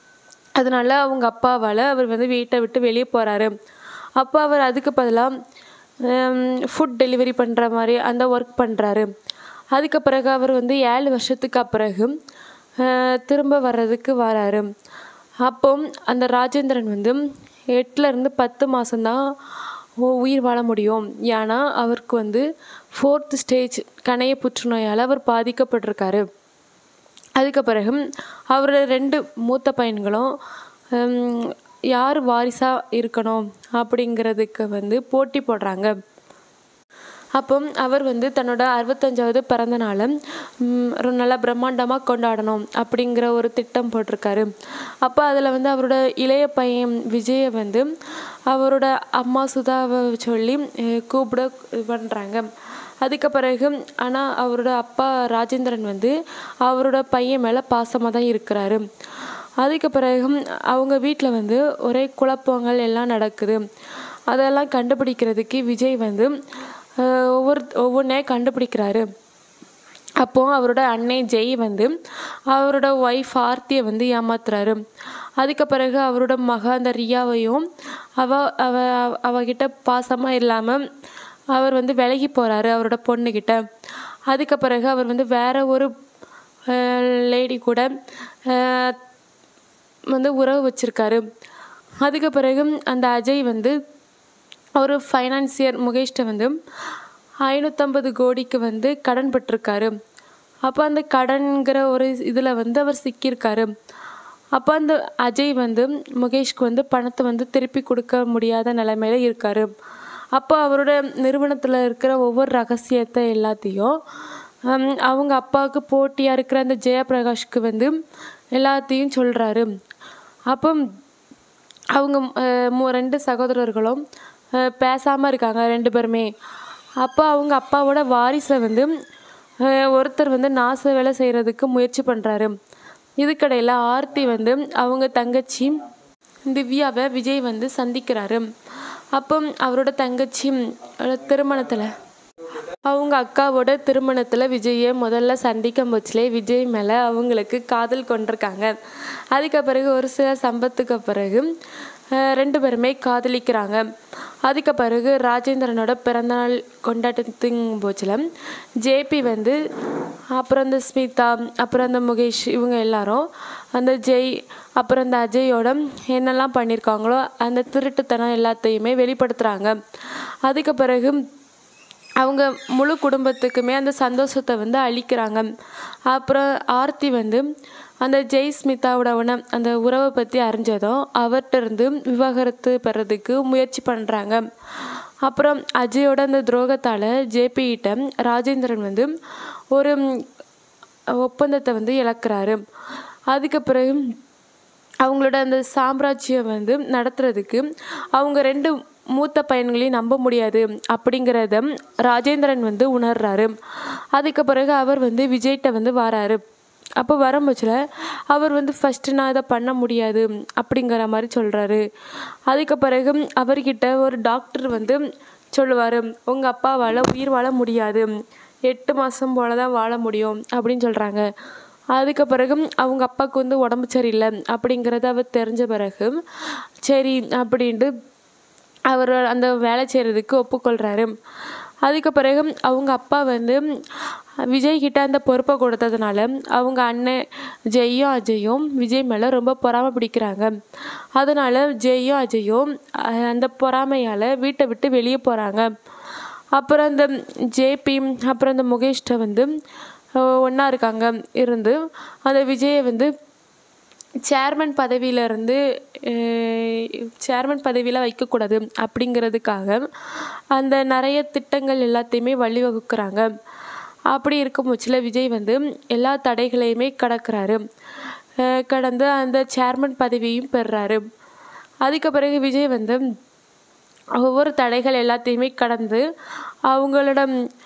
அதனால அவங்க அப்பாவால் அவர் வந்து வீட்டை விட்டு வெளியே போகிறாரு அப்போ அவர் அதுக்கு பதிலாக ஃபுட் டெலிவரி பண்ணுற மாதிரி அந்த ஒர்க் பண்ணுறாரு அதுக்கு பிறகு அவர் வந்து ஏழு வருஷத்துக்கு பிறகு அஹ், திரும்ப வர்றதுக்கு வராரு அப்போ அந்த ராஜேந்திரன் வந்து எட்டுலேருந்து பத்து மாதம்தான் உயிர் வாழ முடியும் ஏன்னா அவருக்கு வந்து ஃபோர்த் ஸ்டேஜ் கணைய புற்றுநோயால் அவர் பாதிக்கப்பட்டிருக்காரு அதுக்கு பிறகு அவரோட ரெண்டு மூத்த பையன்களும் ஹம், யார் வாரிசாக இருக்கணும் அப்படிங்கிறதுக்கு வந்து போட்டி போடுறாங்க அப்போ அவர் வந்து தன்னோட அறுபத்தஞ்சாவது பிறந்த நாளை ம், ஒரு நல்லா பிரம்மாண்டமாக கொண்டாடணும் அப்படிங்கிற ஒரு திட்டம் போட்டிருக்காரு அப்போ அதில் வந்து அவரோட இளைய பையன் விஜயை வந்து அவரோட அம்மா சுதாவை சொல்லி அஹ், கூப்பிட இது பண்ணுறாங்க அதுக்கு பிறகு ஆனால் அவரோட அப்பா ராஜேந்திரன் வந்து அவரோட பையன் மேலே பாசமாக தான் இருக்கிறாரு அதுக்கு பிறகு அவங்க வீட்டில் வந்து ஒரே குழப்பங்கள் எல்லாம் நடக்குது அதெல்லாம் கண்டுபிடிக்கிறதுக்கு விஜய் வந்து அஹ், ஒவ்வொரு ஒவ்வொன்றே கண்டுபிடிக்கிறாரு அப்போது அவரோட அன்னை ஜெய் வந்து அவரோட ஒய்ஃப் ஆர்த்தியை வந்து ஏமாத்துறாரு அதுக்கு பிறகு அவரோட மக அந்த ரியாவையும் அவ அவ அவகிட்ட பாசமாக இல்லாமல் அவர் வந்து விலகி போகிறாரு அவரோட பொண்ணுக்கிட்ட அதுக்கு பிறகு அவர் வந்து வேற ஒரு லேடி கூட அஹ், வந்து உறவு வச்சிருக்காரு அதுக்கு பிறகு அந்த அஜய் வந்து ஒரு ஃபைனான்சியர் முகேஷ்ட வந்து ஐநூற்றம்பது கோடிக்கு வந்து கடன் பட்டிருக்காரு அப்போ அந்த கடன்கிற ஒரு இதில் வந்து அவர் சிக்கியிருக்காரு அப்போ அந்த அஜய் வந்து முகேஷ்க்கு வந்து பணத்தை வந்து திருப்பி கொடுக்க முடியாத நிலைமையில இருக்காரு அப்போ அவரோட நிறுவனத்தில் இருக்கிற ஒவ்வொரு ரகசியத்தை எல்லாத்தையும் ஹம், அவங்க அப்பாவுக்கு போட்டியாக இருக்கிற அந்த ஜெயபிரகாஷ்க்கு வந்து எல்லாத்தையும் சொல்கிறாரு அப்போ அவங்க அஹ், மூ ரெண்டு சகோதரர்களும் பேசாமல் இருக்காங்க ரெண்டு பேருமே அப்போ அவங்க அப்பாவோட வாரிசை வந்து அஹ், ஒருத்தர் வந்து நாச வேலை செய்கிறதுக்கு முயற்சி பண்ணுறாரு இதுக்கடையில் ஆர்த்தி வந்து அவங்க தங்கச்சி திவ்யாவை விஜய் வந்து சந்திக்கிறாரு அப்போ அவரோட தங்கச்சி திருமணத்தில் அவங்க அக்காவோட திருமணத்தில் விஜயை முதல்ல சந்திக்கும் போச்சுலே விஜய் மேலே அவங்களுக்கு காதல் கொண்டிருக்காங்க அதுக்கு பிறகு ஒரு சில சம்பத்துக்கு பிறகு அஹ், ரெண்டு பேருமே காதலிக்கிறாங்க அதுக்கு பிறகு ராஜேந்திரனோட பிறந்தநாள் கொண்டாட்டத்தின் போச்சில் ஜேபி வந்து அப்புறம் அந்த ஸ்மிதா அப்புறம் அந்த முகேஷ் இவங்க எல்லாரும் அந்த ஜெய் அப்புறம் அந்த அஜயோட என்னெல்லாம் பண்ணியிருக்காங்களோ அந்த திருட்டுத்தனம் எல்லாத்தையுமே வெளிப்படுத்துகிறாங்க அதுக்கு பிறகு அவங்க முழு குடும்பத்துக்குமே அந்த சந்தோஷத்தை வந்து அளிக்கிறாங்க அப்புறம் ஆர்த்தி வந்து அந்த ஜெய் ஸ்மிதாவோட உண- அந்த உறவை பற்றி அறிஞ்சதும் அவர்கிட்ட இருந்து விவாகரத்து பெறதுக்கு முயற்சி பண்ணுறாங்க அப்புறம் அஜயோட அந்த துரோகத்தால் ஜேபிகிட்ட ராஜேந்திரன் வந்து ஒரு ம், ஒப்பந்தத்தை வந்து இழக்கிறாரு அதுக்கு பிறகு அவங்களோட அந்த சாம்ராஜ்யம் வந்து நடத்துறதுக்கு அவங்க ரெண்டு மூத்த பையன்களையும் நம்ப முடியாது அப்படிங்கிறத ராஜேந்திரன் வந்து உணர்றாரு அதுக்கு பிறகு அவர் வந்து விஜய்கிட்ட வந்து வராரு அப்போ வரும்போச்சில் அவர் வந்து ஃபஸ்ட்டு நான் இதை பண்ண முடியாது அப்படிங்கிற மாதிரி சொல்கிறாரு அதுக்கு பிறகு அவர்கிட்ட ஒரு டாக்டர் வந்து சொல்லுவார் உங்கள் அப்பாவால் உயிர் வாழ முடியாது எட்டு மாதம் போல தான் வாழ முடியும் அப்படின்னு சொல்கிறாங்க அதுக்கு பிறகு அவங்க அப்பாவுக்கு வந்து உடம்பு சரியில்லை அப்படிங்கிறத அவர் தெரிஞ்ச பிறகு சரி அப்படின்ட்டு அவர் அந்த வேலை செய்கிறதுக்கு ஒப்புக்கொள்கிறாரு அதுக்கு பிறகு அவங்க அப்பா வந்து விஜய் கிட்ட அந்த பொறுப்பை கொடுத்ததுனால அவங்க அண்ணன் ஜெய்யும் அஜயும் விஜய் மேலே ரொம்ப பொறாமை பிடிக்கிறாங்க அதனால் ஜெய்யும் அஜயும் அஹ், அந்த பொறாமையால் வீட்டை விட்டு வெளியே போகிறாங்க அப்புறம் அந்த ஜேபி அப்புறம் அந்த முகேஷ்ட வந்து ஒன்றா இருக்காங்க இருந்து அந்த விஜயை வந்து சேர்மன் பதவியிலேருந்து சேர்மன் பதவியில் வைக்கக்கூடாது அப்படிங்கிறதுக்காக அந்த நிறைய திட்டங்கள் எல்லாத்தையுமே வழிவகுக்கிறாங்க அப்படி இருக்கும் பட்சத்தில் விஜய் வந்து எல்லா தடைகளையுமே கடக்கிறாரு அஹ் கடந்து அந்த சேர்மன் பதவியும் பெறுறாரு அதுக்கு பிறகு விஜய் வந்து ஒவ்வொரு தடைகள் எல்லாத்தையுமே கடந்து அவங்களோட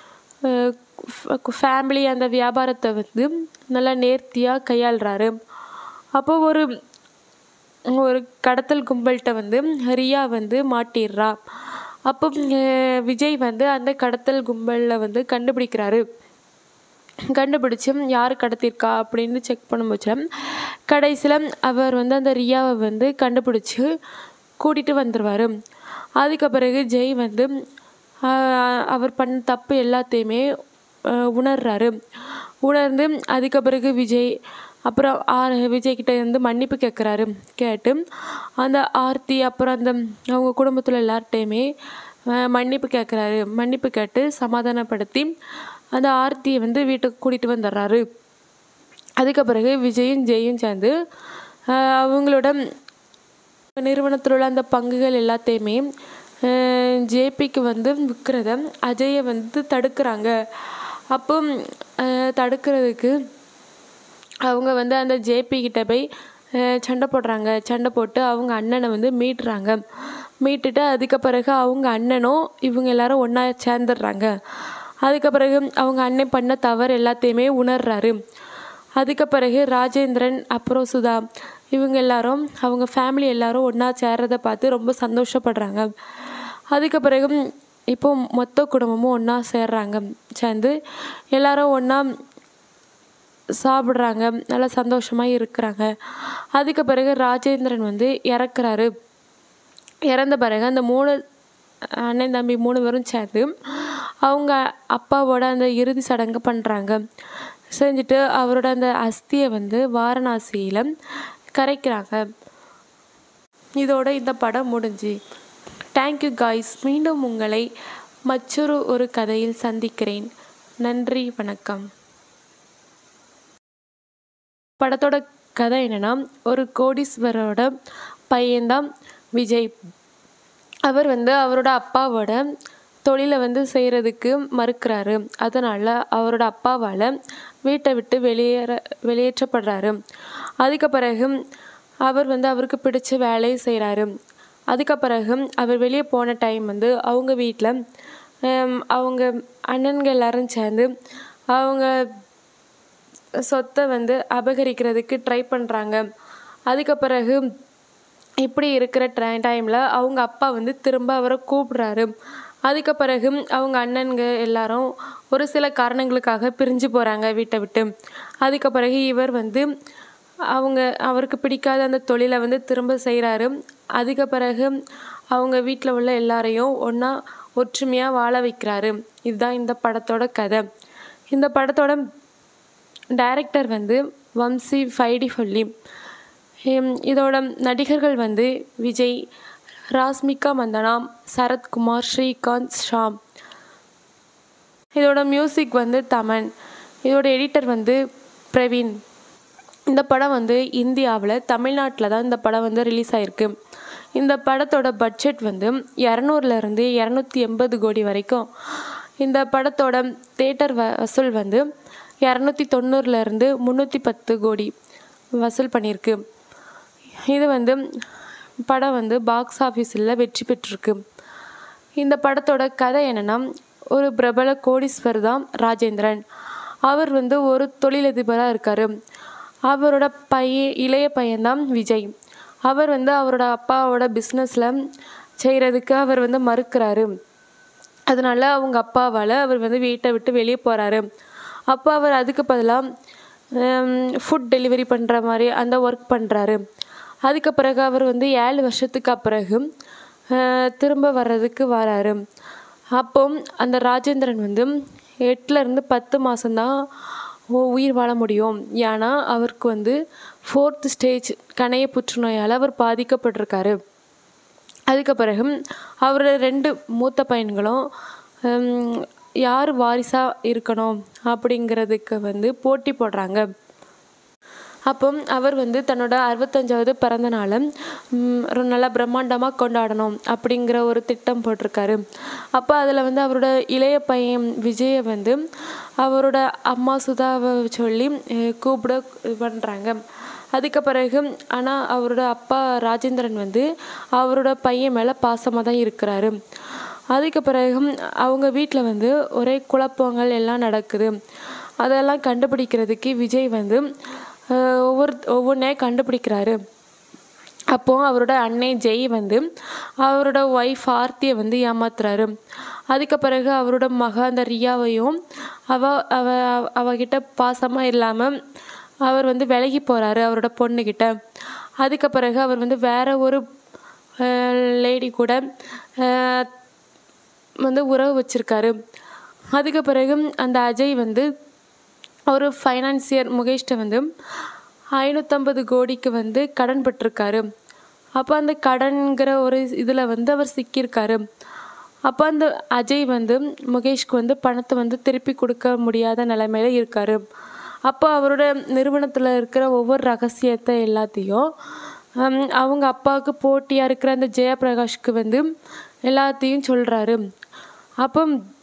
ஃபேமிலி அந்த வியாபாரத்தை வந்து நல்லா நேர்த்தியாக கையாளுறாரு அப்போ ஒரு ஒரு கடத்தல் கும்பல்கிட்ட வந்து ரியா வந்து மாட்டிடுறா அப்போ அஹ், விஜய் வந்து அந்த கடத்தல் கும்பலில் வந்து கண்டுபிடிக்கிறாரு கண்டுபிடிச்சு யார் கடத்தியிருக்கா அப்படின்னு செக் பண்ணும்போது கடைசியில் அவர் வந்து அந்த ரியாவை வந்து கண்டுபிடிச்சி கூட்டிகிட்டு வந்துடுவார் அதுக்கு பிறகு ஜெய் வந்து ஆஹ், அவர் பண்ண தப்பு எல்லாத்தையுமே ஆஹ், உணர்றாரு உணர்ந்து அதுக்கு பிறகு விஜய் அப்புறம் ஆர் விஜய் கிட்ட வந்து மன்னிப்பு கேட்குறாரு கேட்டு அந்த ஆர்த்தி அப்புறம் அந்த அவங்க குடும்பத்தில் எல்லார்ட்டையுமே ஆஹ், மன்னிப்பு கேட்குறாரு மன்னிப்பு கேட்டு சமாதானப்படுத்தி அந்த ஆர்த்தியை வந்து வீட்டுக்கு கூட்டிகிட்டு வந்துடுறாரு அதுக்கு பிறகு விஜயும் ஜெயும் சேர்ந்து ஆஹ், அவங்களோட நிறுவனத்தில் உள்ள அந்த பங்குகள் எல்லாத்தையுமே ஜேபிக்கு வந்து விற்கிறத அஜயை வந்து தடுக்கிறாங்க அப்போ ஆஹ், தடுக்கிறதுக்கு அவங்க வந்து அந்த ஜேபி கிட்ட போய் அஹ், சண்டை போடுறாங்க சண்டை போட்டு அவங்க அண்ணனை வந்து மீட்டுறாங்க மீட்டுட்டு அதுக்கு பிறகு அவங்க அண்ணனும் இவங்க எல்லாரும் ஒன்றா சேர்ந்துடுறாங்க அதுக்கு பிறகு அவங்க அண்ணன் பண்ண தவறு எல்லாத்தையுமே உணர்றாரு அதுக்கு பிறகு ராஜேந்திரன் அப்புறம் சுதா இவங்க எல்லாரும் அவங்க ஃபேமிலி எல்லாரும் ஒன்றா சேர்றதை பார்த்து ரொம்ப சந்தோஷப்படுறாங்க அதுக்கு பிறகு இப்போ மொத்த குடும்பமும் ஒன்றா சேர்றாங்க சேர்ந்து எல்லாரும் ஒன்றா சாப்பிட்றாங்க நல்லா சந்தோஷமாக இருக்கிறாங்க அதுக்கு பிறகு ராஜேந்திரன் வந்து இறக்குறாரு இறந்த பிறகு அந்த மூணு அண்ணன் தம்பி மூணு பேரும் சேர்ந்து அவங்க அப்பாவோட அந்த இறுதி சடங்கு பண்ணுறாங்க செஞ்சுட்டு அவரோட அந்த அஸ்தியை வந்து வாரணாசியில் கரைக்கிறாங்க இதோட இந்த படம் முடிஞ்சு தேங்க்யூ காய்ஸ் மீண்டும் உங்களை மற்றொரு ஒரு கதையில் சந்திக்கிறேன் நன்றி வணக்கம் படத்தோட கதை என்னன்னா ஒரு கோடீஸ்வரோட பையன்தான் விஜய் அவர் வந்து அவரோட அப்பாவோட தொழிலை வந்து செய்கிறதுக்கு மறுக்கிறாரு அதனால் அவரோட அப்பாவால் வீட்டை விட்டு வெளியேற வெளியேற்றப்படுறாரு அதுக்கு பிறகு அவர் வந்து அவருக்கு பிடிச்ச வேலையை செய்கிறாரு அதுக்கு பிறகு அவர் வெளியே போன டைம் வந்து அவங்க வீட்டில் அவங்க அண்ணன்கள் எல்லாரும் சேர்ந்து அவங்க சொத்தை வந்து அபகரிக்கிறதுக்கு ட்ரை பண்ணுறாங்க அதுக்கு பிறகு இப்படி இருக்கிற ட்ரை டைமில் அவங்க அப்பா வந்து திரும்ப அவரை கூப்பிடுறாரு அதுக்கு பிறகு அவங்க அண்ணன்க எல்லாரும் ஒரு சில காரணங்களுக்காக பிரிஞ்சு போகிறாங்க வீட்டை விட்டு அதுக்கு பிறகு இவர் வந்து அவங்க அவருக்கு பிடிக்காத அந்த தொழிலை வந்து திரும்ப செய்கிறாரு அதுக்கு பிறகு அவங்க வீட்டில் உள்ள எல்லாரையும் ஒன்றா ஒற்றுமையாக வாழ வைக்கிறாரு இதுதான் இந்த படத்தோட கதை இந்த படத்தோட டைரக்டர் வந்து வம்சி ஃபைடி ஃபல்லி ஹம், இதோட நடிகர்கள் வந்து விஜய் ராஸ்மிகா மந்தனா சரத்குமார் ஸ்ரீகாந்த் ஷாம் இதோட மியூசிக் வந்து தமன் இதோட எடிட்டர் வந்து பிரவீன் இந்த படம் வந்து இந்தியாவில் தமிழ்நாட்டில் தான் இந்த படம் வந்து ரிலீஸ் ஆயிருக்கு இந்த படத்தோட பட்ஜெட் வந்து இரநூறுலேருந்து இரநூத்தி எண்பது கோடி வரைக்கும் இந்த படத்தோட தேட்டர் வ வசூல் வந்து இரநூத்தி தொண்ணூறுலேருந்து முந்நூற்றி பத்து கோடி வசூல் பண்ணியிருக்கு இது வந்து படம் வந்து பாக்ஸ் ஆஃபீஸில் வெற்றி பெற்றிருக்கு இந்த படத்தோட கதை என்னென்னா ஒரு பிரபல கோடீஸ்வர் தான் ராஜேந்திரன் அவர் வந்து ஒரு தொழிலதிபராக இருக்கார் அவரோட பையன் இளைய பையன்தான் விஜய் அவர் வந்து அவரோட அப்பாவோட பிஸ்னஸில் செய்கிறதுக்கு அவர் வந்து மறுக்கிறாரு அதனால அவங்க அப்பாவால் அவர் வந்து வீட்டை விட்டு வெளியே போகிறாரு அப்போ அவர் அதுக்கு பதிலாக ஃபுட் டெலிவரி பண்ணுற மாதிரி அந்த ஒர்க் பண்ணுறாரு அதுக்கு பிறகு அவர் வந்து ஏழு வருஷத்துக்கு பிறகு அஹ், திரும்ப வர்றதுக்கு வராரு அப்போ அந்த ராஜேந்திரன் வந்து எட்டுலேருந்து பத்து மாதம்தான் உயிர் வாழ முடியும் ஏன்னா அவருக்கு வந்து ஃபோர்த் ஸ்டேஜ் கணைய புற்றுநோயால் அவர் பாதிக்கப்பட்டிருக்காரு அதுக்கு பிறகு அவரோட ரெண்டு மூத்த பையன்களும் ஹம், யார் வாரிசாக இருக்கணும் அப்படிங்கிறதுக்கு வந்து போட்டி போடுறாங்க அப்போ அவர் வந்து தன்னோட அறுபத்தஞ்சாவது பிறந்த நாளை ம், ஒரு நல்லா பிரம்மாண்டமாக கொண்டாடணும் அப்படிங்கிற ஒரு திட்டம் போட்டிருக்காரு அப்போ அதில் வந்து அவரோட இளைய பையன் விஜயை வந்து அவரோட அம்மா சுதாவை சொல்லி அஹ், கூப்பிட இது பண்ணுறாங்க அதுக்கு பிறகு ஆனால் அவரோட அப்பா ராஜேந்திரன் வந்து அவரோட பையன் மேலே பாசமாக தான் இருக்கிறாரு அதுக்கு பிறகு அவங்க வீட்டில் வந்து ஒரே குழப்பங்கள் எல்லாம் நடக்குது அதெல்லாம் கண்டுபிடிக்கிறதுக்கு விஜய் வந்து அஹ், ஒவ்வொரு ஒவ்வொன்றே கண்டுபிடிக்கிறாரு அப்போது அவரோட அன்னை ஜெய் வந்து அவரோட ஒய்ஃப் ஆர்த்தியை வந்து ஏமாத்துறாரு அதுக்கு பிறகு அவரோட மக அந்த ரியாவையும் அவ அவ அவகிட்ட பாசமாக இல்லாமல் அவர் வந்து விலகி போகிறாரு அவரோட பொண்ணுக்கிட்ட அதுக்கு பிறகு அவர் வந்து வேற ஒரு லேடி கூட அஹ், வந்து உறவு வச்சிருக்காரு அதுக்கு பிறகு அந்த அஜய் வந்து ஒரு ஃபைனான்சியர் முகேஷ்ட வந்து ஐநூற்றம்பது கோடிக்கு வந்து கடன் பட்டிருக்காரு அப்போ அந்த கடன்கிற ஒரு இதில் வந்து அவர் சிக்கியிருக்காரு அப்போ அந்த அஜய் வந்து முகேஷ்க்கு வந்து பணத்தை வந்து திருப்பி கொடுக்க முடியாத நிலைமையில இருக்காரு அப்போ அவரோட நிறுவனத்தில் இருக்கிற ஒவ்வொரு ரகசியத்தை எல்லாத்தையும் ஹம், அவங்க அப்பாவுக்கு போட்டியாக இருக்கிற அந்த ஜெயபிரகாஷ்க்கு வந்து எல்லாத்தையும் சொல்கிறாரு அப்போ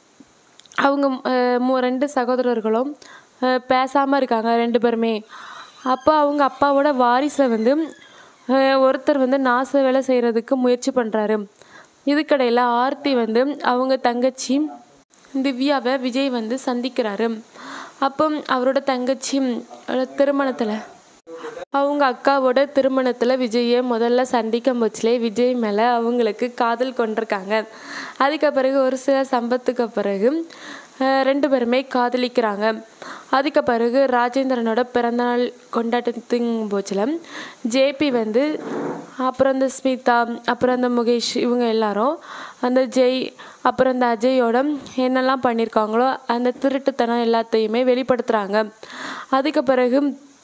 அவங்க அஹ், மூ ரெண்டு சகோதரர்களும் பேசாமல் இருக்காங்க ரெண்டு பேருமே அப்போ அவங்க அப்பாவோட வாரிசை வந்து அஹ், ஒருத்தர் வந்து நாச வேலை செய்கிறதுக்கு முயற்சி பண்ணுறாரு இதுக்கடையில் ஆர்த்தி வந்து அவங்க தங்கச்சி திவ்யாவை விஜய் வந்து சந்திக்கிறாரு அப்போ அவரோட தங்கச்சி திருமணத்தில் அவங்க அக்காவோட திருமணத்தில் விஜயை முதல்ல சந்திக்கும் போச்சுலே விஜய் மேலே அவங்களுக்கு காதல் கொண்டிருக்காங்க அதுக்கு பிறகு ஒரு சில சம்பத்துக்கு பிறகு அஹ், ரெண்டு பேருமே காதலிக்கிறாங்க அதுக்கு பிறகு ராஜேந்திரனோட பிறந்தநாள் கொண்டாட்டத்தின் போச்சில் ஜேபி வந்து அப்புறம் இந்த ஸ்மிதா அப்புறம் அந்த முகேஷ் இவங்க எல்லாரும் அந்த ஜெய் அப்புறம் அந்த அஜயோட என்னெல்லாம் பண்ணியிருக்காங்களோ அந்த திருட்டுத்தனம் எல்லாத்தையுமே வெளிப்படுத்துகிறாங்க அதுக்கு பிறகு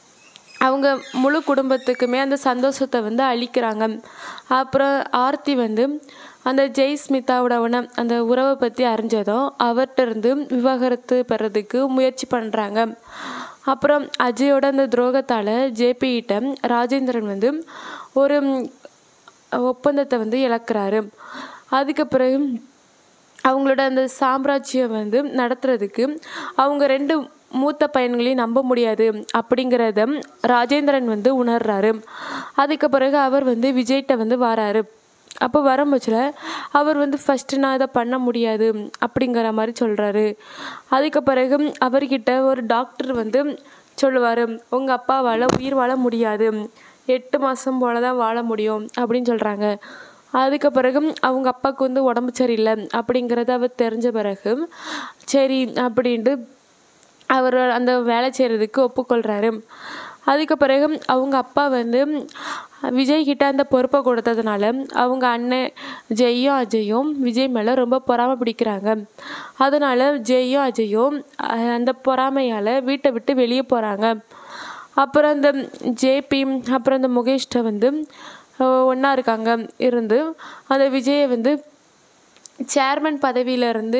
அவங்க முழு குடும்பத்துக்குமே அந்த சந்தோஷத்தை வந்து அளிக்கிறாங்க அப்புறம் ஆர்த்தி வந்து அந்த ஜெய் ஸ்மிதாவோட உண- அந்த உறவை பற்றி அறிஞ்சதும் அவர்கிட்ட இருந்து விவாகரத்து பெறதுக்கு முயற்சி பண்ணுறாங்க அப்புறம் அஜயோட அந்த துரோகத்தால் ஜேபிகிட்ட ராஜேந்திரன் வந்து ஒரு ம், ஒப்பந்தத்தை வந்து இழக்கிறாரு அதுக்கு பிறகு அவங்களோட அந்த சாம்ராஜ்யம் வந்து நடத்துறதுக்கு அவங்க ரெண்டு மூத்த பையன்களையும் நம்ப முடியாது அப்படிங்கிறத ராஜேந்திரன் வந்து உணர்றாரு அதுக்கு பிறகு அவர் வந்து விஜய்கிட்ட வந்து வராரு அப்போ வரும்போச்சில் அவர் வந்து ஃபஸ்ட்டு நான் இதை பண்ண முடியாது அப்படிங்கிற மாதிரி சொல்கிறாரு அதுக்கு பிறகு அவர்கிட்ட ஒரு டாக்டர் வந்து சொல்லுவார் உங்கள் அப்பாவால் உயிர் வாழ முடியாது எட்டு மாதம் போல தான் வாழ முடியும் அப்படின்னு சொல்கிறாங்க அதுக்கு பிறகு அவங்க அப்பாவுக்கு வந்து உடம்பு சரியில்லை அப்படிங்கிறத அவர் தெரிஞ்ச பிறகு சரி அப்படின்ட்டு அவர் அந்த வேலை செய்கிறதுக்கு ஒப்புக்கொள்கிறாரு அதுக்கு பிறகு அவங்க அப்பா வந்து விஜய் கிட்ட அந்த பொறுப்பை கொடுத்ததுனால அவங்க அண்ணன் ஜெய்யும் அஜயும் விஜய் மேலே ரொம்ப பொறாமை பிடிக்கிறாங்க அதனால ஜெய்யும் அஜயும் அஹ், அந்த பொறாமையால் வீட்டை விட்டு வெளியே போகிறாங்க அப்புறம் அந்த ஜேபி அப்புறம் அந்த முகேஷ்ட வந்து ஒன்றா இருக்காங்க இருந்து அந்த விஜயை வந்து சேர்மன் பதவியிலேருந்து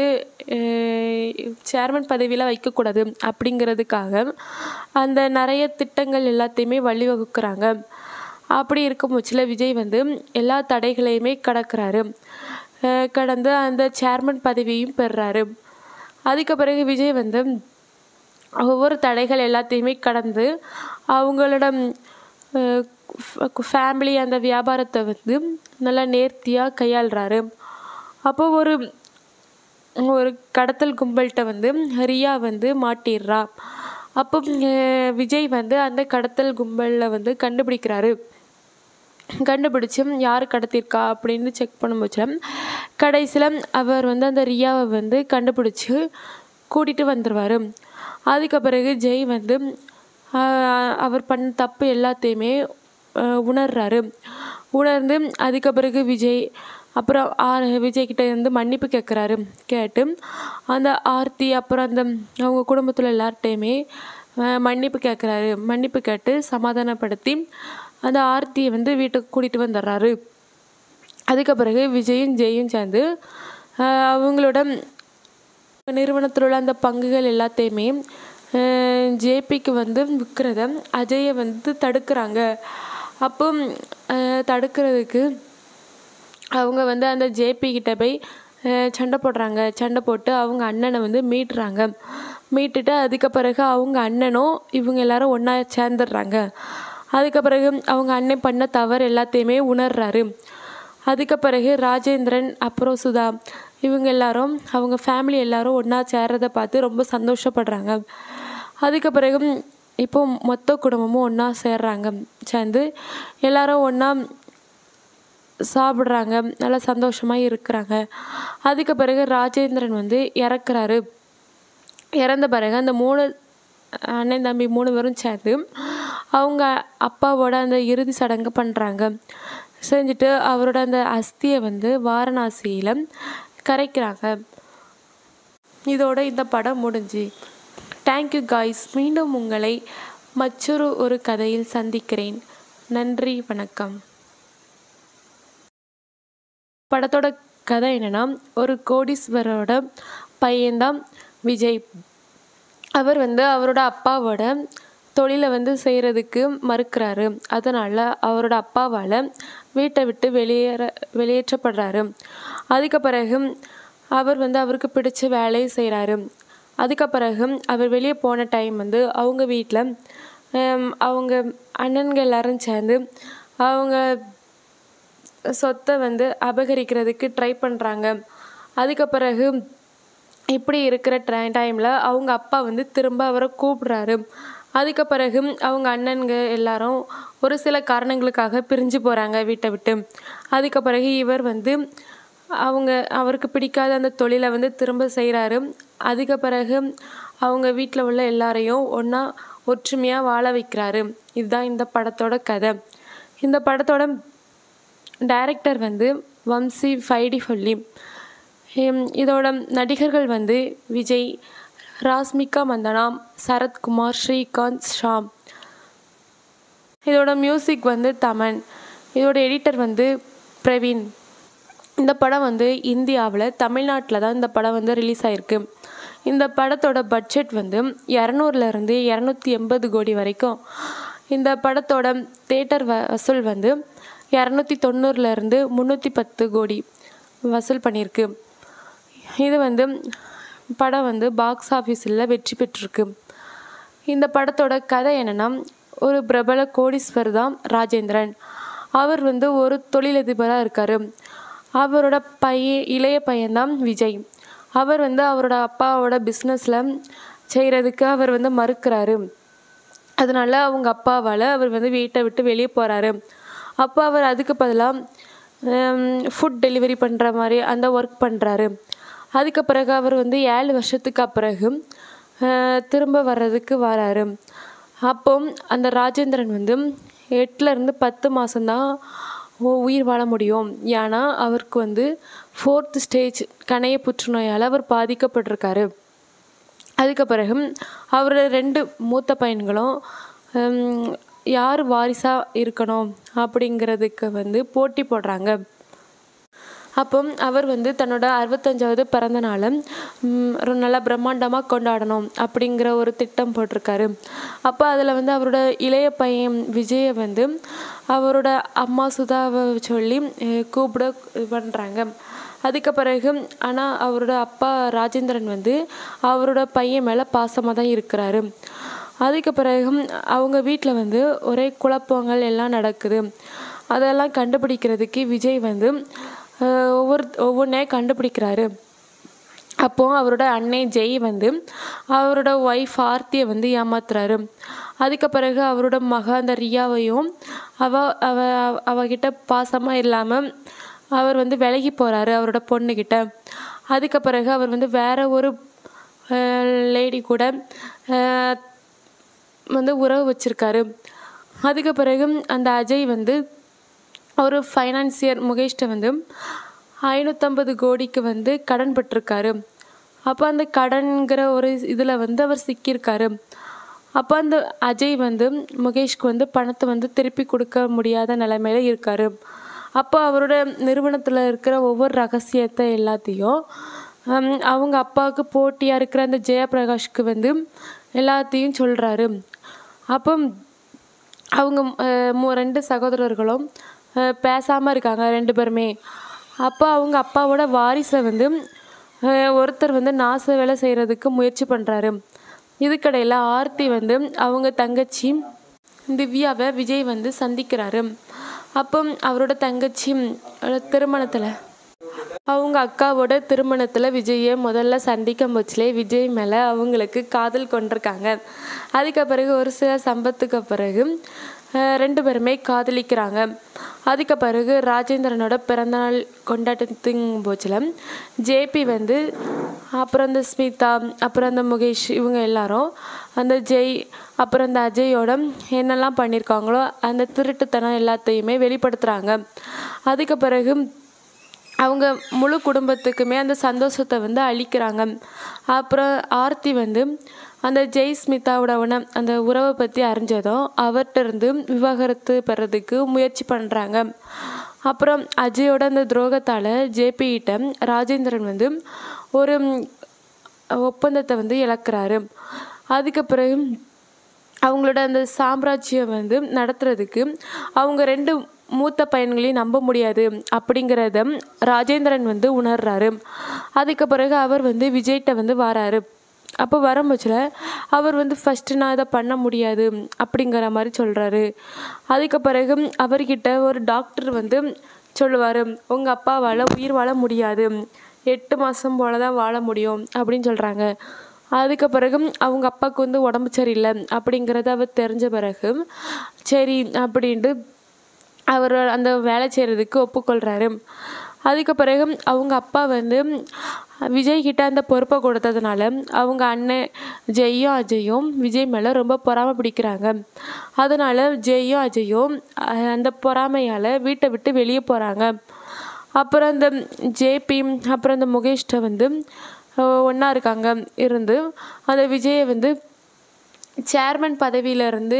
சேர்மன் பதவியில் வைக்கக்கூடாது அப்படிங்கிறதுக்காக அந்த நிறைய திட்டங்கள் எல்லாத்தையுமே வழிவகுக்கிறாங்க அப்படி இருக்கும் பட்சத்தில் விஜய் வந்து எல்லா தடைகளையுமே கடக்கிறாரு அஹ் கடந்து அந்த சேர்மன் பதவியும் பெறுறாரு அதுக்கு பிறகு விஜய் வந்து ஒவ்வொரு தடைகள் எல்லாத்தையுமே கடந்து அவங்களோட ஃபேமிலி அந்த வியாபாரத்தை வந்து நல்லா நேர்த்தியாக கையாளுறாரு அப்போ ஒரு ஒரு கடத்தல் கும்பல்கிட்ட வந்து ரியா வந்து மாட்டிடுறா அப்போ அஹ், விஜய் வந்து அந்த கடத்தல் கும்பலில் வந்து கண்டுபிடிக்கிறாரு கண்டுபிடிச்சி யார் கடத்தியிருக்கா அப்படின்னு செக் பண்ணும்போது கடைசியில் அவர் வந்து அந்த ரியாவை வந்து கண்டுபிடிச்சி கூட்டிகிட்டு வந்துடுவார் அதுக்கு பிறகு ஜெய் வந்து ஆஹ் அவர் பண்ண தப்பு எல்லாத்தையுமே ஆஹ் உணர்றாரு உணர்ந்து அதுக்கு பிறகு விஜய் அப்புறம் ஆர் விஜய் கிட்ட இருந்து மன்னிப்பு கேட்குறாரு கேட்டு அந்த ஆர்த்தி அப்புறம் அந்த அவங்க குடும்பத்தில் எல்லார்ட்டையுமே ஆஹ் மன்னிப்பு கேட்குறாரு மன்னிப்பு கேட்டு சமாதானப்படுத்தி அந்த ஆர்த்தியை வந்து வீட்டுக்கு கூட்டிகிட்டு வந்துடுறாரு அதுக்கு பிறகு விஜயும் ஜெயும் சேர்ந்து ஆஹ் அவங்களோட நிறுவனத்தில் உள்ள அந்த பங்குகள் எல்லாத்தையுமே ஜேபிக்கு வந்து விற்கிறத அஜயை வந்து தடுக்கிறாங்க அப்போ ஆஹ் தடுக்கிறதுக்கு அவங்க வந்து அந்த ஜேபி கிட்ட போய் ஆஹ் சண்டை போடுறாங்க சண்டை போட்டு அவங்க அண்ணனை வந்து மீட்டுறாங்க மீட்டுட்டு அதுக்கு பிறகு அவங்க அண்ணனும் இவங்க எல்லாரும் ஒன்றா சேர்ந்துடுறாங்க அதுக்கு பிறகு அவங்க அண்ணன் பண்ண தவறு எல்லாத்தையுமே உணர்றாரு அதுக்கு பிறகு ராஜேந்திரன் அப்புறம் சுதா இவங்க எல்லாரும் அவங்க ஃபேமிலி எல்லாரும் ஒன்றா சேர்றதை பார்த்து ரொம்ப சந்தோஷப்படுறாங்க அதுக்கு பிறகு இப்போ மொத்த குடும்பமும் ஒன்றா சேர்றாங்க சேர்ந்து எல்லாரும் ஒன்றா சாப்பிட்றாங்க நல்லா சந்தோஷமாக இருக்கிறாங்க அதுக்கு பிறகு ராஜேந்திரன் வந்து இறக்குறாரு இறந்த பிறகு அந்த மூணு அண்ணன் தம்பி மூணு பேரும் சேர்ந்து அவங்க அப்பாவோட அந்த இறுதி சடங்கு பண்ணுறாங்க செஞ்சுட்டு அவரோட அந்த அஸ்தியை வந்து வாரணாசியில் கரைக்கிறாங்க இதோட இந்த படம் முடிஞ்சு தேங்க்யூ காய்ஸ் மீண்டும் உங்களை மற்றொரு ஒரு கதையில் சந்திக்கிறேன் நன்றி வணக்கம் படத்தோட கதை என்னன்னா ஒரு கோடீஸ்வரோட பையன்தான் விஜய் அவர் வந்து அவரோட அப்பாவோட தொழிலை வந்து செய்கிறதுக்கு மறுக்கிறாரு அதனால் அவரோட அப்பாவால் வீட்டை விட்டு வெளியேற வெளியேற்றப்படுறாரு அதுக்கு பிறகு அவர் வந்து அவருக்கு பிடிச்ச வேலையை செய்கிறாரு அதுக்கு பிறகு அவர் வெளியே போன டைம் வந்து அவங்க வீட்டில் அவங்க அண்ணன்கள் எல்லாரும் சேர்ந்து அவங்க சொத்தை வந்து அபகரிக்கிறதுக்கு ட்ரை பண்ணுறாங்க அதுக்கு பிறகு இப்படி இருக்கிற ட்ரை டைமில் அவங்க அப்பா வந்து திரும்ப அவரை கூப்பிடுறாரு அதுக்கு பிறகு அவங்க அண்ணன்க எல்லாரும் ஒரு சில காரணங்களுக்காக பிரிஞ்சு போகிறாங்க வீட்டை விட்டு அதுக்கு பிறகு இவர் வந்து அவங்க அவருக்கு பிடிக்காத அந்த தொழிலை வந்து திரும்ப செய்கிறாரு அதுக்கு பிறகு அவங்க வீட்டில் உள்ள எல்லாரையும் ஒன்றா ஒற்றுமையாக வாழ வைக்கிறாரு இதுதான் இந்த படத்தோட கதை இந்த படத்தோட டைரக்டர் வந்து வம்சி ஃபைடி சொல்லி இதோட நடிகர்கள் வந்து விஜய் ராஸ்மிகா மந்தனா சரத்குமார் ஸ்ரீகாந்த் ஷாம் இதோட மியூசிக் வந்து தமன் இதோட எடிட்டர் வந்து பிரவீன் இந்த படம் வந்து இந்தியாவில் தமிழ்நாட்டில் தான் இந்த படம் வந்து ரிலீஸ் ஆகிருக்கு இந்த படத்தோட பட்ஜெட் வந்து இரநூறுலேருந்து இரநூத்தி எண்பது கோடி வரைக்கும் இந்த படத்தோட தேட்டர் வசூல் வந்து இரநூத்தி தொண்ணூறுலேருந்து முந்நூற்றி பத்து கோடி வசூல் பண்ணியிருக்கு இது வந்து படம் வந்து பாக்ஸ் ஆஃபீஸில் வெற்றி பெற்றிருக்கு இந்த படத்தோட கதை என்னென்னா ஒரு பிரபல கோடீஸ்வர் தான் ராஜேந்திரன் அவர் வந்து ஒரு தொழிலதிபராக இருக்கார் அவரோட பையன் இளைய பையன்தான் விஜய் அவர் வந்து அவரோட அப்பாவோட பிஸ்னஸில் செய்கிறதுக்கு அவர் வந்து மறுக்கிறாரு அதனால அவங்க அப்பாவால் அவர் வந்து வீட்டை விட்டு வெளியே போகிறாரு அப்போ அவர் அதுக்கு பதிலாக ஃபுட் டெலிவரி பண்ணுற மாதிரி அந்த ஒர்க் பண்ணுறாரு அதுக்கு பிறகு அவர் வந்து ஏழு வருஷத்துக்கு பிறகு திரும்ப வர்றதுக்கு வராரு அப்போ அந்த ராஜேந்திரன் வந்து எட்டுலேருந்து பத்து மாதம்தான் உயிர் வாழ முடியும் ஏன்னா அவருக்கு வந்து ஃபோர்த் ஸ்டேஜ் கணைய புற்றுநோயால் அவர் பாதிக்கப்பட்டிருக்காரு அதுக்கு பிறகு அவரோட ரெண்டு மூத்த பையன்களும் யார் வாரிசாக இருக்கணும் அப்படிங்கிறதுக்கு வந்து போட்டி போடுறாங்க அப்போ அவர் வந்து தன்னோட அறுபத்தஞ்சாவது பிறந்த நாளை ஒரு நல்லா பிரம்மாண்டமாக கொண்டாடணும் அப்படிங்கிற ஒரு திட்டம் போட்டிருக்காரு அப்போ அதில் வந்து அவரோட இளைய பையன் விஜயை வந்து அவரோட அம்மா சுதாவை சொல்லி கூப்பிட பண்ணுறாங்க அதுக்கு பிறகு ஆனால் அவரோட அப்பா ராஜேந்திரன் வந்து அவரோட பையன் மேலே பாசமாக தான் இருக்கிறாரு அதுக்கு பிறகு அவங்க வீட்டில் வந்து ஒரே குழப்பங்கள் எல்லாம் நடக்குது அதெல்லாம் கண்டுபிடிக்கிறதுக்கு விஜய் வந்து ஒவ்வொரு ஒவ்வொன்றே கண்டுபிடிக்கிறாரு அப்போது அவரோட அன்னை ஜெய் வந்து அவரோட ஒய்ஃப் ஆர்த்தியை வந்து ஏமாத்துறாரு அதுக்கு பிறகு அவரோட மக அந்த ரியாவையும் அவ அவ அவகிட்ட பாசமாக இல்லாமல் அவர் வந்து விலகி போகிறாரு அவரோட பொண்ணுக்கிட்ட அதுக்கு பிறகு அவர் வந்து வேற ஒரு லேடி கூட வந்து உறவு வச்சிருக்காரு அதுக்கு பிறகு அந்த அஜய் வந்து ஒரு ஃபைனான்சியர் முகேஷ்ட வந்து ஐநூற்றம்பது கோடிக்கு வந்து கடன் பட்டிருக்காரு அப்போ அந்த கடன்கிற ஒரு இதில் வந்து அவர் சிக்கியிருக்காரு அப்போ அந்த அஜய் வந்து முகேஷ்க்கு வந்து பணத்தை வந்து திருப்பி கொடுக்க முடியாத நிலைமையில இருக்காரு அப்போ அவரோட நிறுவனத்தில் இருக்கிற ஒவ்வொரு ரகசியத்தை எல்லாத்தையும் ஹம், அவங்க அப்பாவுக்கு போட்டியாக இருக்கிற அந்த ஜெயபிரகாஷ்க்கு வந்து எல்லாத்தையும் சொல்கிறாரு அப்போ அவங்க அஹ், மூ- ரெண்டு சகோதரர்களும் பேசாமல் இருக்காங்க ரெண்டு பேருமே அப்போ அவங்க அப்பாவோட வாரிசை வந்து அஹ், ஒருத்தர் வந்து நாச வேலை செய்கிறதுக்கு முயற்சி பண்ணுறாரு இதுக்கடையில் ஆர்த்தி வந்து அவங்க தங்கச்சி திவ்யாவை விஜய் வந்து சந்திக்கிறாரு அப்போ அவரோட தங்கச்சி திருமணத்தில் அவங்க அக்காவோட திருமணத்தில் விஜயை முதல்ல சந்திக்கும் போச்சுலே விஜய் மேலே அவங்களுக்கு காதல் கொண்டிருக்காங்க அதுக்கு பிறகு ஒரு சில சம்பத்துக்கு பிறகு அஹ், ரெண்டு பேருமே காதலிக்கிறாங்க அதுக்கு பிறகு ராஜேந்திரனோட பிறந்தநாள் கொண்டாட்டத்தின் போச்சில் ஜேபி வந்து அப்புறம் அந்த ஸ்மிதா அப்புறம் அந்த முகேஷ் இவங்க எல்லாரும் அந்த ஜெய் அப்புறம் அந்த அஜயோட என்னெல்லாம் பண்ணியிருக்காங்களோ அந்த திருட்டுத்தனம் எல்லாத்தையுமே வெளிப்படுத்துகிறாங்க அதுக்கு பிறகு அவங்க முழு குடும்பத்துக்குமே அந்த சந்தோஷத்தை வந்து அளிக்கிறாங்க அப்புறம் ஆர்த்தி வந்து அந்த ஜெய் ஸ்மிதாவோட உன அந்த உறவை பற்றி அறிஞ்சதும் அவர்கிட்ட இருந்து விவாகரத்து பெறதுக்கு முயற்சி பண்ணுறாங்க அப்புறம் அஜயோட அந்த துரோகத்தால் ஜேபிகிட்ட ராஜேந்திரன் வந்து ஒரு ம், ஒப்பந்தத்தை வந்து இழக்கிறாரு அதுக்கு பிறகு அவங்களோட அந்த சாம்ராஜ்யம் வந்து நடத்துறதுக்கு அவங்க ரெண்டு மூத்த பையன்களையும் நம்ப முடியாது அப்படிங்கிறத ராஜேந்திரன் வந்து உணர்றாரு அதுக்கு பிறகு அவர் வந்து விஜய்கிட்ட வந்து வராரு அப்போ வரும்போச்சில் அவர் வந்து ஃபஸ்ட்டு நான் இதை பண்ண முடியாது அப்படிங்கிற மாதிரி சொல்கிறாரு அதுக்கு பிறகு அவர்கிட்ட ஒரு டாக்டர் வந்து சொல்லுவார் உங்கள் அப்பாவால் உயிர் வாழ முடியாது எட்டு மாதம் போல தான் வாழ முடியும் அப்படின்னு சொல்கிறாங்க அதுக்கு பிறகு அவங்க அப்பாவுக்கு வந்து உடம்பு சரியில்லை அப்படிங்கிறத அவர் தெரிஞ்ச பிறகு சரி அப்படின்ட்டு அவர் அந்த வேலை செய்கிறதுக்கு ஒப்புக்கொள்கிறாரு அதுக்கு பிறகு அவங்க அப்பா வந்து விஜய் கிட்ட அந்த பொறுப்பை கொடுத்ததுனால அவங்க அண்ணன் ஜெய்யும் அஜயும் விஜய் மேலே ரொம்ப பொறாமை பிடிக்கிறாங்க அதனால ஜெய்யும் அஜயும் அஹ், அந்த பொறாமையால் வீட்டை விட்டு வெளியே போகிறாங்க அப்புறம் அந்த ஜேபி அப்புறம் அந்த முகேஷ்ட வந்து ஒன்றா இருக்காங்க இருந்து அந்த விஜயை வந்து சேர்மன் பதவியிலேருந்து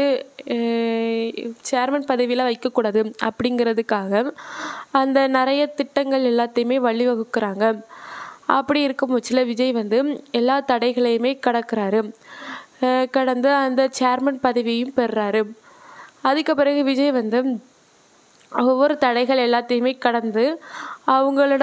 சேர்மன் பதவியில் வைக்கக்கூடாது அப்படிங்கிறதுக்காக அந்த நிறைய திட்டங்கள் எல்லாத்தையுமே வழிவகுக்கிறாங்க அப்படி இருக்கும் பட்சத்தில் விஜய் வந்து எல்லா தடைகளையுமே கடக்கிறாரு அஹ் கடந்து அந்த சேர்மன் பதவியும் பெறுறாரு அதுக்கு பிறகு விஜய் வந்து ஒவ்வொரு தடைகள் எல்லாத்தையுமே கடந்து அவங்களோட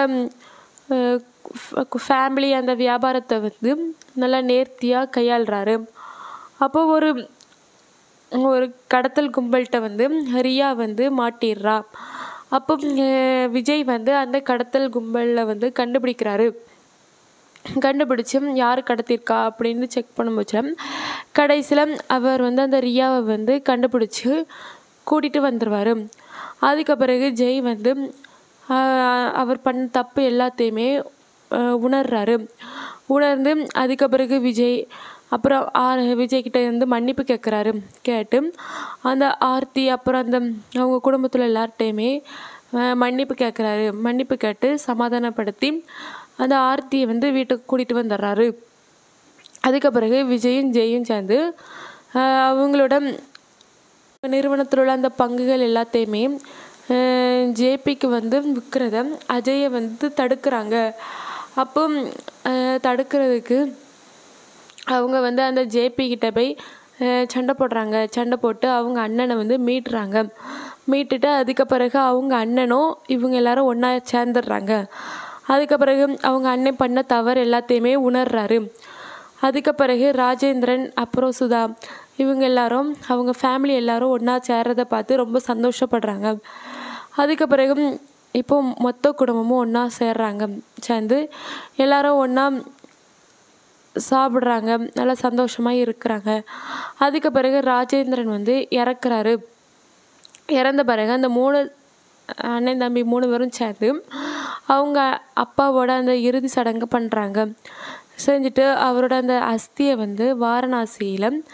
ஃபேமிலி அந்த வியாபாரத்தை வந்து நல்லா நேர்த்தியாக கையாளுறாரு அப்போ ஒரு ஒரு கடத்தல் கும்பல்கிட்ட வந்து ரியா வந்து மாட்டிடுறா அப்போ அஹ், விஜய் வந்து அந்த கடத்தல் கும்பலில் வந்து கண்டுபிடிக்கிறாரு கண்டுபிடிச்சி யார் கடத்திருக்கா அப்படின்னு செக் பண்ணும்போது கடைசியில் அவர் வந்து அந்த ரியாவை வந்து கண்டுபிடிச்சி கூட்டிகிட்டு வந்துடுவார் அதுக்கு பிறகு ஜெய் வந்து ஆஹ், அவர் பண்ண தப்பு எல்லாத்தையுமே ஆஹ், உணர்றாரு உணர்ந்து அதுக்கு பிறகு விஜய் அப்புறம் ஆர் விஜய் கிட்ட இருந்து மன்னிப்பு கேட்குறாரு கேட்டு அந்த ஆர்த்தி அப்புறம் அந்த அவங்க குடும்பத்தில் எல்லார்ட்டையுமே ஆஹ், மன்னிப்பு கேட்குறாரு மன்னிப்பு கேட்டு சமாதானப்படுத்தி அந்த ஆர்த்தியை வந்து வீட்டுக்கு கூட்டிகிட்டு வந்துடுறாரு அதுக்கு பிறகு விஜயும் ஜெயும் சேர்ந்து ஆஹ், அவங்களோட நிறுவனத்தில் உள்ள அந்த பங்குகள் எல்லாத்தையுமே ஜேபிக்கு வந்து விற்கிறத அஜயை வந்து தடுக்கிறாங்க அப்போ ஆஹ், தடுக்கிறதுக்கு அவங்க வந்து அந்த ஜேபி கிட்ட போய் அஹ், சண்டை போடுறாங்க சண்டை போட்டு அவங்க அண்ணனை வந்து மீட்டுறாங்க மீட்டுட்டு அதுக்கு பிறகு அவங்க அண்ணனும் இவங்க எல்லாரும் ஒன்றா சேர்ந்துடுறாங்க அதுக்கு பிறகு அவங்க அண்ணன் பண்ண தவறு எல்லாத்தையுமே உணர்றாரு அதுக்கு பிறகு ராஜேந்திரன் அப்புறம் சுதா இவங்க எல்லாரும் அவங்க ஃபேமிலி எல்லாரும் ஒன்றா சேர்றதை பார்த்து ரொம்ப சந்தோஷப்படுறாங்க அதுக்கு பிறகு இப்போ மொத்த குடும்பமும் ஒன்றா சேர்றாங்க சேர்ந்து எல்லாரும் ஒன்றா சாப்பிட்றாங்க நல்லா சந்தோஷமாக இருக்கிறாங்க அதுக்கு பிறகு ராஜேந்திரன் வந்து இறக்குறாரு இறந்த பிறகு அந்த மூணு அண்ணன் தம்பி மூணு பேரும் சேர்ந்து அவங்க அப்பாவோட அந்த இறுதி சடங்கு பண்ணுறாங்க செஞ்சுட்டு அவரோட அந்த அஸ்தியை வந்து வாரணாசியில்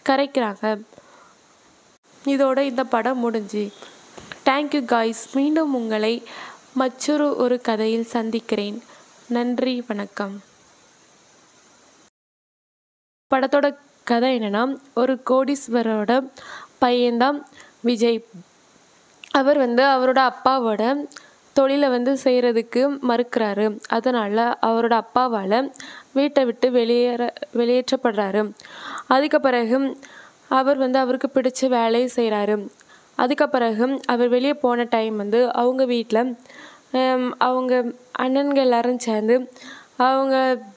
கரைக்கிறாங்க இதோட இந்த படம் முடிஞ்சு தேங்க்யூ காய்ஸ் மீண்டும் உங்களை மற்றொரு ஒரு கதையில் சந்திக்கிறேன் நன்றி வணக்கம் படத்தோட கதை என்னன்னா ஒரு கோடீஸ்வரோட பையன்தான் விஜய் அவர் வந்து அவரோட அப்பாவோட தொழிலை வந்து செய்கிறதுக்கு மறுக்கிறாரு அதனால் அவரோட அப்பாவால் வீட்டை விட்டு வெளியேற வெளியேற்றப்படுறாரு அதுக்கு பிறகு அவர் வந்து அவருக்கு பிடிச்ச வேலையை செய்கிறாரு அதுக்கு பிறகு அவர் வெளியே போன டைம் வந்து அவங்க வீட்டில் அவங்க அண்ணன்கள் எல்லாரும் சேர்ந்து அவங்க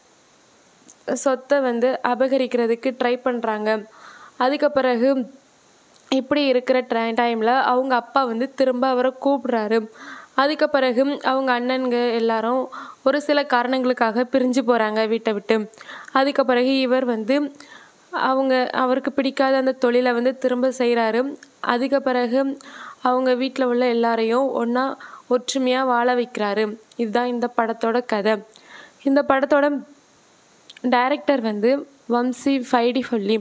சொத்தை வந்து அபகரிக்கிறதுக்கு ட்ரை பண்ணுறாங்க அதுக்கு பிறகு இப்படி இருக்கிற ட்ரை டைமில் அவங்க அப்பா வந்து திரும்ப அவரை கூப்பிடுறாரு அதுக்கு பிறகு அவங்க அண்ணன்க எல்லாரும் ஒரு சில காரணங்களுக்காக பிரிஞ்சு போகிறாங்க வீட்டை விட்டு அதுக்கு பிறகு இவர் வந்து அவங்க அவருக்கு பிடிக்காத அந்த தொழிலை வந்து திரும்ப செய்கிறாரு அதுக்கு பிறகு அவங்க வீட்டில் உள்ள எல்லாரையும் ஒன்றா ஒற்றுமையாக வாழ வைக்கிறாரு இதுதான் இந்த படத்தோட கதை இந்த படத்தோட டைரக்டர் வந்து வம்சி ஃபைடி சொல்லி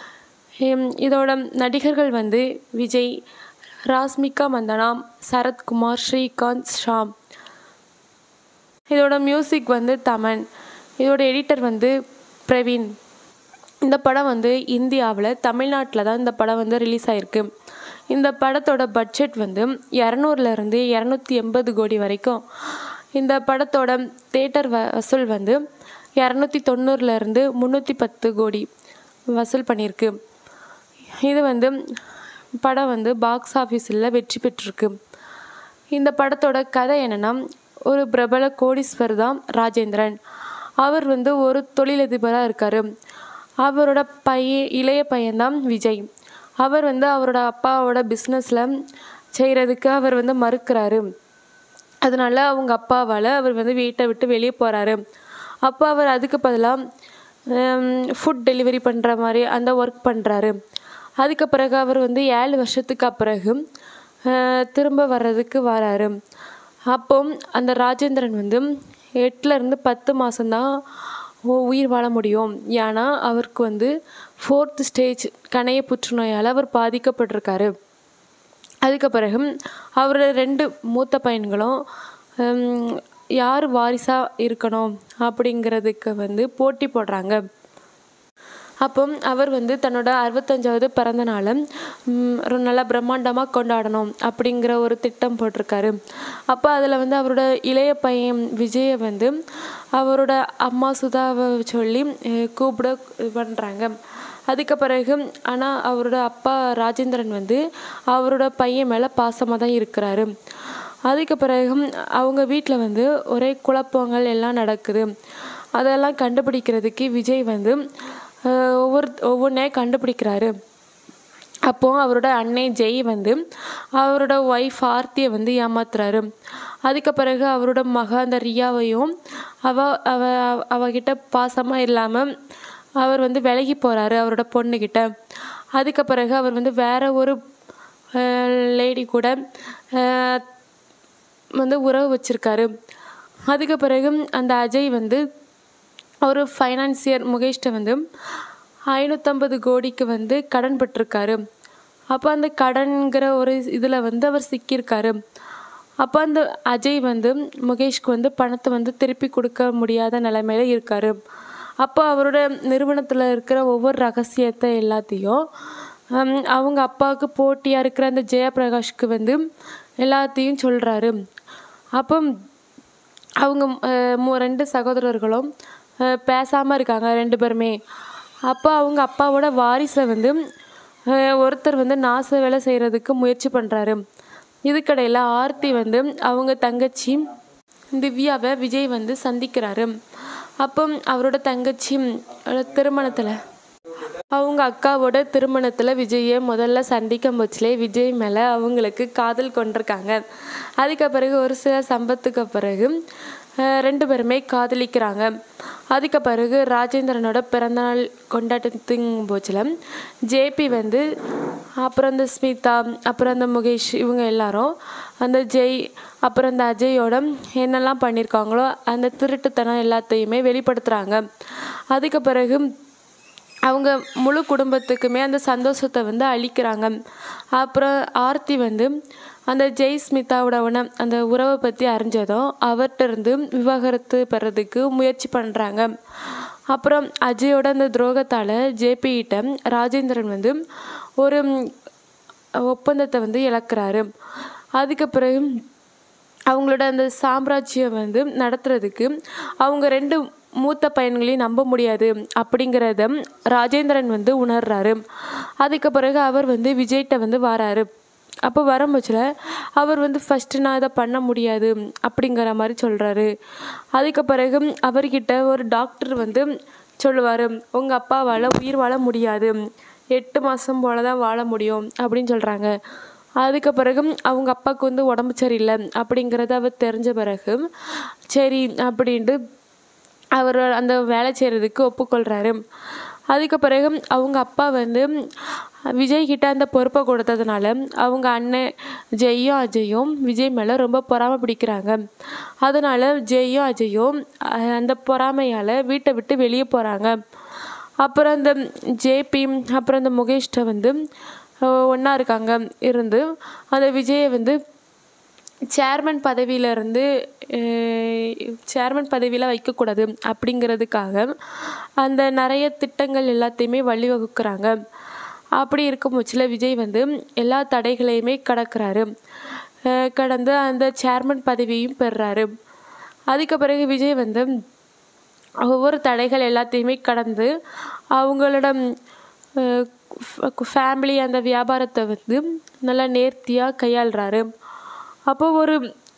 இதோட நடிகர்கள் வந்து விஜய் ராஸ்மிகா மந்தனா சரத்குமார் ஸ்ரீகாந்த் ஷாம் இதோட மியூசிக் வந்து தமன் இதோட எடிட்டர் வந்து பிரவீன் இந்த படம் வந்து இந்தியாவில் தமிழ்நாட்டில் தான் இந்த படம் வந்து ரிலீஸ் ஆகிருக்கு இந்த படத்தோட பட்ஜெட் வந்து இரநூறுலேருந்து இரநூத்தி எண்பது கோடி வரைக்கும் இந்த படத்தோட தேட்டர் வ வசூல் வந்து இரநூத்தி தொண்ணூறுலேருந்து முந்நூற்றி பத்து கோடி வசூல் பண்ணியிருக்கு இது வந்து படம் வந்து பாக்ஸ் ஆஃபீஸில் வெற்றி பெற்றிருக்கு இந்த படத்தோட கதை என்னென்னா ஒரு பிரபல கோடீஸ்வர் தான் ராஜேந்திரன் அவர் வந்து ஒரு தொழிலதிபராக இருக்கார் அவரோட பையன் இளைய பையன்தான் விஜய் அவர் வந்து அவரோட அப்பாவோட பிஸ்னஸில் செய்கிறதுக்கு அவர் வந்து மறுக்கிறாரு அதனால அவங்க அப்பாவால் அவர் வந்து வீட்டை விட்டு வெளியே போகிறாரு அப்போ அவர் அதுக்கு பதிலாக ஃபுட் டெலிவரி பண்ணுற மாதிரி அந்த ஒர்க் பண்ணுறாரு அதுக்கு பிறகு அவர் வந்து ஏழு வருஷத்துக்கு பிறகு திரும்ப வர்றதுக்கு வராரு அப்போ அந்த ராஜேந்திரன் வந்து எட்டுலேருந்து பத்து மாதம்தான் உயிர் வாழ முடியும் ஏன்னா அவருக்கு வந்து ஃபோர்த் ஸ்டேஜ் கணைய புற்றுநோயால் அவர் பாதிக்கப்பட்டிருக்காரு அதுக்கு பிறகு அவரோட ரெண்டு மூத்த பையன்களும் யார் வாரிசாக இருக்கணும் அப்படிங்கிறதுக்கு வந்து போட்டி போடுறாங்க அப்போ அவர் வந்து தன்னோட அறுபத்தஞ்சாவது பிறந்த நாளை ஒரு நல்லா பிரம்மாண்டமாக கொண்டாடணும் அப்படிங்கிற ஒரு திட்டம் போட்டிருக்காரு அப்போ அதில் வந்து அவரோட இளைய பையன் விஜயை வந்து அவரோட அம்மா சுதாவை சொல்லி கூப்பிட இது பண்ணுறாங்க அதுக்கு பிறகு ஆனால் அவரோட அப்பா ராஜேந்திரன் வந்து அவரோட பையன் மேலே பாசமாக தான் இருக்கிறாரு அதுக்கு பிறகு அவங்க வீட்டில் வந்து ஒரே குழப்பங்கள் எல்லாம் நடக்குது அதெல்லாம் கண்டுபிடிக்கிறதுக்கு விஜய் வந்து ஒவ்வொரு ஒவ்வொன்றே கண்டுபிடிக்கிறாரு அப்போது அவரோட அன்னை ஜெய் வந்து அவரோட ஒய்ஃப் ஆர்த்தியை வந்து ஏமாத்துறாரு அதுக்கு பிறகு அவரோட மக அந்த ரியாவையும் அவ அவ அவகிட்ட பாசமாக இல்லாமல் அவர் வந்து விலகி போகிறாரு அவரோட பொண்ணுக்கிட்ட அதுக்கு பிறகு அவர் வந்து வேற ஒரு லேடி கூட வந்து உறவு வச்சுருக்காரு அதுக்கு பிறகு அந்த அஜய் வந்து ஒரு ஃபைனான்சியர் முகேஷ்ட வந்து ஐநூற்றம்பது கோடிக்கு வந்து கடன் பட்டிருக்காரு அப்போ அந்த கடன்கிற ஒரு இதில் வந்து அவர் சிக்கியிருக்காரு அப்போ அந்த அஜய் வந்து முகேஷ்க்கு வந்து பணத்தை வந்து திருப்பி கொடுக்க முடியாத நிலைமையில இருக்கார் அப்போ அவரோட நிறுவனத்தில் இருக்கிற ஒவ்வொரு ரகசியத்தை எல்லாத்தையும் அவங்க அப்பாவுக்கு போட்டியாக இருக்கிற அந்த ஜெயபிரகாஷ்க்கு வந்து எல்லாத்தையும் சொல்கிறாரு அப்போ அவங்க ரெண்டு சகோதரர்களும் பேசாமல் இருக்காங்க ரெண்டு பேருமே அப்போ அவங்க அப்பாவோட வாரிசை வந்து ஒருத்தர் வந்து நாச வேலை செய்கிறதுக்கு முயற்சி பண்ணுறாரு இதுக்கடையில் ஆர்த்தி வந்து அவங்க தங்கச்சி திவ்யாவை விஜய் வந்து சந்திக்கிறாரு அப்போ அவரோட தங்கச்சி திருமணத்தில் அவங்க அக்காவோட திருமணத்தில் விஜயை முதல்ல சந்திக்கும் போச்சுலே விஜய் மேலே அவங்களுக்கு காதல் கொண்டிருக்காங்க அதுக்கு பிறகு ஒரு சில சம்பத்துக்கு பிறகு ரெண்டு பேருமே காதலிக்கிறாங்க அதுக்கு பிறகு ராஜேந்திரனோட பிறந்தநாள் கொண்டாட்டத்துங் போச்சில் ஜேபி வந்து அப்புறம் அந்த ஸ்மிதா அப்புறம் அந்த முகேஷ் இவங்க எல்லாரும் அந்த ஜெய் அப்புறம் அந்த அஜயோட என்னெல்லாம் பண்ணியிருக்காங்களோ அந்த திருட்டுத்தனம் எல்லாத்தையுமே வெளிப்படுத்துகிறாங்க அதுக்கு பிறகு அவங்க முழு குடும்பத்துக்குமே அந்த சந்தோஷத்தை வந்து அளிக்கிறாங்க அப்புறம் ஆர்த்தி வந்து அந்த ஜெய் ஸ்மிதாவோட அந்த உறவை பற்றி அறிஞ்சதும் அவர்கிட்ட இருந்து விவாகரத்து பெறதுக்கு முயற்சி பண்ணுறாங்க அப்புறம் அஜயோட அந்த துரோகத்தால் ஜேபிகிட்ட ராஜேந்திரன் வந்து ஒரு ஒப்பந்தத்தை வந்து இழக்கிறாரு அதுக்கு பிறகு அவங்களோட அந்த சாம்ராஜ்யம் வந்து நடத்துறதுக்கு அவங்க ரெண்டு மூத்த பையன்களையும் நம்ப முடியாது அப்படிங்கிறத ராஜேந்திரன் வந்து உணர்றாரு அதுக்கு பிறகு அவர் வந்து விஜய்கிட்ட வந்து வராரு அப்போ வரும்போச்சில் அவர் வந்து ஃபஸ்ட்டு நான் இதை பண்ண முடியாது அப்படிங்கிற மாதிரி சொல்கிறாரு அதுக்கு பிறகு அவர்கிட்ட ஒரு டாக்டர் வந்து சொல்லுவார் உங்கள் அப்பாவால் உயிர் வாழ முடியாது எட்டு மாதம் போல தான் வாழ முடியும் அப்படின்னு சொல்கிறாங்க அதுக்கு பிறகு அவங்க அப்பாவுக்கு வந்து உடம்பு சரியில்லை அப்படிங்கிறத அவர் தெரிஞ்ச பிறகு சரி அப்படின்ட்டு அவர் அந்த வேலை செய்கிறதுக்கு ஒப்புக்கொள்கிறாரு அதுக்கு பிறகு அவங்க அப்பா வந்து விஜய் கிட்ட அந்த பொறுப்பை கொடுத்ததுனால அவங்க அண்ணன் ஜெய்யும் அஜயும் விஜய் மேலே ரொம்ப பொறாமை பிடிக்கிறாங்க அதனால ஜெய்யும் அஜயும் அஹ், அந்த பொறாமையால் வீட்டை விட்டு வெளியே போகிறாங்க அப்புறம் இந்த ஜேபி அப்புறம் இந்த முகேஷ்ட வந்து ஒன்றா இருக்காங்க இருந்து அந்த விஜயை வந்து சேர்மன் பதவியிலேருந்து சேர்மன் பதவியில் வைக்கக்கூடாது அப்படிங்கிறதுக்காக அந்த நிறைய திட்டங்கள் எல்லாத்தையுமே வழிவகுக்கிறாங்க அப்படி இருக்கும் பட்சத்தில் விஜய் வந்து எல்லா தடைகளையுமே கடக்கிறாரு அஹ் கடந்து அந்த சேர்மன் பதவியையும் பெறுறாரு அதுக்கு பிறகு விஜய் வந்து ஒவ்வொரு தடைகள் எல்லாத்தையுமே கடந்து அவங்களோட ஃபேமிலி அந்த வியாபாரத்தை வந்து நல்லா நேர்த்தியாக கையாளுறாரு அப்போ ஒரு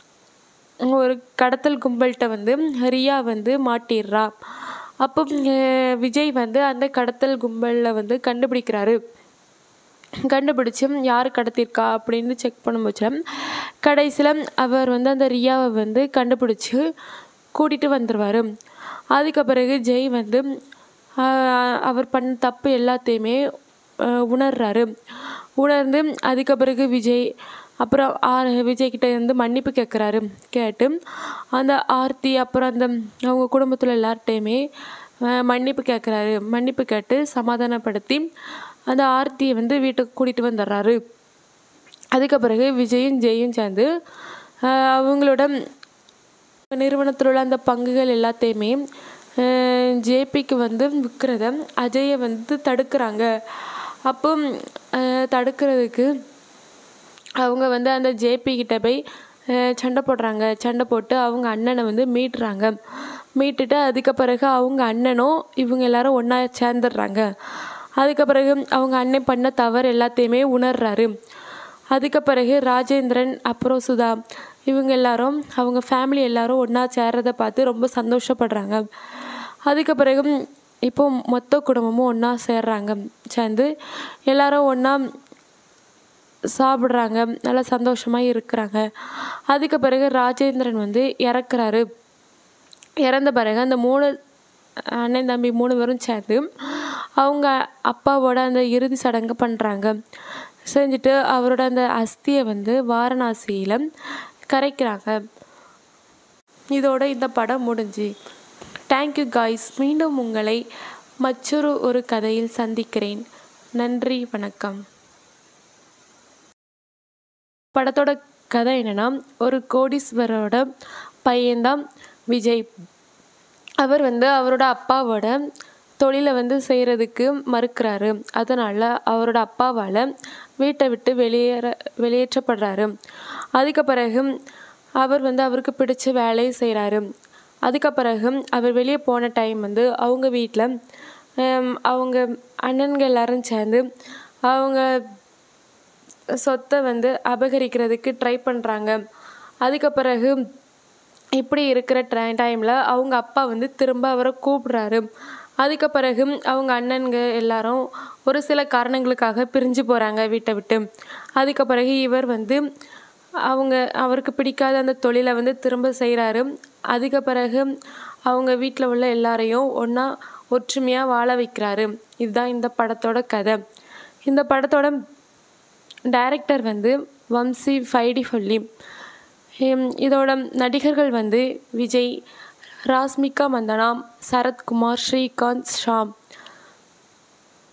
ஒரு கடத்தல் கும்பல்கிட்ட வந்து ரியா வந்து மாட்டிடுறா அப்போ அஹ், விஜய் வந்து அந்த கடத்தல் கும்பலில் வந்து கண்டுபிடிக்கிறாரு கண்டுபிடிச்சி யார் கடத்திருக்கா அப்படின்னு செக் பண்ணும்போது கடைசியில் அவர் வந்து அந்த ரியாவை வந்து கண்டுபிடிச்சி கூட்டிகிட்டு வந்துடுவார் அதுக்கு பிறகு ஜெய் வந்து ஆஹ், அவர் பண்ண தப்பு எல்லாத்தையுமே ஆஹ், உணர்றாரு உணர்ந்து அதுக்கு பிறகு விஜய் அப்புறம் ஆர் விஜய்கிட்ட இருந்து மன்னிப்பு கேட்குறாரு கேட்டு அந்த ஆர்த்தி அப்புறம் அந்த அவங்க குடும்பத்தில் எல்லார்ட்டையுமே ஆஹ், மன்னிப்பு கேட்குறாரு மன்னிப்பு கேட்டு சமாதானப்படுத்தி அந்த ஆர்த்தியை வந்து வீட்டுக்கு கூட்டிகிட்டு வந்துடுறாரு அதுக்கு பிறகு விஜயும் ஜெயும் சேர்ந்து ஆஹ், அவங்களோட நிறுவனத்தில் உள்ள அந்த பங்குகள் எல்லாத்தையுமே ஜேபிக்கு வந்து விற்கிறத அஜயை வந்து தடுக்கிறாங்க அப்போ ஆஹ், தடுக்கிறதுக்கு அவங்க வந்து அந்த ஜேபி கிட்ட போய் அஹ், சண்டை போடுறாங்க சண்டை போட்டு அவங்க அண்ணனை வந்து மீட்டுறாங்க மீட்டுட்டு அதுக்கு பிறகு அவங்க அண்ணனும் இவங்க எல்லாரும் ஒன்றா சேர்ந்துடுறாங்க அதுக்கு பிறகு அவங்க அண்ணன் பண்ண தவறு எல்லாத்தையுமே உணர்றாரு அதுக்கு பிறகு ராஜேந்திரன் அப்புறம் சுதா இவங்க எல்லாரும் அவங்க ஃபேமிலி எல்லாரும் ஒன்றா சேர்றதை பார்த்து ரொம்ப சந்தோஷப்படுறாங்க அதுக்கு பிறகு இப்போ மொத்த குடும்பமும் ஒன்றா சேர்றாங்க சேர்ந்து எல்லாரும் ஒன்றா சாப்பிட்றாங்க நல்லா சந்தோஷமாக இருக்கிறாங்க அதுக்கு பிறகு ராஜேந்திரன் வந்து இறக்குறாரு இறந்த பிறகு அந்த மூணு அண்ணன் தம்பி மூணு பேரும் சேர்ந்து அவங்க அப்பாவோட அந்த இறுதி சடங்கு பண்ணுறாங்க செஞ்சுட்டு அவரோட அந்த அஸ்தியை வந்து வாரணாசியில் கரைக்கிறாங்க இதோட இந்த படம் முடிஞ்சு தேங்க்யூ காய்ஸ் மீண்டும் உங்களை மற்றொரு ஒரு கதையில் சந்திக்கிறேன் நன்றி வணக்கம் படத்தோட கதை என்னன்னா ஒரு கோடீஸ்வரோட பையன்தான் விஜய் அவர் வந்து அவரோட அப்பாவோட தொழிலை வந்து செய்கிறதுக்கு மறுக்கிறாரு அதனால் அவரோட அப்பாவால் வீட்டை விட்டு வெளியேற வெளியேற்றப்படுறாரு அதுக்கு பிறகு அவர் வந்து அவருக்கு பிடிச்ச வேலையை செய்கிறாரு அதுக்கு பிறகு அவர் வெளியே போன டைம் வந்து அவங்க வீட்டில் அவங்க அண்ணன்கள் எல்லாரும் சேர்ந்து அவங்க சொத்தை வந்து அபகரிக்கிறதுக்கு ட்ரை பண்ணுறாங்க அதுக்கு பிறகு இப்படி இருக்கிற ட்ரை டைமில் அவங்க அப்பா வந்து திரும்ப அவரை கூப்பிடுறாரு அதுக்கு பிறகு அவங்க அண்ணனுங்க எல்லாரும் ஒரு சில காரணங்களுக்காக பிரிஞ்சு போகிறாங்க வீட்டை விட்டு அதுக்கு பிறகு இவர் வந்து அவங்க அவருக்கு பிடிக்காத அந்த தொழிலை வந்து திரும்ப செய்கிறாரு அதுக்கு பிறகு அவங்க வீட்டில் உள்ள எல்லாரையும் ஒன்றா ஒற்றுமையாக வாழ வைக்கிறாரு இதுதான் இந்த படத்தோட கதை இந்த படத்தோட டைரக்டர் வந்து வம்சி ஃபைடி ஃபொல்லி ஹம், இதோட நடிகர்கள் வந்து விஜய் ராஸ்மிகா மந்தனா சரத்குமார் ஸ்ரீகாந்த் ஷாம்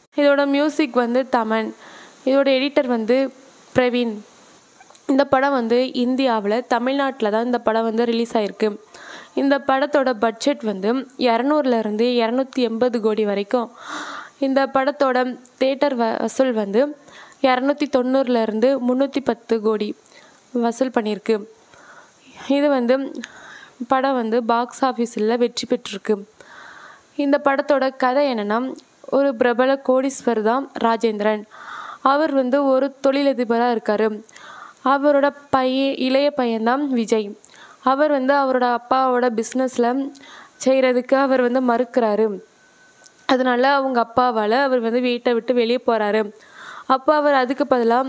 இதோட மியூசிக் வந்து தமன் இதோட எடிட்டர் வந்து பிரவீன் இந்த படம் வந்து இந்தியாவில் தமிழ்நாட்டில் தான் இந்த படம் வந்து ரிலீஸ் ஆயிருக்கு இந்த படத்தோட பட்ஜெட் வந்து இரநூறுலேருந்து இரநூத்தி எண்பது கோடி வரைக்கும் இந்த படத்தோட தேட்டர் வ வசூல் வந்து இரநூத்தி தொண்ணூறுலேருந்து முந்நூற்றி பத்து கோடி வசூல் பண்ணியிருக்கு இது வந்து படம் வந்து பாக்ஸ் ஆஃபீஸில் வெற்றி பெற்றிருக்கு இந்த படத்தோட கதை என்னென்னா ஒரு பிரபல கோடீஸ்வர் தான் ராஜேந்திரன் அவர் வந்து ஒரு தொழிலதிபராக இருக்கார் அவரோட பையன் இளைய பையன்தான் விஜய் அவர் வந்து அவரோட அப்பாவோட பிஸ்னஸில் செய்கிறதுக்கு அவர் வந்து மறுக்கிறாரு அதனால அவங்க அப்பாவால் அவர் வந்து வீட்டை விட்டு வெளியே போகிறாரு அப்போ அவர் அதுக்கு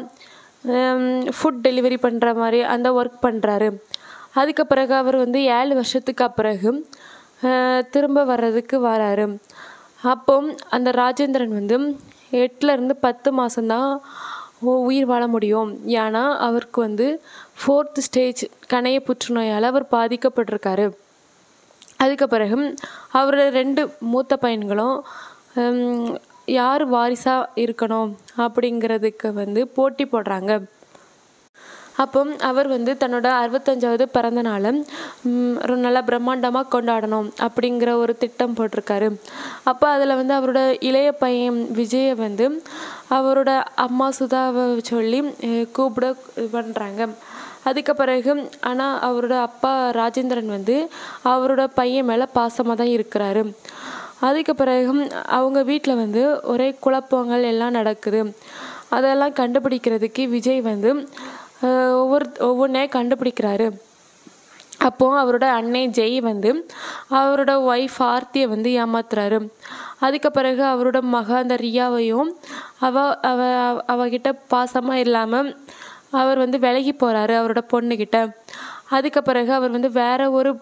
பதிலாக ஃபுட் டெலிவரி பண்ணுற மாதிரி அந்த ஒர்க் பண்ணுறாரு அதுக்கு பிறகு அவர் வந்து ஏழு வருஷத்துக்கு பிறகு அஹ், திரும்ப வர்றதுக்கு வராரு அப்போ அந்த ராஜேந்திரன் வந்து எட்டுலேருந்து பத்து மாதம்தான் உயிர் வாழ முடியும் ஏன்னா அவருக்கு வந்து ஃபோர்த் ஸ்டேஜ் கணைய புற்றுநோயால் அவர் பாதிக்கப்பட்டிருக்காரு அதுக்கு பிறகு அவரோட ரெண்டு மூத்த பையன்களும் ஹம், யார் வாரிசாக இருக்கணும் அப்படிங்கிறதுக்கு வந்து போட்டி போடுறாங்க அப்போ அவர் வந்து தன்னோட அறுபத்தஞ்சாவது பிறந்த நாளை ம், ஒரு நல்லா பிரம்மாண்டமாக கொண்டாடணும் அப்படிங்கிற ஒரு திட்டம் போட்டிருக்காரு அப்போ அதில் வந்து அவரோட இளைய பையன் விஜயை வந்து அவரோட அம்மா சுதாவை சொல்லி அஹ், கூப்பிட இது பண்ணுறாங்க அதுக்கு பிறகு ஆனால் அவரோட அப்பா ராஜேந்திரன் வந்து அவரோட பையன் மேலே பாசமாக தான் இருக்கிறாரு அதுக்கு பிறகு அவங்க வீட்டில் வந்து ஒரே குழப்பங்கள் எல்லாம் நடக்குது அதெல்லாம் கண்டுபிடிக்கிறதுக்கு விஜய் வந்து அஹ், ஒவ்வொரு ஒவ்வொன்றே கண்டுபிடிக்கிறாரு அப்போது அவரோட அன்னை ஜெய் வந்து அவரோட ஒய்ஃப் ஆர்த்தியை வந்து ஏமாத்துறாரு அதுக்கு பிறகு அவரோட மக அந்த ரியாவையும் அவ அவ அவகிட்ட பாசமாக இல்லாமல் அவர் வந்து விலகி போகிறாரு அவரோட பொண்ணுக்கிட்ட அதுக்கு பிறகு அவர் வந்து வேற ஒரு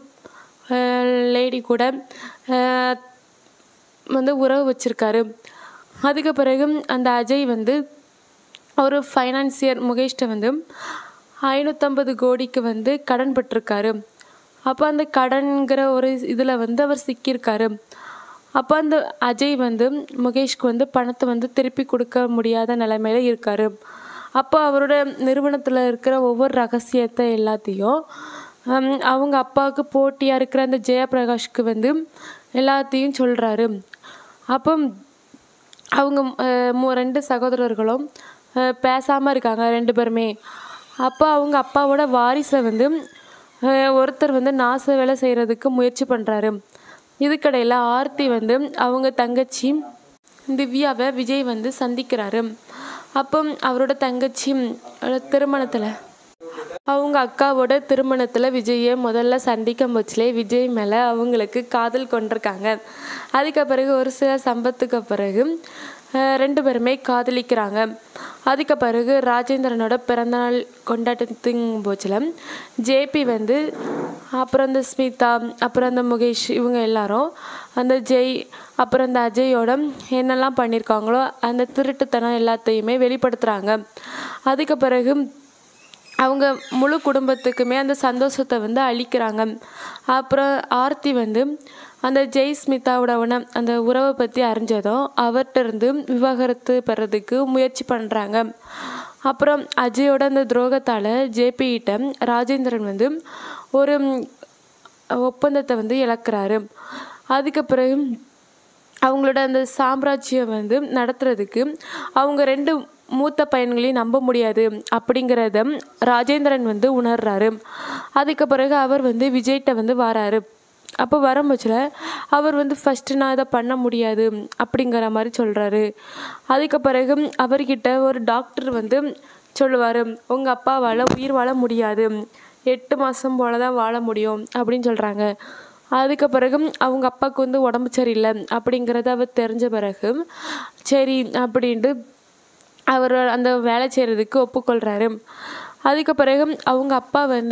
லேடி கூட அஹ், வந்து உறவு வச்சிருக்காரு அதுக்கு பிறகு அந்த அஜய் வந்து ஒரு ஃபைனான்சியர் முகேஷ்ட வந்து ஐநூற்றம்பது கோடிக்கு வந்து கடன் பட்டிருக்காரு அப்போ அந்த கடன்கிற ஒரு இதில் வந்து அவர் சிக்கியிருக்காரு அப்போ அந்த அஜய் வந்து முகேஷ்க்கு வந்து பணத்தை வந்து திருப்பி கொடுக்க முடியாத நிலைமையில இருக்காரு அப்போ அவரோட நிறுவனத்தில் இருக்கிற ஒவ்வொரு ரகசியத்தை எல்லாத்தையும் ஹம், அவங்க அப்பாவுக்கு போட்டியாக இருக்கிற அந்த ஜெயபிரகாஷ்க்கு வந்து எல்லாத்தையும் சொல்கிறாரு அப்போ அவங்க அஹ், மூ ரெண்டு சகோதரர்களும் பேசாமல் இருக்காங்க ரெண்டு பேருமே அப்போ அவங்க அப்பாவோட வாரிசை வந்து அஹ், ஒருத்தர் வந்து நாச வேலை செய்கிறதுக்கு முயற்சி பண்ணுறாரு இதுக்கடையில் ஆர்த்தி வந்து அவங்க தங்கச்சி திவ்யாவை விஜய் வந்து சந்திக்கிறாரு அப்போ அவரோட தங்கச்சி திருமணத்தில் அவங்க அக்காவோட திருமணத்தில் விஜயை முதல்ல சந்திக்கும் போச்சுலே விஜய் மேலே அவங்களுக்கு காதல் கொண்டிருக்காங்க அதுக்கு பிறகு ஒரு சில சம்பத்துக்கு பிறகு அஹ், ரெண்டு பேருமே காதலிக்கிறாங்க அதுக்கு பிறகு ராஜேந்திரனோட பிறந்தநாள் கொண்டாட்டத்தின் போச்சில் ஜேபி வந்து அப்புறம் அந்த ஸ்மிதா அப்புறம் அந்த முகேஷ் இவங்க எல்லாரும் அந்த ஜெய் அப்புறம் அந்த அஜயோட என்னெல்லாம் பண்ணியிருக்காங்களோ அந்த திருட்டுத்தனம் எல்லாத்தையுமே வெளிப்படுத்துகிறாங்க அதுக்கு பிறகு அவங்க முழு குடும்பத்துக்குமே அந்த சந்தோஷத்தை வந்து அளிக்கிறாங்க அப்புறம் ஆர்த்தி வந்து அந்த ஜெய் ஸ்மிதாவோட உண- அந்த உறவை பற்றி அறிஞ்சதும் அவர்கிட்ட இருந்து விவாகரத்து பெறதுக்கு முயற்சி பண்ணுறாங்க அப்புறம் அஜயோட அந்த துரோகத்தால் ஜேபிகிட்ட ராஜேந்திரன் வந்து ஒரு ம், ஒப்பந்தத்தை வந்து இழக்கிறாரு அதுக்கு பிறகு அவங்களோட அந்த சாம்ராஜ்யம் வந்து நடத்துறதுக்கு அவங்க ரெண்டு மூத்த பையன்களையும் நம்ப முடியாது அப்படிங்கிறத ராஜேந்திரன் வந்து உணர்றாரு அதுக்கு பிறகு அவர் வந்து விஜய்கிட்ட வந்து வராரு அப்போ வரும்போச்சில் அவர் வந்து ஃபஸ்ட்டு நான் இதை பண்ண முடியாது அப்படிங்கிற மாதிரி சொல்கிறாரு அதுக்கு பிறகு அவர்கிட்ட ஒரு டாக்டர் வந்து சொல்லுவார் உங்கள் அப்பாவால் உயிர் வாழ முடியாது எட்டு மாதம் போல தான் வாழ முடியும் அப்படின்னு சொல்கிறாங்க அதுக்கு பிறகு அவங்க அப்பாவுக்கு வந்து உடம்பு சரியில்லை அப்படிங்கிறத அவர் தெரிஞ்ச பிறகு சரி அப்படின்ட்டு அவர் அந்த வேலை செய்கிறதுக்கு ஒப்புக்கொள்கிறாரு அதுக்கு பிறகு அவங்க அப்பா வந்து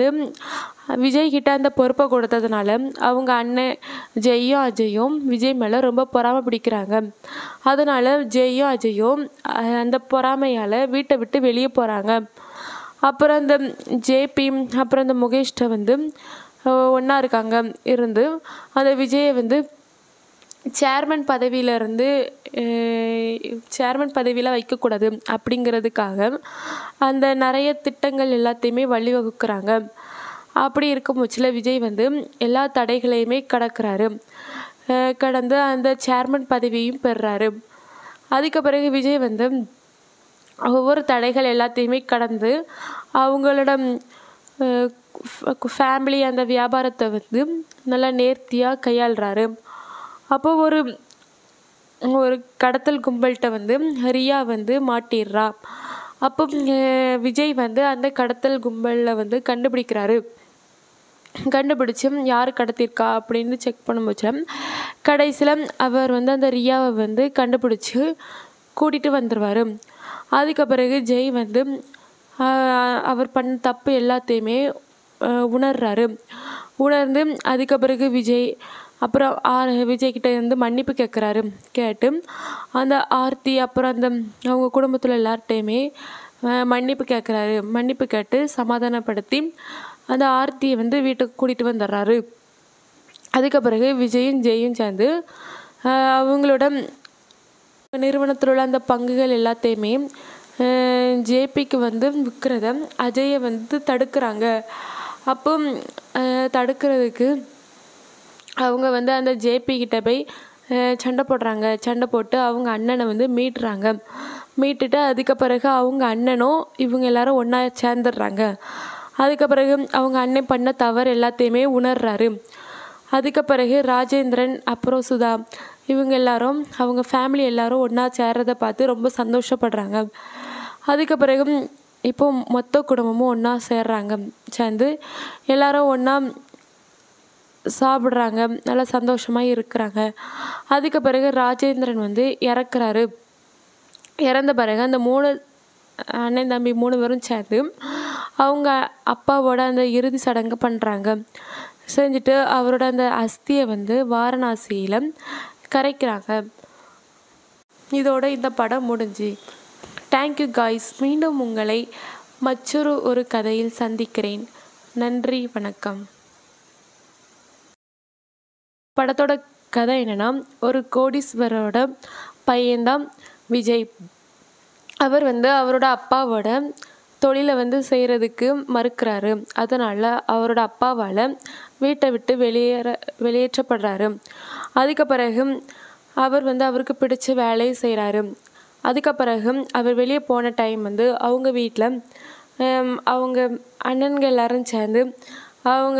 விஜய் கிட்ட அந்த பொறுப்பை கொடுத்ததுனால அவங்க அண்ணன் ஜெய்யும் அஜயும் விஜய் மேலே ரொம்ப பொறாமை பிடிக்கிறாங்க அதனால ஜெய்யும் அஜயும் அஹ், அந்த பொறாமையால் வீட்டை விட்டு வெளியே போகிறாங்க அப்புறம் அந்த ஜேபி அப்புறம் அந்த முகேஷ்ட வந்து ஒன்றா இருக்காங்க இருந்து அந்த விஜயை வந்து சேர்மன் பதவியிலேருந்து சேர்மன் பதவியில் வைக்கக்கூடாது அப்படிங்கிறதுக்காக அந்த நிறைய திட்டங்கள் எல்லாத்தையுமே வழிவகுக்கிறாங்க அப்படி இருக்கும் பட்சத்தில் விஜய் வந்து எல்லா தடைகளையுமே கடக்கிறாரு அஹ் கடந்து அந்த சேர்மன் பதவியும் பெறுறாரு அதுக்கு பிறகு விஜய் வந்து ஒவ்வொரு தடைகள் எல்லாத்தையுமே கடந்து அவங்களோட ஃபேமிலி அந்த வியாபாரத்தை வந்து நல்லா நேர்த்தியாக கையாளுறாரு அப்போ ஒரு ஒரு கடத்தல் கும்பல்கிட்ட வந்து ரியா வந்து மாட்டிடுறா அப்போ அஹ் விஜய் வந்து அந்த கடத்தல் கும்பலில் வந்து கண்டுபிடிக்கிறாரு கண்டுபிடிச்சி யார் கடத்திருக்கா அப்படின்னு செக் பண்ணும்போது கடைசியில் அவர் வந்து அந்த ரியாவை வந்து கண்டுபிடிச்சி கூட்டிகிட்டு வந்துடுவார் அதுக்கு பிறகு ஜெய் வந்து ஆஹ், அவர் பண்ண தப்பு எல்லாத்தையுமே ஆஹ், உணர்றாரு உணர்ந்து அதுக்கு பிறகு விஜய் அப்புறம் ஆர் விஜய் கிட்ட இருந்து மன்னிப்பு கேட்குறாரு கேட்டு அந்த ஆர்த்தி அப்புறம் அந்த அவங்க குடும்பத்தில் எல்லார்ட்டையுமே ஆஹ், மன்னிப்பு கேட்குறாரு மன்னிப்பு கேட்டு சமாதானப்படுத்தி அந்த ஆர்த்தியை வந்து வீட்டுக்கு கூட்டிகிட்டு வந்துடுறாரு அதுக்கு பிறகு விஜயும் ஜெயும் சேர்ந்து ஆஹ், அவங்களோட நிறுவனத்தில் உள்ள அந்த பங்குகள் எல்லாத்தையுமே ஜேபிக்கு வந்து விற்கிறத அஜயை வந்து தடுக்கிறாங்க அப்போ ஆஹ், தடுக்கிறதுக்கு அவங்க வந்து அந்த ஜேபி கிட்ட போய் அஹ், சண்டை போடுறாங்க சண்டை போட்டு அவங்க அண்ணனை வந்து மீட்டுறாங்க மீட்டுட்டு அதுக்கு பிறகு அவங்க அண்ணனும் இவங்க எல்லாரும் ஒன்றா சேர்ந்துடுறாங்க அதுக்கு பிறகு அவங்க அண்ணன் பண்ண தவறு எல்லாத்தையுமே உணர்றாரு அதுக்கு பிறகு ராஜேந்திரன் அப்புறம் சுதா இவங்க எல்லாரும் அவங்க ஃபேமிலி எல்லாரும் ஒன்றா சேர்றதை பார்த்து ரொம்ப சந்தோஷப்படுறாங்க அதுக்கு பிறகு இப்போ மொத்த குடும்பமும் ஒன்றா சேர்றாங்க சேர்ந்து எல்லாரும் ஒன்றா சாப்பிட்றாங்க நல்லா சந்தோஷமாக இருக்கிறாங்க அதுக்கு பிறகு ராஜேந்திரன் வந்து இறக்குறாரு இறந்த பிறகு அந்த மூணு அண்ணன் தம்பி மூணு பேரும் சேர்ந்து அவங்க அப்பாவோட அந்த இறுதி சடங்கு பண்ணுறாங்க செஞ்சுட்டு அவரோட அந்த அஸ்தியை வந்து வாரணாசியில் கரைக்கிறாங்க இதோட இந்த படம் முடிஞ்சு தேங்க்யூ காய்ஸ் மீண்டும் உங்களை மற்றொரு ஒரு கதையில் சந்திக்கிறேன் நன்றி வணக்கம் படத்தோட கதை என்னன்னா ஒரு கோடீஸ்வரோட பையன்தான் விஜய் அவர் வந்து அவரோட அப்பாவோட தொழிலை வந்து செய்கிறதுக்கு மறுக்கிறாரு அதனால் அவரோட அப்பாவால் வீட்டை விட்டு வெளியேற வெளியேற்றப்படுறாரு அதுக்கு பிறகு அவர் வந்து அவருக்கு பிடிச்ச வேலையை செய்கிறாரு அதுக்கு பிறகு அவர் வெளியே போன டைம் வந்து அவங்க வீட்டில் அவங்க அண்ணன்கள் எல்லாரும் சேர்ந்து அவங்க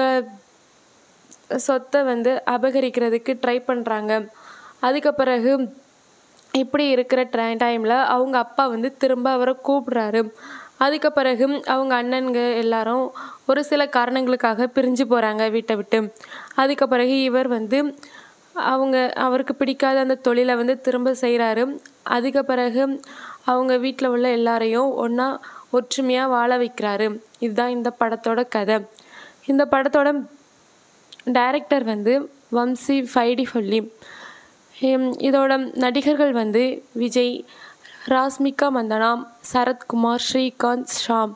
சொத்தை வந்து அபகரிக்கிறதுக்கு ட்ரை பண்ணுறாங்க அதுக்கு பிறகு இப்படி இருக்கிற ட்ரை டைமில் அவங்க அப்பா வந்து திரும்ப அவரை கூப்பிடுறாரு அதுக்கு பிறகு அவங்க அண்ணன்க எல்லாரும் ஒரு சில காரணங்களுக்காக பிரிஞ்சு போகிறாங்க வீட்டை விட்டு அதுக்கு பிறகு இவர் வந்து அவங்க அவருக்கு பிடிக்காத அந்த தொழிலை வந்து திரும்ப செய்கிறாரு அதுக்கு பிறகு அவங்க வீட்டில் உள்ள எல்லாரையும் ஒன்றா ஒற்றுமையாக வாழ வைக்கிறாரு இதுதான் இந்த படத்தோட கதை இந்த படத்தோட டைரக்டர் வந்து வம்சி ஃபைடி ஃபொல்லி ஹம், இதோட நடிகர்கள் வந்து விஜய் ராஸ்மிகா மந்தனா சரத்குமார் ஸ்ரீகாந்த் ஷாம்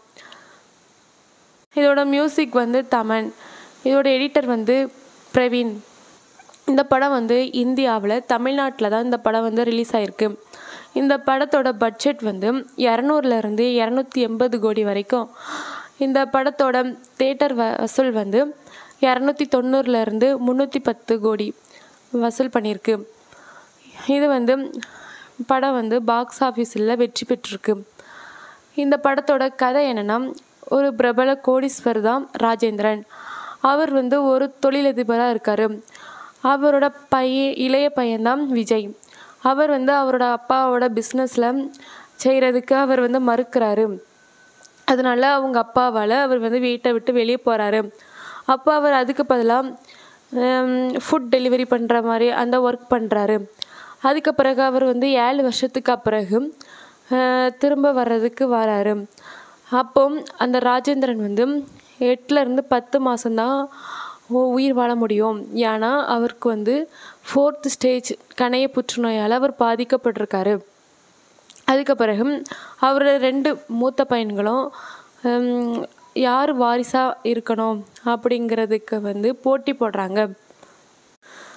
இதோட மியூசிக் வந்து தமன் இதோட எடிட்டர் வந்து பிரவீன் இந்த படம் வந்து இந்தியாவில் தமிழ்நாட்டில் தான் இந்த படம் வந்து ரிலீஸ் ஆயிருக்கு இந்த படத்தோட பட்ஜெட் வந்து இரநூறுலேருந்து இரநூத்தி எண்பது கோடி வரைக்கும் இந்த படத்தோட தேட்டர் வசூல் வந்து இரநூத்தி தொண்ணூறுலேருந்து முந்நூற்றி பத்து கோடி வசூல் பண்ணியிருக்கு இது வந்து படம் வந்து பாக்ஸ் ஆஃபீஸில் வெற்றி பெற்றிருக்கு இந்த படத்தோட கதை என்னென்னா ஒரு பிரபல கோடீஸ்வர் தான் ராஜேந்திரன் அவர் வந்து ஒரு தொழிலதிபராக இருக்கார் அவரோட பையன் இளைய பையன்தான் விஜய் அவர் வந்து அவரோட அப்பாவோட பிஸ்னஸில் செய்கிறதுக்கு அவர் வந்து மறுக்கிறாரு அதனால அவங்க அப்பாவால் அவர் வந்து வீட்டை விட்டு வெளியே போகிறாரு அப்போ அவர் அதுக்கு பதிலாக ஃபுட் டெலிவரி பண்ணுற மாதிரி அந்த ஒர்க் பண்ணுறாரு அதுக்கு பிறகு அவர் வந்து ஏழு வருஷத்துக்கு பிறகு அஹ், திரும்ப வர்றதுக்கு வராரு அப்போ அந்த ராஜேந்திரன் வந்து எட்டுலேருந்து பத்து மாதம்தான் உயிர் வாழ முடியும் ஏன்னா அவருக்கு வந்து ஃபோர்த் ஸ்டேஜ் கணைய புற்றுநோயால் அவர் பாதிக்கப்பட்டிருக்காரு அதுக்கு பிறகு அவரோட ரெண்டு மூத்த பையன்களும் ஹம், யார் வாரிசாக இருக்கணும் அப்படிங்கிறதுக்கு வந்து போட்டி போடுறாங்க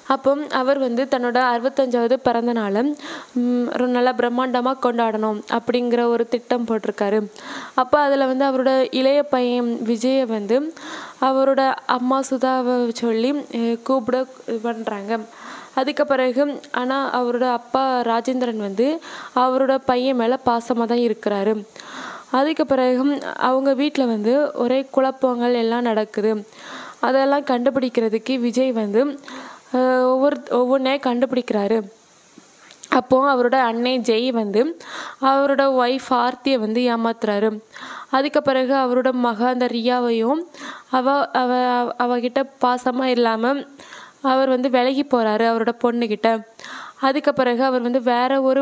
அப்போ அவர் வந்து தன்னோட அறுபத்தஞ்சாவது பிறந்த நாளை ம், ஒரு நல்லா பிரம்மாண்டமாக கொண்டாடணும் அப்படிங்கிற ஒரு திட்டம் போட்டிருக்காரு அப்போ அதில் வந்து அவரோட இளைய பையன் விஜயை வந்து அவரோட அம்மா சுதாவை சொல்லி அஹ், கூப்பிட இது பண்ணுறாங்க அதுக்கு பிறகு ஆனால் அவரோட அப்பா ராஜேந்திரன் வந்து அவரோட பையன் மேலே பாசமாக தான் இருக்கிறாரு அதுக்கு பிறகு அவங்க வீட்டில் வந்து ஒரே குழப்பங்கள் எல்லாம் நடக்குது அதெல்லாம் கண்டுபிடிக்கிறதுக்கு விஜய் வந்து அஹ், ஒவ்வொரு ஒவ்வொன்றே கண்டுபிடிக்கிறாரு அப்போது அவரோட அன்னை ஜெய் வந்து அவரோட ஒய்ஃப் ஆர்த்தியை வந்து ஏமாத்துறாரு அதுக்கு பிறகு அவரோட மக அந்த ரியாவையும் அவ அவ அவகிட்ட பாசமாக இல்லாமல் அவர் வந்து விலகி போகிறாரு அவரோட பொண்ணுக்கிட்ட அதுக்கு பிறகு அவர் வந்து வேற ஒரு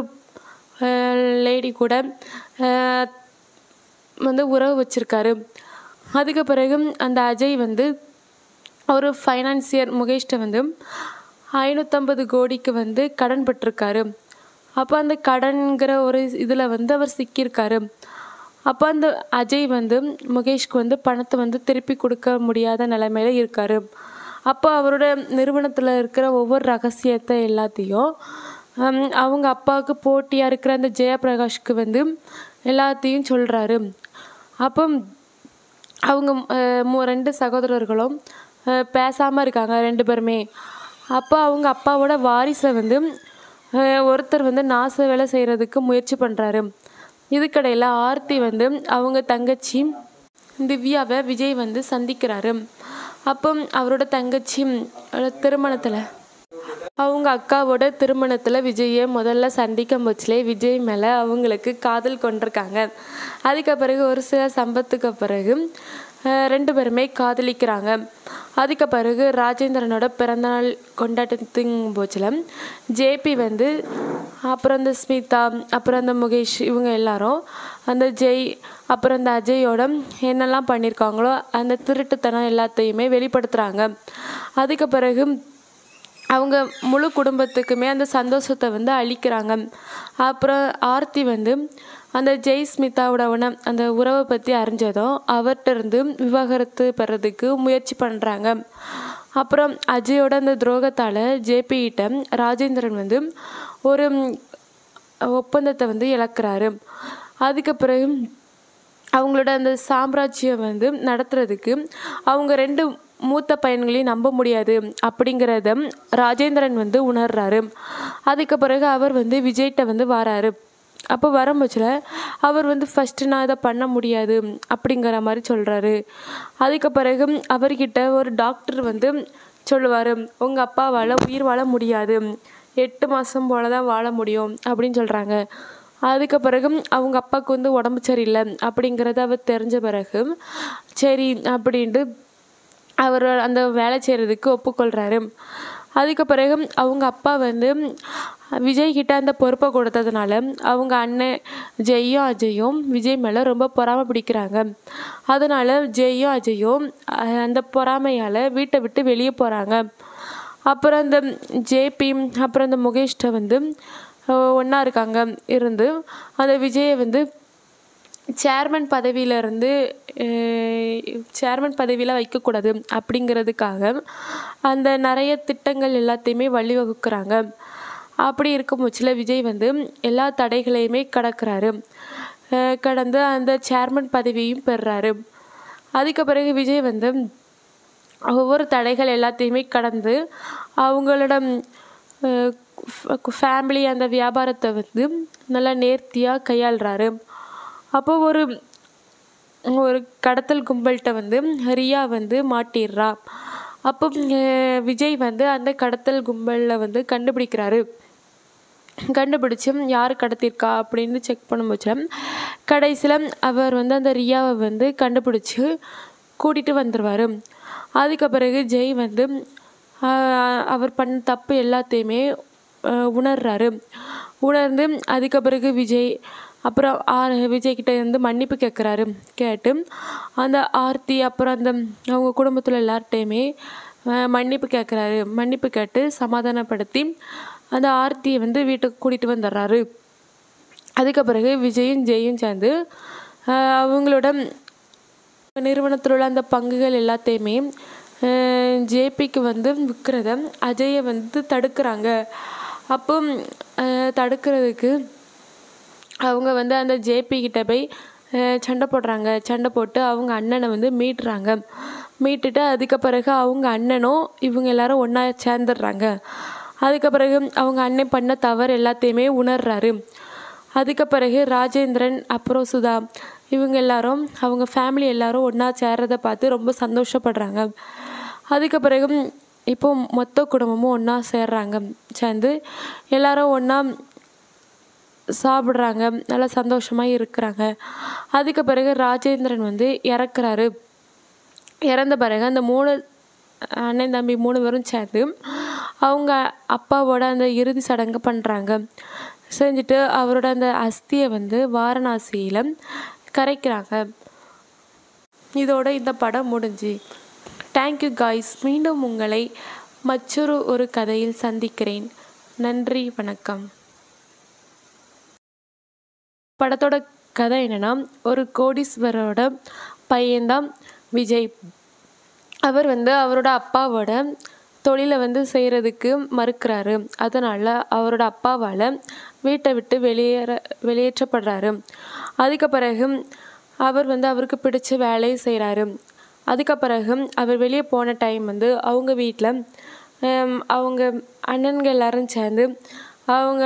லேடி கூட அஹ், வந்து உறவு வச்சிருக்காரு அதுக்கு பிறகு அந்த அஜய் வந்து ஒரு ஃபைனான்சியர் முகேஷ்ட வந்து ஐநூற்றம்பது கோடிக்கு வந்து கடன் பட்டிருக்காரு அப்போ அந்த கடன்கிற ஒரு இதில் வந்து அவர் சிக்கியிருக்காரு அப்போ அந்த அஜய் வந்து முகேஷ்க்கு வந்து பணத்தை வந்து திருப்பி கொடுக்க முடியாத நிலைமையில இருக்காரு அப்போ அவரோட நிறுவனத்தில் இருக்கிற ஒவ்வொரு ரகசியத்தை எல்லாத்தையும் ஹம், அவங்க அப்பாவுக்கு போட்டியாக இருக்கிற அந்த ஜெயபிரகாஷ்க்கு வந்து எல்லாத்தையும் சொல்கிறாரு அப்போ அவங்க அஹ், மூ ரெண்டு சகோதரர்களும் பேசாமல் இருக்காங்க ரெண்டு பேருமே அப்போ அவங்க அப்பாவோட வாரிசை வந்து அஹ், ஒருத்தர் வந்து நாச வேலை செய்கிறதுக்கு முயற்சி பண்ணுறாரு இதுக்கடையில் ஆர்த்தி வந்து அவங்க தங்கச்சி திவ்யாவை விஜய் வந்து சந்திக்கிறாரு அப்போ அவரோட தங்கச்சி திருமணத்தில் அவங்க அக்காவோட திருமணத்தில் விஜயை முதல்ல சந்திக்கும் போச்சுலே விஜய் மேலே அவங்களுக்கு காதல் கொண்டிருக்காங்க அதுக்கு பிறகு ஒரு சில சம்பத்துக்கு பிறகு அஹ், ரெண்டு பேருமே காதலிக்கிறாங்க அதுக்கு பிறகு ராஜேந்திரனோட பிறந்தநாள் கொண்டாட்டத்தின் போச்சில் ஜேபி வந்து அப்புறம் அந்த ஸ்மிதா அப்புறம் அந்த முகேஷ் இவங்க எல்லாரும் அந்த ஜெய் அப்புறம் அந்த அஜயோட என்னெல்லாம் பண்ணியிருக்காங்களோ அந்த திருட்டுத்தனம் எல்லாத்தையுமே வெளிப்படுத்துகிறாங்க அதுக்கு பிறகு அவங்க முழு குடும்பத்துக்குமே அந்த சந்தோஷத்தை வந்து அளிக்கிறாங்க அப்புறம் ஆர்த்தி வந்து அந்த ஜெய் ஸ்மிதாவோட உண- அந்த உறவை பற்றி அறிஞ்சதும் அவர்கிட்ட இருந்து விவாகரத்து பெறதுக்கு முயற்சி பண்ணுறாங்க அப்புறம் அஜயோட அந்த துரோகத்தால் ஜேபிகிட்ட ராஜேந்திரன் வந்து ஒரு ம், ஒப்பந்தத்தை வந்து இழக்கிறாரு அதுக்கு பிறகு அவங்களோட அந்த சாம்ராஜ்யம் வந்து நடத்துறதுக்கு அவங்க ரெண்டு மூத்த பையன்களையும் நம்ப முடியாது அப்படிங்கிறத ராஜேந்திரன் வந்து உணர்றாரு அதுக்கு பிறகு அவர் வந்து விஜய்கிட்ட வந்து வராரு அப்போ வரும்போச்சில் அவர் வந்து ஃபஸ்ட்டு நான் இதை பண்ண முடியாது அப்படிங்கிற மாதிரி சொல்கிறாரு அதுக்கு பிறகு அவர்கிட்ட ஒரு டாக்டர் வந்து சொல்லுவார் உங்கள் அப்பாவால் உயிர் வாழ முடியாது எட்டு மாதம் போல தான் வாழ முடியும் அப்படின்னு சொல்கிறாங்க அதுக்கு பிறகு அவங்க அப்பாவுக்கு வந்து உடம்பு சரியில்லை அப்படிங்கிறத அவர் தெரிஞ்ச பிறகு சரி அப்படின்ட்டு அவர் அந்த வேலை செய்கிறதுக்கு ஒப்புக்கொள்கிறாரு அதுக்கு பிறகு அவங்க அப்பா வந்து விஜய் கிட்ட அந்த பொறுப்பை கொடுத்ததுனால அவங்க அண்ணன் ஜெய்யும் அஜயும் விஜய் மேலே ரொம்ப பொறாமை பிடிக்கிறாங்க அதனால ஜெய்யும் அஜயும் அஹ், அந்த பொறாமையால் வீட்டை விட்டு வெளியே போகிறாங்க அப்புறம் அந்த ஜேபி அப்புறம் அந்த முகேஷ்ட வந்து ஒன்றா இருக்காங்க இருந்து அந்த விஜயை வந்து சேர்மன் பதவியிலேருந்து சேர்மன் பதவியில் வைக்கக்கூடாது அப்படிங்கிறதுக்காக அந்த நிறைய திட்டங்கள் எல்லாத்தையுமே வழிவகுக்கிறாங்க அப்படி இருக்கும் பட்சத்தில் விஜய் வந்து எல்லா தடைகளையுமே கடக்கிறாரு அஹ் கடந்து அந்த சேர்மன் பதவியும் பெறுறாரு அதுக்கு பிறகு விஜய் வந்து ஒவ்வொரு தடைகள் எல்லாத்தையுமே கடந்து அவங்களோட ஃபேமிலி அந்த வியாபாரத்தை வந்து நல்லா நேர்த்தியாக கையாளுறாரு அப்போ ஒரு ஒரு கடத்தல் கும்பல்கிட்ட வந்து ரியா வந்து மாட்டிடுறா அப்போ அஹ், விஜய் வந்து அந்த கடத்தல் கும்பலில் வந்து கண்டுபிடிக்கிறாரு கண்டுபிடிச்சு யார் கடத்தியிருக்கா அப்படின்னு செக் பண்ணும்போது கடைசியில் அவர் வந்து அந்த ரியாவை வந்து கண்டுபிடிச்சி கூட்டிகிட்டு வந்துடுவார் அதுக்கு பிறகு ஜெய் வந்து ஆஹ், அவர் பண்ண தப்பு எல்லாத்தையுமே ஆஹ், உணர்றாரு உணர்ந்து அதுக்கு பிறகு விஜய் அப்புறம் ஆர் விஜய் கிட்ட இருந்து மன்னிப்பு கேட்குறாரு கேட்டு அந்த ஆர்த்தி அப்புறம் அந்த அவங்க குடும்பத்தில் எல்லார்ட்டையுமே ஆஹ், மன்னிப்பு கேட்குறாரு மன்னிப்பு கேட்டு சமாதானப்படுத்தி அந்த ஆர்த்தியை வந்து வீட்டுக்கு கூட்டிகிட்டு வந்துடுறாரு அதுக்கு பிறகு விஜயும் ஜெயும் சேர்ந்து ஆஹ், அவங்களோட நிறுவனத்தில் உள்ள அந்த பங்குகள் எல்லாத்தையுமே ஜேபிக்கு வந்து விற்கிறத அஜயை வந்து தடுக்கிறாங்க அப்போ அஹ், தடுக்கிறதுக்கு அவங்க வந்து அந்த ஜேபி கிட்ட போய் அஹ், சண்டை போடுறாங்க சண்டை போட்டு அவங்க அண்ணனை வந்து மீட்டுறாங்க மீட்டுட்டு அதுக்கு பிறகு அவங்க அண்ணனும் இவங்க எல்லாரும் ஒன்றா சேர்ந்துடுறாங்க அதுக்கு பிறகு அவங்க அண்ணன் பண்ண தவறு எல்லாத்தையுமே உணர்றாரு அதுக்கு பிறகு ராஜேந்திரன் அப்புறம் சுதா இவங்க எல்லாரும் அவங்க ஃபேமிலி எல்லாரும் ஒன்றா சேர்றதை பார்த்து ரொம்ப சந்தோஷப்படுறாங்க அதுக்கு பிறகு இப்போ மொத்த குடும்பமும் ஒன்றா சேர்றாங்க சேர்ந்து எல்லாரும் ஒன்றா சாப்பிட்றாங்க நல்லா சந்தோஷமாக இருக்கிறாங்க அதுக்கு பிறகு ராஜேந்திரன் வந்து இறக்குறாரு இறந்த பிறகு அந்த மூணு அண்ணன் தம்பி மூணு பேரும் சேர்ந்து அவங்க அப்பாவோட அந்த இறுதி சடங்கு பண்ணுறாங்க செஞ்சுட்டு அவரோட அந்த அஸ்தியை வந்து வாரணாசியில் கரைக்கிறாங்க இதோட இந்த படம் முடிஞ்சு தேங்க்யூ காய்ஸ் மீண்டும் உங்களை மற்றொரு ஒரு கதையில் சந்திக்கிறேன் நன்றி வணக்கம் படத்தோட கதை என்னன்னா ஒரு கோடீஸ்வரோட பையன்தான் விஜய் அவர் வந்து அவரோட அப்பாவோட தொழிலை வந்து செய்கிறதுக்கு மறுக்கிறாரு அதனால் அவரோட அப்பாவால் வீட்டை விட்டு வெளியேற வெளியேற்றப்படுறாரு அதுக்கு பிறகு அவர் வந்து அவருக்கு பிடிச்ச வேலையை செய்கிறாரு அதுக்கு பிறகு அவர் வெளியே போன டைம் வந்து அவங்க வீட்டில் அவங்க அண்ணன்கள் எல்லாரும் சேர்ந்து அவங்க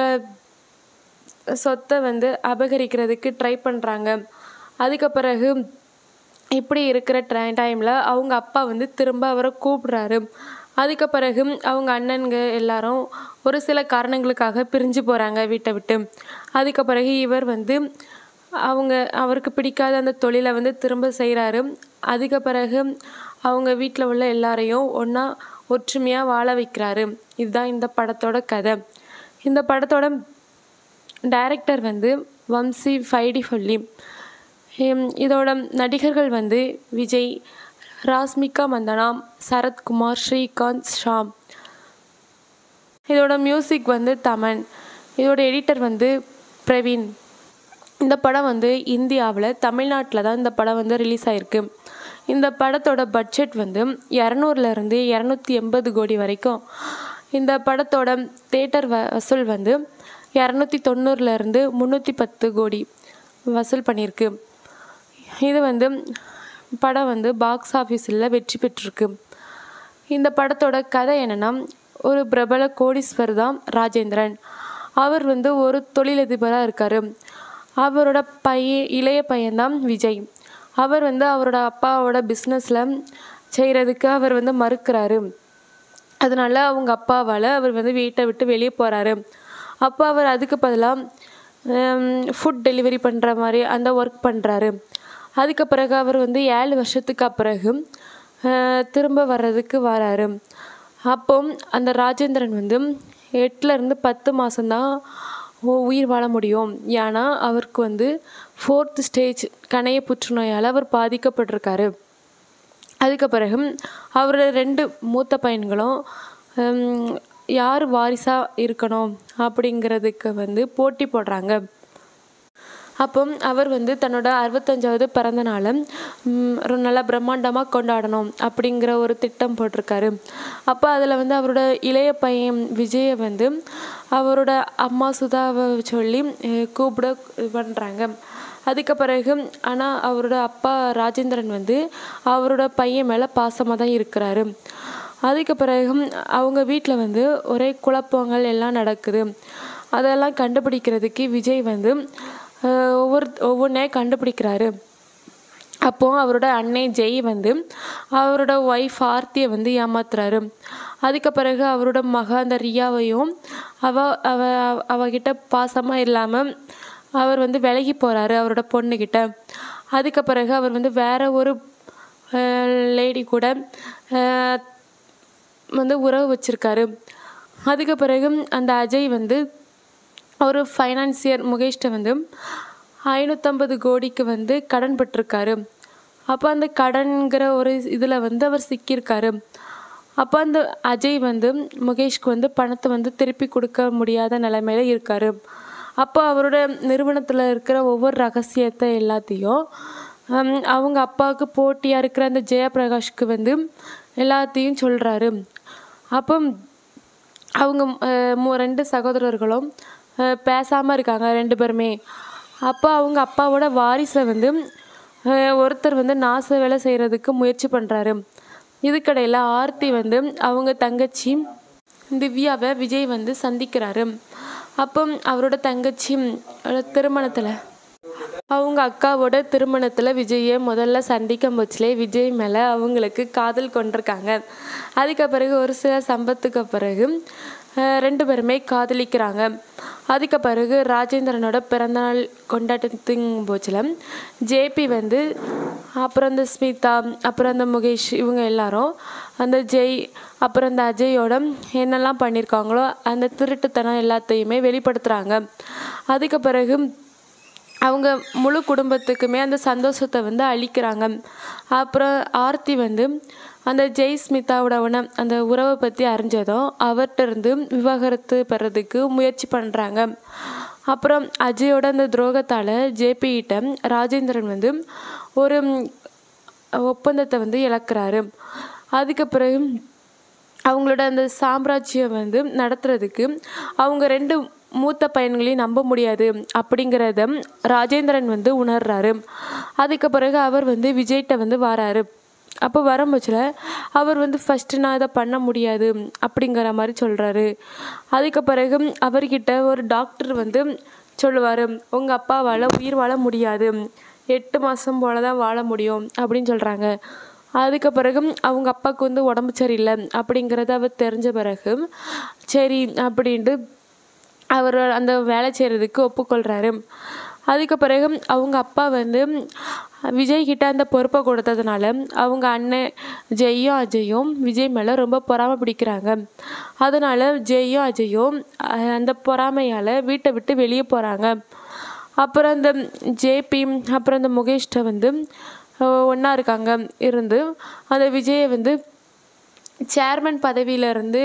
சொத்தை வந்து அபகரிக்கிறதுக்கு ட்ரை பண்ணுறாங்க அதுக்கு பிறகு இப்படி இருக்கிற ட்ரை டைமில் அவங்க அப்பா வந்து திரும்ப அவரை கூப்பிடுறாரு அதுக்கு பிறகு அவங்க அண்ணன்க எல்லாரும் ஒரு சில காரணங்களுக்காக பிரிஞ்சு போகிறாங்க வீட்டை விட்டு அதுக்கு பிறகு இவர் வந்து அவங்க அவருக்கு பிடிக்காத அந்த தொழிலை வந்து திரும்ப செய்கிறாரு அதுக்கு பிறகு அவங்க வீட்டில் உள்ள எல்லாரையும் ஒன்றா ஒற்றுமையாக வாழ வைக்கிறாரு இதுதான் இந்த படத்தோட கதை இந்த படத்தோட டைரக்டர் வந்து வம்சி ஃபைடி ஃபொல்லி ஹம், இதோட நடிகர்கள் வந்து விஜய் ராஸ்மிகா மந்தனா சரத்குமார் ஸ்ரீகாந்த் ஷாம் இதோட மியூசிக் வந்து தமன் இதோட எடிட்டர் வந்து பிரவீன் இந்த படம் வந்து இந்தியாவில் தமிழ்நாட்டில் தான் இந்த படம் வந்து ரிலீஸ் ஆயிருக்கு இந்த படத்தோட பட்ஜெட் வந்து இரநூறுலேருந்து இரநூத்தி எண்பது கோடி வரைக்கும் இந்த படத்தோட தேட்டர் வசூல் வந்து இரநூத்தி தொண்ணூறுலேருந்து முந்நூற்றி பத்து கோடி வசூல் பண்ணியிருக்கு இது வந்து படம் வந்து பாக்ஸ் ஆஃபீஸில் வெற்றி பெற்றிருக்கு இந்த படத்தோட கதை என்னென்னா ஒரு பிரபல கோடீஸ்வர் தான் ராஜேந்திரன் அவர் வந்து ஒரு தொழிலதிபராக இருக்கார் அவரோட பையன் இளைய பையன்தான் விஜய் அவர் வந்து அவரோட அப்பாவோட பிஸ்னஸில் செய்கிறதுக்கு அவர் வந்து மறுக்கிறாரு அதனால அவங்க அப்பாவால் அவர் வந்து வீட்டை விட்டு வெளியே போகிறாரு அப்போ அவர் அதுக்கு பதிலாக ஃபுட் டெலிவரி பண்ணுற மாதிரி அந்த ஒர்க் பண்ணுறாரு அதுக்கு பிறகு அவர் வந்து ஏழு வருஷத்துக்கு பிறகு அஹ், திரும்ப வர்றதுக்கு வராரு அப்போ அந்த ராஜேந்திரன் வந்து எட்டுலேருந்து பத்து மாதம்தான் உயிர் வாழ முடியும் ஏன்னா அவருக்கு வந்து ஃபோர்த் ஸ்டேஜ் கணைய புற்றுநோயால் அவர் பாதிக்கப்பட்டிருக்காரு அதுக்கு பிறகு அவரோட ரெண்டு மூத்த பையன்களும் ஹம், யார் வாரிசாக இருக்கணும் அப்படிங்கிறதுக்கு வந்து போட்டி போடுறாங்க அப்போ அவர் வந்து தன்னோட அறுபத்தஞ்சாவது பிறந்த நாளை ம், ஒரு நல்லா பிரம்மாண்டமாக கொண்டாடணும் அப்படிங்கிற ஒரு திட்டம் போட்டிருக்காரு அப்போ அதில் வந்து அவரோட இளைய பையன் விஜயை வந்து அவரோட அம்மா சுதாவை சொல்லி அஹ், கூப்பிட இது பண்ணுறாங்க அதுக்கு பிறகு ஆனால் அவரோட அப்பா ராஜேந்திரன் வந்து அவரோட பையன் மேலே பாசமாக தான் இருக்கிறாரு அதுக்கு பிறகு அவங்க வீட்டில் வந்து ஒரே குழப்பங்கள் எல்லாம் நடக்குது அதெல்லாம் கண்டுபிடிக்கிறதுக்கு விஜய் வந்து அஹ், ஒவ்வொரு ஒவ்வொன்றே கண்டுபிடிக்கிறாரு அப்போது அவரோட அன்னை ஜெய் வந்து அவரோட ஒய்ஃப் ஆர்த்தியை வந்து ஏமாத்துறாரு அதுக்கு பிறகு அவரோட மக அந்த ரியாவையும் அவ அவ அவகிட்ட பாசமாக இல்லாமல் அவர் வந்து விலகி போகிறாரு அவரோட பொண்ணுக்கிட்ட அதுக்கு பிறகு அவர் வந்து வேற ஒரு லேடி கூட அஹ், வந்து உறவு வச்சிருக்காரு அதுக்கு பிறகு அந்த அஜய் வந்து ஒரு ஃபைனான்சியர் முகேஷ்ட வந்து ஐநூற்றம்பது கோடிக்கு வந்து கடன் பட்டிருக்காரு அப்போ அந்த கடன்கிற ஒரு இதில் வந்து அவர் சிக்கியிருக்காரு அப்போ அந்த அஜய் வந்து முகேஷ்க்கு வந்து பணத்தை வந்து திருப்பி கொடுக்க முடியாத நிலைமையில இருக்காரு அப்போ அவரோட நிறுவனத்தில் இருக்கிற ஒவ்வொரு ரகசியத்தை எல்லாத்தையும் ஹம், அவங்க அப்பாவுக்கு போட்டியாக இருக்கிற அந்த ஜெயபிரகாஷ்க்கு வந்து எல்லாத்தையும் சொல்கிறாரு அப்போ அவங்க அஹ், மு- ரெண்டு சகோதரர்களும் பேசாமல் இருக்காங்க ரெண்டு பேருமே அப்போ அவங்க அப்பாவோட வாரிசை வந்து அஹ், ஒருத்தர் வந்து நாச வேலை செய்கிறதுக்கு முயற்சி பண்ணுறாரு இதுக்கடையில் ஆர்த்தி வந்து அவங்க தங்கச்சி திவ்யாவை விஜய் வந்து சந்திக்கிறாரு அப்போ அவரோட தங்கச்சி திருமணத்தில் அவங்க அக்காவோட திருமணத்தில் விஜயை முதல்ல சந்திக்கும் போச்சுலே விஜய் மேலே அவங்களுக்கு காதல் கொண்டிருக்காங்க அதுக்கு பிறகு ஒரு சில சம்பத்துக்கு பிறகு அஹ், ரெண்டு பேருமே காதலிக்கிறாங்க அதுக்கு பிறகு ராஜேந்திரனோட பிறந்தநாள் கொண்டாட்டத்துங் போச்சில் ஜேபி வந்து அப்புறம் இந்த ஸ்மிதா அப்புறம் அந்த முகேஷ் இவங்க எல்லாரும் அந்த ஜெய் அப்புறம் அந்த அஜயோட என்னெல்லாம் பண்ணியிருக்காங்களோ அந்த திருட்டுத்தனம் எல்லாத்தையுமே வெளிப்படுத்துகிறாங்க அதுக்கு பிறகு அவங்க முழு குடும்பத்துக்குமே அந்த சந்தோஷத்தை வந்து அளிக்கிறாங்க அப்புறம் ஆர்த்தி வந்து அந்த ஜெய் ஸ்மிதாவோட உண- அந்த உறவை பற்றி அறிஞ்சதும் அவர்கிட்ட இருந்து விவாகரத்து பெறதுக்கு முயற்சி பண்ணுறாங்க அப்புறம் அஜயோட அந்த துரோகத்தால் ஜேபிகிட்ட ராஜேந்திரன் வந்து ஒரு ம், ஒப்பந்தத்தை வந்து இழக்கிறாரு அதுக்கு பிறகு அவங்களோட அந்த சாம்ராஜ்யம் வந்து நடத்துறதுக்கு அவங்க ரெண்டு மூத்த பையன்களையும் நம்ப முடியாது அப்படிங்கிறத ராஜேந்திரன் வந்து உணர்றாரு அதுக்கு பிறகு அவர் வந்து விஜய்கிட்ட வந்து வராரு அப்போ வரும்போச்சில் அவர் வந்து ஃபஸ்ட்டு நான் இதை பண்ண முடியாது அப்படிங்கிற மாதிரி சொல்கிறாரு அதுக்கு பிறகு அவர்கிட்ட ஒரு டாக்டர் வந்து சொல்லுவார் உங்கள் அப்பாவால் உயிர் வாழ முடியாது எட்டு மாதம் போல தான் வாழ முடியும் அப்படின்னு சொல்கிறாங்க அதுக்கு பிறகு அவங்க அப்பாவுக்கு வந்து உடம்பு சரியில்லை அப்படிங்கிறத அவர் தெரிஞ்ச பிறகு சரி அப்படின்ட்டு அவர் அந்த வேலை செய்கிறதுக்கு ஒப்புக்கொள்கிறாரு அதுக்கு பிறகு அவங்க அப்பா வந்து விஜய் கிட்ட அந்த பொறுப்பை கொடுத்ததுனால அவங்க அண்ணன் ஜெய்யும் அஜயும் விஜய் மேலே ரொம்ப பொறாமை பிடிக்கிறாங்க அதனால ஜெய்யும் அஜயும் அஹ், அந்த பொறாமையால் வீட்டை விட்டு வெளியே போகிறாங்க அப்புறம் அந்த ஜேபி அப்புறம் அந்த முகேஷ்ட வந்து ஒன்றா இருக்காங்க இருந்து அந்த விஜயை வந்து சேர்மன் பதவியிலேருந்து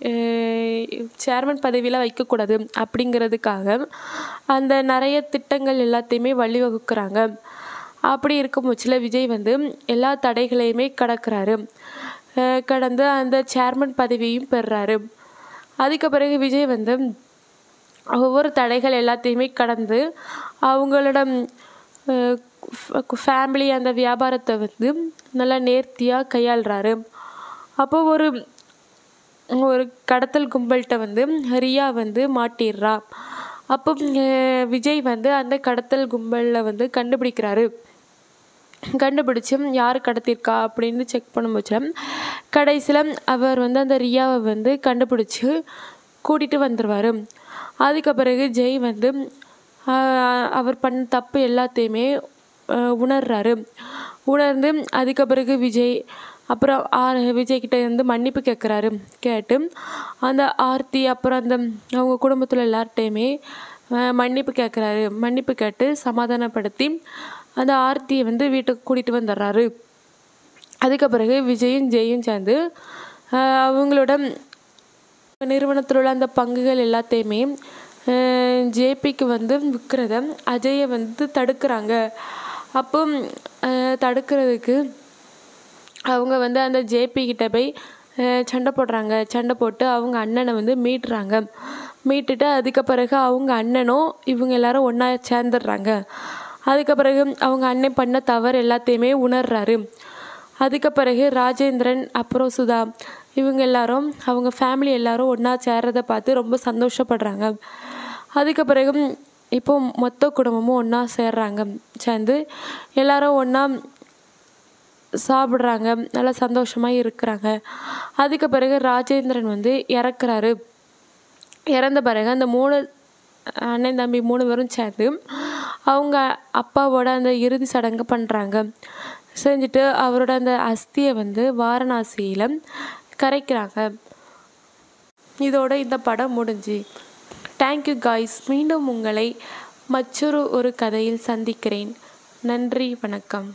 சேர்மன் பதவியில் வைக்கக்கூடாது அப்படிங்கிறதுக்காக அந்த நிறைய திட்டங்கள் எல்லாத்தையுமே வழிவகுக்கிறாங்க அப்படி இருக்கும் பட்சத்தில் விஜய் வந்து எல்லா தடைகளையுமே கடக்கிறாரு அஹ் கடந்து அந்த சேர்மன் பதவியும் பெறுறாரு அதுக்கு பிறகு விஜய் வந்து ஒவ்வொரு தடைகள் எல்லாத்தையுமே கடந்து அவங்களோட ஃபேமிலி அந்த வியாபாரத்தை வந்து நல்லா நேர்த்தியாக கையாளுறாரு அப்போ ஒரு ஒரு கடத்தல் கும்பல்கிட்ட வந்து ரியா வந்து மாட்டிடுறா அப்போ அஹ், விஜய் வந்து அந்த கடத்தல் கும்பலில் வந்து கண்டுபிடிக்கிறாரு கண்டுபிடிச்சி யார் கடத்தியிருக்கா அப்படின்னு செக் பண்ணும்போது கடைசியில் அவர் வந்து அந்த ரியாவை வந்து கண்டுபிடிச்சி கூட்டிகிட்டு வந்துடுவார் அதுக்கு பிறகு ஜெய் வந்து ஆஹ், அவர் பண்ண தப்பு எல்லாத்தையுமே ஆஹ், உணர்றாரு உணர்ந்து அதுக்கு பிறகு விஜய் அப்புறம் ஆர் விஜய் கிட்ட இருந்து மன்னிப்பு கேட்குறாரு கேட்டு அந்த ஆர்த்தி அப்புறம் அந்த அவங்க குடும்பத்தில் எல்லார்ட்டையுமே ஆஹ், மன்னிப்பு கேட்குறாரு மன்னிப்பு கேட்டு சமாதானப்படுத்தி அந்த ஆர்த்தியை வந்து வீட்டுக்கு கூட்டிகிட்டு வந்துடுறாரு அதுக்கு பிறகு விஜயும் ஜெயும் சேர்ந்து ஆஹ், அவங்களோட நிறுவனத்தில் உள்ள அந்த பங்குகள் எல்லாத்தையுமே ஜேபிக்கு வந்து விற்கிறத அஜயை வந்து தடுக்கிறாங்க அப்போ ஆஹ், தடுக்கிறதுக்கு அவங்க வந்து அந்த ஜேபி கிட்ட போய் அஹ், சண்டை போடுறாங்க சண்டை போட்டு அவங்க அண்ணனை வந்து மீட்டுறாங்க மீட்டுட்டு அதுக்கு பிறகு அவங்க அண்ணனும் இவங்க எல்லாரும் ஒன்றா சேர்ந்துடுறாங்க அதுக்கு பிறகு அவங்க அண்ணன் பண்ண தவறு எல்லாத்தையுமே உணர்றாரு அதுக்கு பிறகு ராஜேந்திரன் அப்புறம் சுதா இவங்க எல்லாரும் அவங்க ஃபேமிலி எல்லாரும் ஒன்றா சேர்றதை பார்த்து ரொம்ப சந்தோஷப்படுறாங்க அதுக்கு பிறகு இப்போ மொத்த குடும்பமும் ஒன்றா சேர்றாங்க சேர்ந்து எல்லாரும் ஒன்றா சாப்பிட்றாங்க நல்லா சந்தோஷமாக இருக்கிறாங்க அதுக்கு பிறகு ராஜேந்திரன் வந்து இறக்குறாரு இறந்த பிறகு அந்த மூணு அண்ணன் தம்பி மூணு பேரும் சேர்ந்து அவங்க அப்பாவோட அந்த இறுதி சடங்கு பண்ணுறாங்க செஞ்சுட்டு அவரோட அந்த அஸ்தியை வந்து வாரணாசியில் கரைக்கிறாங்க இதோட இந்த படம் முடிஞ்சு தேங்க்யூ காய்ஸ் மீண்டும் உங்களை மற்றொரு ஒரு கதையில் சந்திக்கிறேன் நன்றி வணக்கம்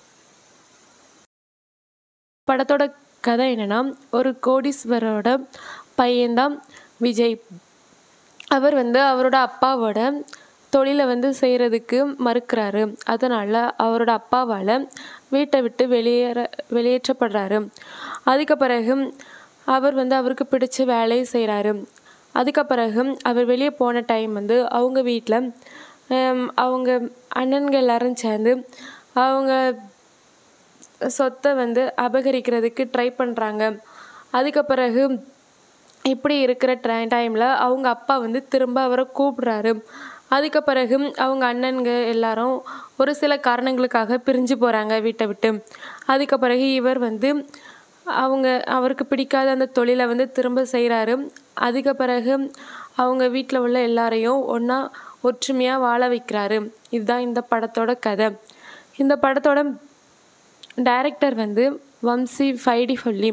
படத்தோட கதை என்னன்னா ஒரு கோடீஸ்வரோட பையன்தான் விஜய் அவர் வந்து அவரோட அப்பாவோட தொழிலை வந்து செய்கிறதுக்கு மறுக்கிறாரு அதனால் அவரோட அப்பாவால் வீட்டை விட்டு வெளியேற வெளியேற்றப்படுறாரு அதுக்கு பிறகு அவர் வந்து அவருக்கு பிடிச்ச வேலையை செய்கிறாரு அதுக்கு பிறகு அவர் வெளியே போன டைம் வந்து அவங்க வீட்டில் அவங்க அண்ணன்கள் எல்லாரும் சேர்ந்து அவங்க சொத்தை வந்து அபகரிக்கிறதுக்கு ட்ரை பண்ணுறாங்க அதுக்கு பிறகு இப்படி இருக்கிற ட்ரை டைமில் அவங்க அப்பா வந்து திரும்ப அவரை கூப்பிடுறாரு அதுக்கு பிறகு அவங்க அண்ணன்க எல்லாரும் ஒரு சில காரணங்களுக்காக பிரிஞ்சு போகிறாங்க வீட்டை விட்டு அதுக்கு பிறகு இவர் வந்து அவங்க அவருக்கு பிடிக்காத அந்த தொழிலை வந்து திரும்ப செய்கிறாரு அதுக்கு பிறகு அவங்க வீட்டில் உள்ள எல்லாரையும் ஒன்றா ஒற்றுமையாக வாழ வைக்கிறாரு இதுதான் இந்த படத்தோட கதை இந்த படத்தோட டைரக்டர் வந்து வம்சி ஃபைடி சொல்லி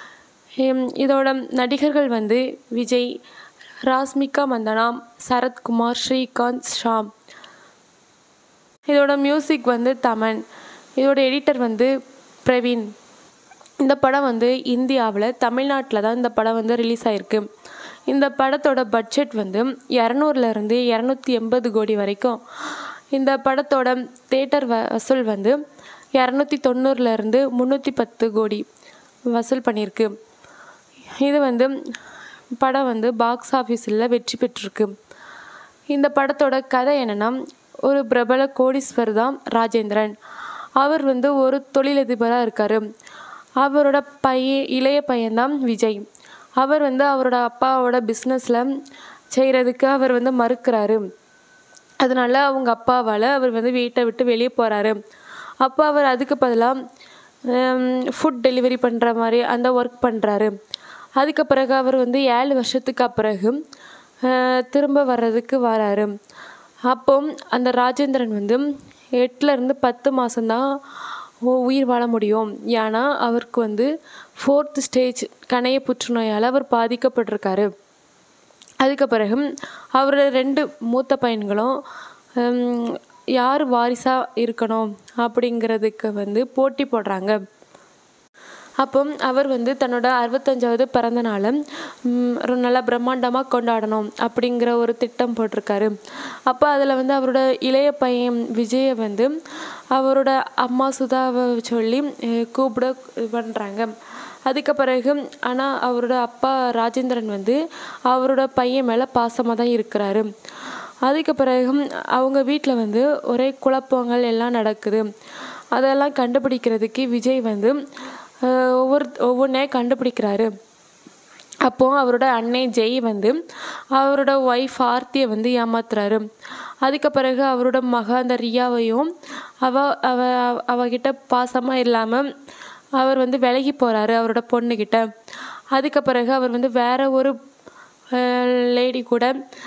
இதோட நடிகர்கள் வந்து விஜய் ராஸ்மிகா மந்தனா சரத்குமார் ஸ்ரீகாந்த் ஷாம் இதோட மியூசிக் வந்து தமன் இதோட எடிட்டர் வந்து பிரவீன் இந்த படம் வந்து இந்தியாவில் தமிழ்நாட்டில் தான் இந்த படம் வந்து ரிலீஸ் ஆகிருக்கு இந்த படத்தோட பட்ஜெட் வந்து இரநூறுலேருந்து இரநூத்தி எண்பது கோடி வரைக்கும் இந்த படத்தோட தேட்டர் வசூல் வந்து இரநூத்தி தொண்ணூறுலேருந்து முந்நூற்றி பத்து கோடி வசூல் பண்ணியிருக்கு இது வந்து படம் வந்து பாக்ஸ் ஆஃபீஸில் வெற்றி பெற்றிருக்கு இந்த படத்தோட கதை என்னென்னா ஒரு பிரபல கோடீஸ்வர் தான் ராஜேந்திரன் அவர் வந்து ஒரு தொழிலதிபராக இருக்கார் அவரோட பையன் இளைய பையன்தான் விஜய் அவர் வந்து அவரோட அப்பாவோட பிஸ்னஸில் செய்கிறதுக்கு அவர் வந்து மறுக்கிறாரு அதனால அவங்க அப்பாவால் அவர் வந்து வீட்டை விட்டு வெளியே போகிறாரு அப்போ அவர் அதுக்கு பதிலாக ஃபுட் டெலிவரி பண்ணுற மாதிரி அந்த ஒர்க் பண்ணுறாரு அதுக்கு பிறகு அவர் வந்து ஏழு வருஷத்துக்கு பிறகு திரும்ப வர்றதுக்கு வராரு அப்போ அந்த ராஜேந்திரன் வந்து எட்டுலேருந்து பத்து மாதம்தான் உயிர் வாழ முடியும் ஏன்னா அவருக்கு வந்து ஃபோர்த் ஸ்டேஜ் கணைய புற்றுநோயால் அவர் பாதிக்கப்பட்டிருக்காரு அதுக்கு பிறகு அவரோட ரெண்டு மூத்த பையன்களும் யார் வாரிசாக இருக்கணும் அப்படிங்கிறதுக்கு வந்து போட்டி போடுறாங்க அப்போ அவர் வந்து தன்னோட அறுபத்தஞ்சாவது பிறந்த நாளை ஒரு நல்லா பிரம்மாண்டமாக கொண்டாடணும் அப்படிங்கிற ஒரு திட்டம் போட்டிருக்காரு அப்போ அதில் வந்து அவரோட இளைய பையன் விஜயை வந்து அவரோட அம்மா சுதாவை சொல்லி கூப்பிட இது பண்ணுறாங்க அதுக்கு பிறகு ஆனால் அவரோட அப்பா ராஜேந்திரன் வந்து அவரோட பையன் மேலே பாசமாக தான் இருக்கிறாரு அதுக்கு பிறகு அவங்க வீட்டில் வந்து ஒரே குழப்பங்கள் எல்லாம் நடக்குது அதெல்லாம் கண்டுபிடிக்கிறதுக்கு விஜய் வந்து ஒவ்வொரு ஒவ்வொன்றே கண்டுபிடிக்கிறாரு அப்போது அவரோட அன்னை ஜெய் வந்து அவரோட ஒய்ஃப் ஆர்த்தியை வந்து ஏமாத்துறாரு அதுக்கு பிறகு அவரோட மக அந்த ரியாவையும் அவ அவ அவகிட்ட பாசமாக இல்லாமல் அவர் வந்து விலகி போகிறாரு அவரோட பொண்ணுக்கிட்ட அதுக்கு பிறகு அவர் வந்து வேற ஒரு லேடி கூட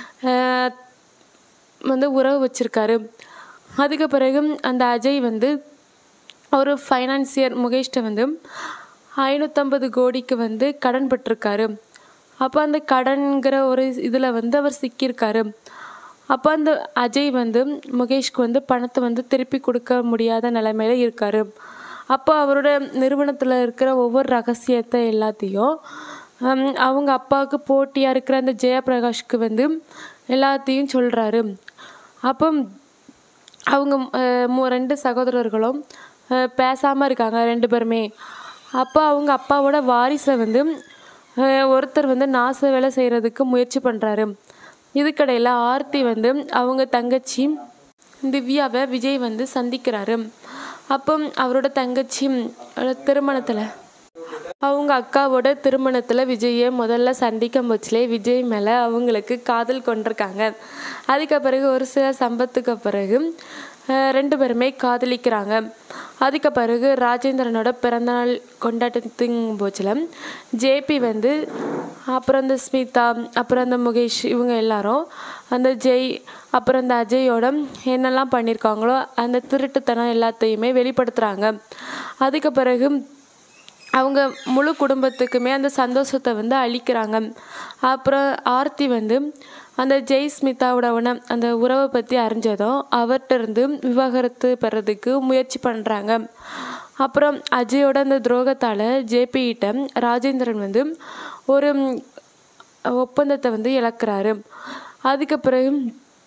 வந்து உறவு வச்சுருக்காரு அதுக்கு பிறகு அந்த அஜய் வந்து ஒரு ஃபைனான்சியர் முகேஷ்ட வந்து ஐநூற்றம்பது கோடிக்கு வந்து கடன் பெற்றிருக்காரு அப்போ அந்த கடன்கிற ஒரு இதில் வந்து அவர் சிக்கியிருக்காரு அப்போ அந்த அஜய் வந்து முகேஷ்க்கு வந்து பணத்தை வந்து திருப்பி கொடுக்க முடியாத நிலைமையில இருக்கார் அப்போ அவரோட நிறுவனத்தில் இருக்கிற ஒவ்வொரு ரகசியத்தை எல்லாத்தையும் அவங்க அப்பாவுக்கு போட்டியாக இருக்கிற அந்த ஜெயபிரகாஷ்க்கு வந்து எல்லாத்தையும் சொல்கிறாரு அப்போ அவங்க ரெண்டு சகோதரர்களும் பேசாமல் இருக்காங்க ரெண்டு பேருமே அப்போ அவங்க அப்பாவோட வாரிசை வந்து ஒருத்தர் வந்து நாச வேலை செய்கிறதுக்கு முயற்சி பண்ணுறாரு இதுக்கடையில் ஆர்த்தி வந்து அவங்க தங்கச்சி திவ்யாவை விஜய் வந்து சந்திக்கிறாரு அப்போ அவரோட தங்கச்சி திருமணத்தில் அவங்க அக்காவோட திருமணத்தில் விஜயை முதல்ல சந்திக்கும் போச்சுலே விஜய் மேலே அவங்களுக்கு காதல் கொண்டிருக்காங்க அதுக்கு பிறகு ஒரு சில சம்பத்துக்கு பிறகு ரெண்டு பேருமே காதலிக்கிறாங்க அதுக்கு பிறகு ராஜேந்திரனோட பிறந்தநாள் கொண்டாட்டத்துங் போச்சில் ஜேபி வந்து அப்புறம் அந்த ஸ்மிதா அப்புறம் அந்த முகேஷ் இவங்க எல்லாரும் அந்த ஜெய் அப்புறம் அந்த அஜயோட என்னெல்லாம் பண்ணியிருக்காங்களோ அந்த திருட்டுத்தனம் எல்லாத்தையுமே வெளிப்படுத்துகிறாங்க அதுக்கு பிறகு அவங்க முழு குடும்பத்துக்குமே அந்த சந்தோஷத்தை வந்து அளிக்கிறாங்க அப்புறம் ஆர்த்தி வந்து அந்த ஜெய் ஸ்மிதாவோட உண அந்த உறவை பற்றி அறிஞ்சதும் அவர்கிட்ட இருந்து விவாகரத்து பெறதுக்கு முயற்சி பண்ணுறாங்க அப்புறம் அஜயோட அந்த துரோகத்தால் ஜேபிகிட்ட ராஜேந்திரன் வந்து ஒரு ஒப்பந்தத்தை வந்து இழக்கிறாரு அதுக்கு பிறகு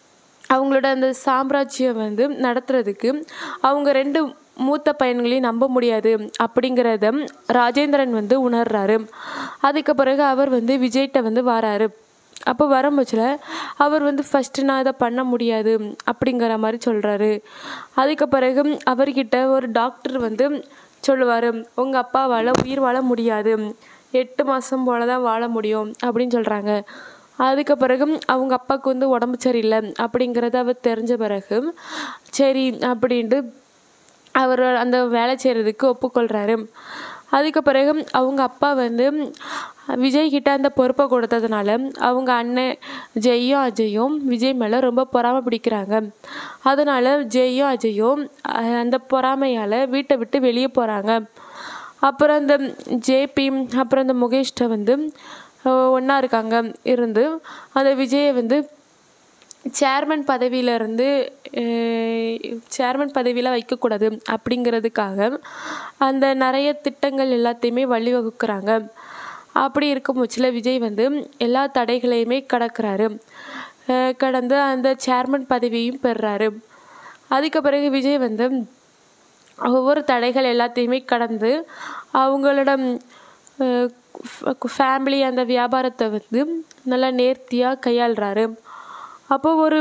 அவங்களோட அந்த சாம்ராஜ்யம் வந்து நடத்துறதுக்கு அவங்க ரெண்டு மூத்த பையன்களையும் நம்ப முடியாது அப்படிங்கிறத ராஜேந்திரன் வந்து உணர்றாரு அதுக்கு பிறகு அவர் வந்து விஜய்கிட்ட வந்து வராரு அப்போ வரும்போச்சில் அவர் வந்து ஃபஸ்ட்டு நான் இதை பண்ண முடியாது அப்படிங்கிற மாதிரி சொல்கிறாரு அதுக்கு பிறகு அவர்கிட்ட ஒரு டாக்டர் வந்து சொல்லுவார் உங்கள் அப்பாவால் உயிர் வாழ முடியாது எட்டு மாதம் போல தான் வாழ முடியும் அப்படின்னு சொல்கிறாங்க அதுக்கு பிறகு அவங்க அப்பாவுக்கு வந்து உடம்பு சரியில்லை அப்படிங்கிறத அவர் தெரிஞ்ச பிறகு சரி அப்படின்ட்டு அவர் அந்த வேலை செய்கிறதுக்கு ஒப்புக்கொள்கிறாரு அதுக்கு பிறகு அவங்க அப்பா வந்து விஜய் கிட்ட அந்த பொறுப்பை கொடுத்ததுனால அவங்க அண்ணன் ஜெய்யும் அஜயும் விஜய் மேலே ரொம்ப பொறாமை பிடிக்கிறாங்க அதனால ஜெய்யும் அஜயும் அஹ், அந்த பொறாமையால் வீட்டை விட்டு வெளியே போகிறாங்க அப்புறம் அந்த ஜேபி அப்புறம் அந்த முகேஷ்ட வந்து ஒன்றா இருக்காங்க இருந்து அந்த விஜயை வந்து சேர்மன் பதவியிலேருந்து சேர்மன் பதவியில் வைக்கக்கூடாது அப்படிங்கிறதுக்காக அந்த நிறைய திட்டங்கள் எல்லாத்தையுமே வழிவகுக்கிறாங்க அப்படி இருக்கும் பட்சத்தில் விஜய் வந்து எல்லா தடைகளையுமே கடக்கிறாரு அஹ் கடந்து அந்த சேர்மன் பதவியையும் பெறுறாரு அதுக்கு பிறகு விஜய் வந்து ஒவ்வொரு தடைகள் எல்லாத்தையுமே கடந்து அவங்களோட ஃபேமிலி அந்த வியாபாரத்தை வந்து நல்லா நேர்த்தியாக கையாளுறாரு அப்போ ஒரு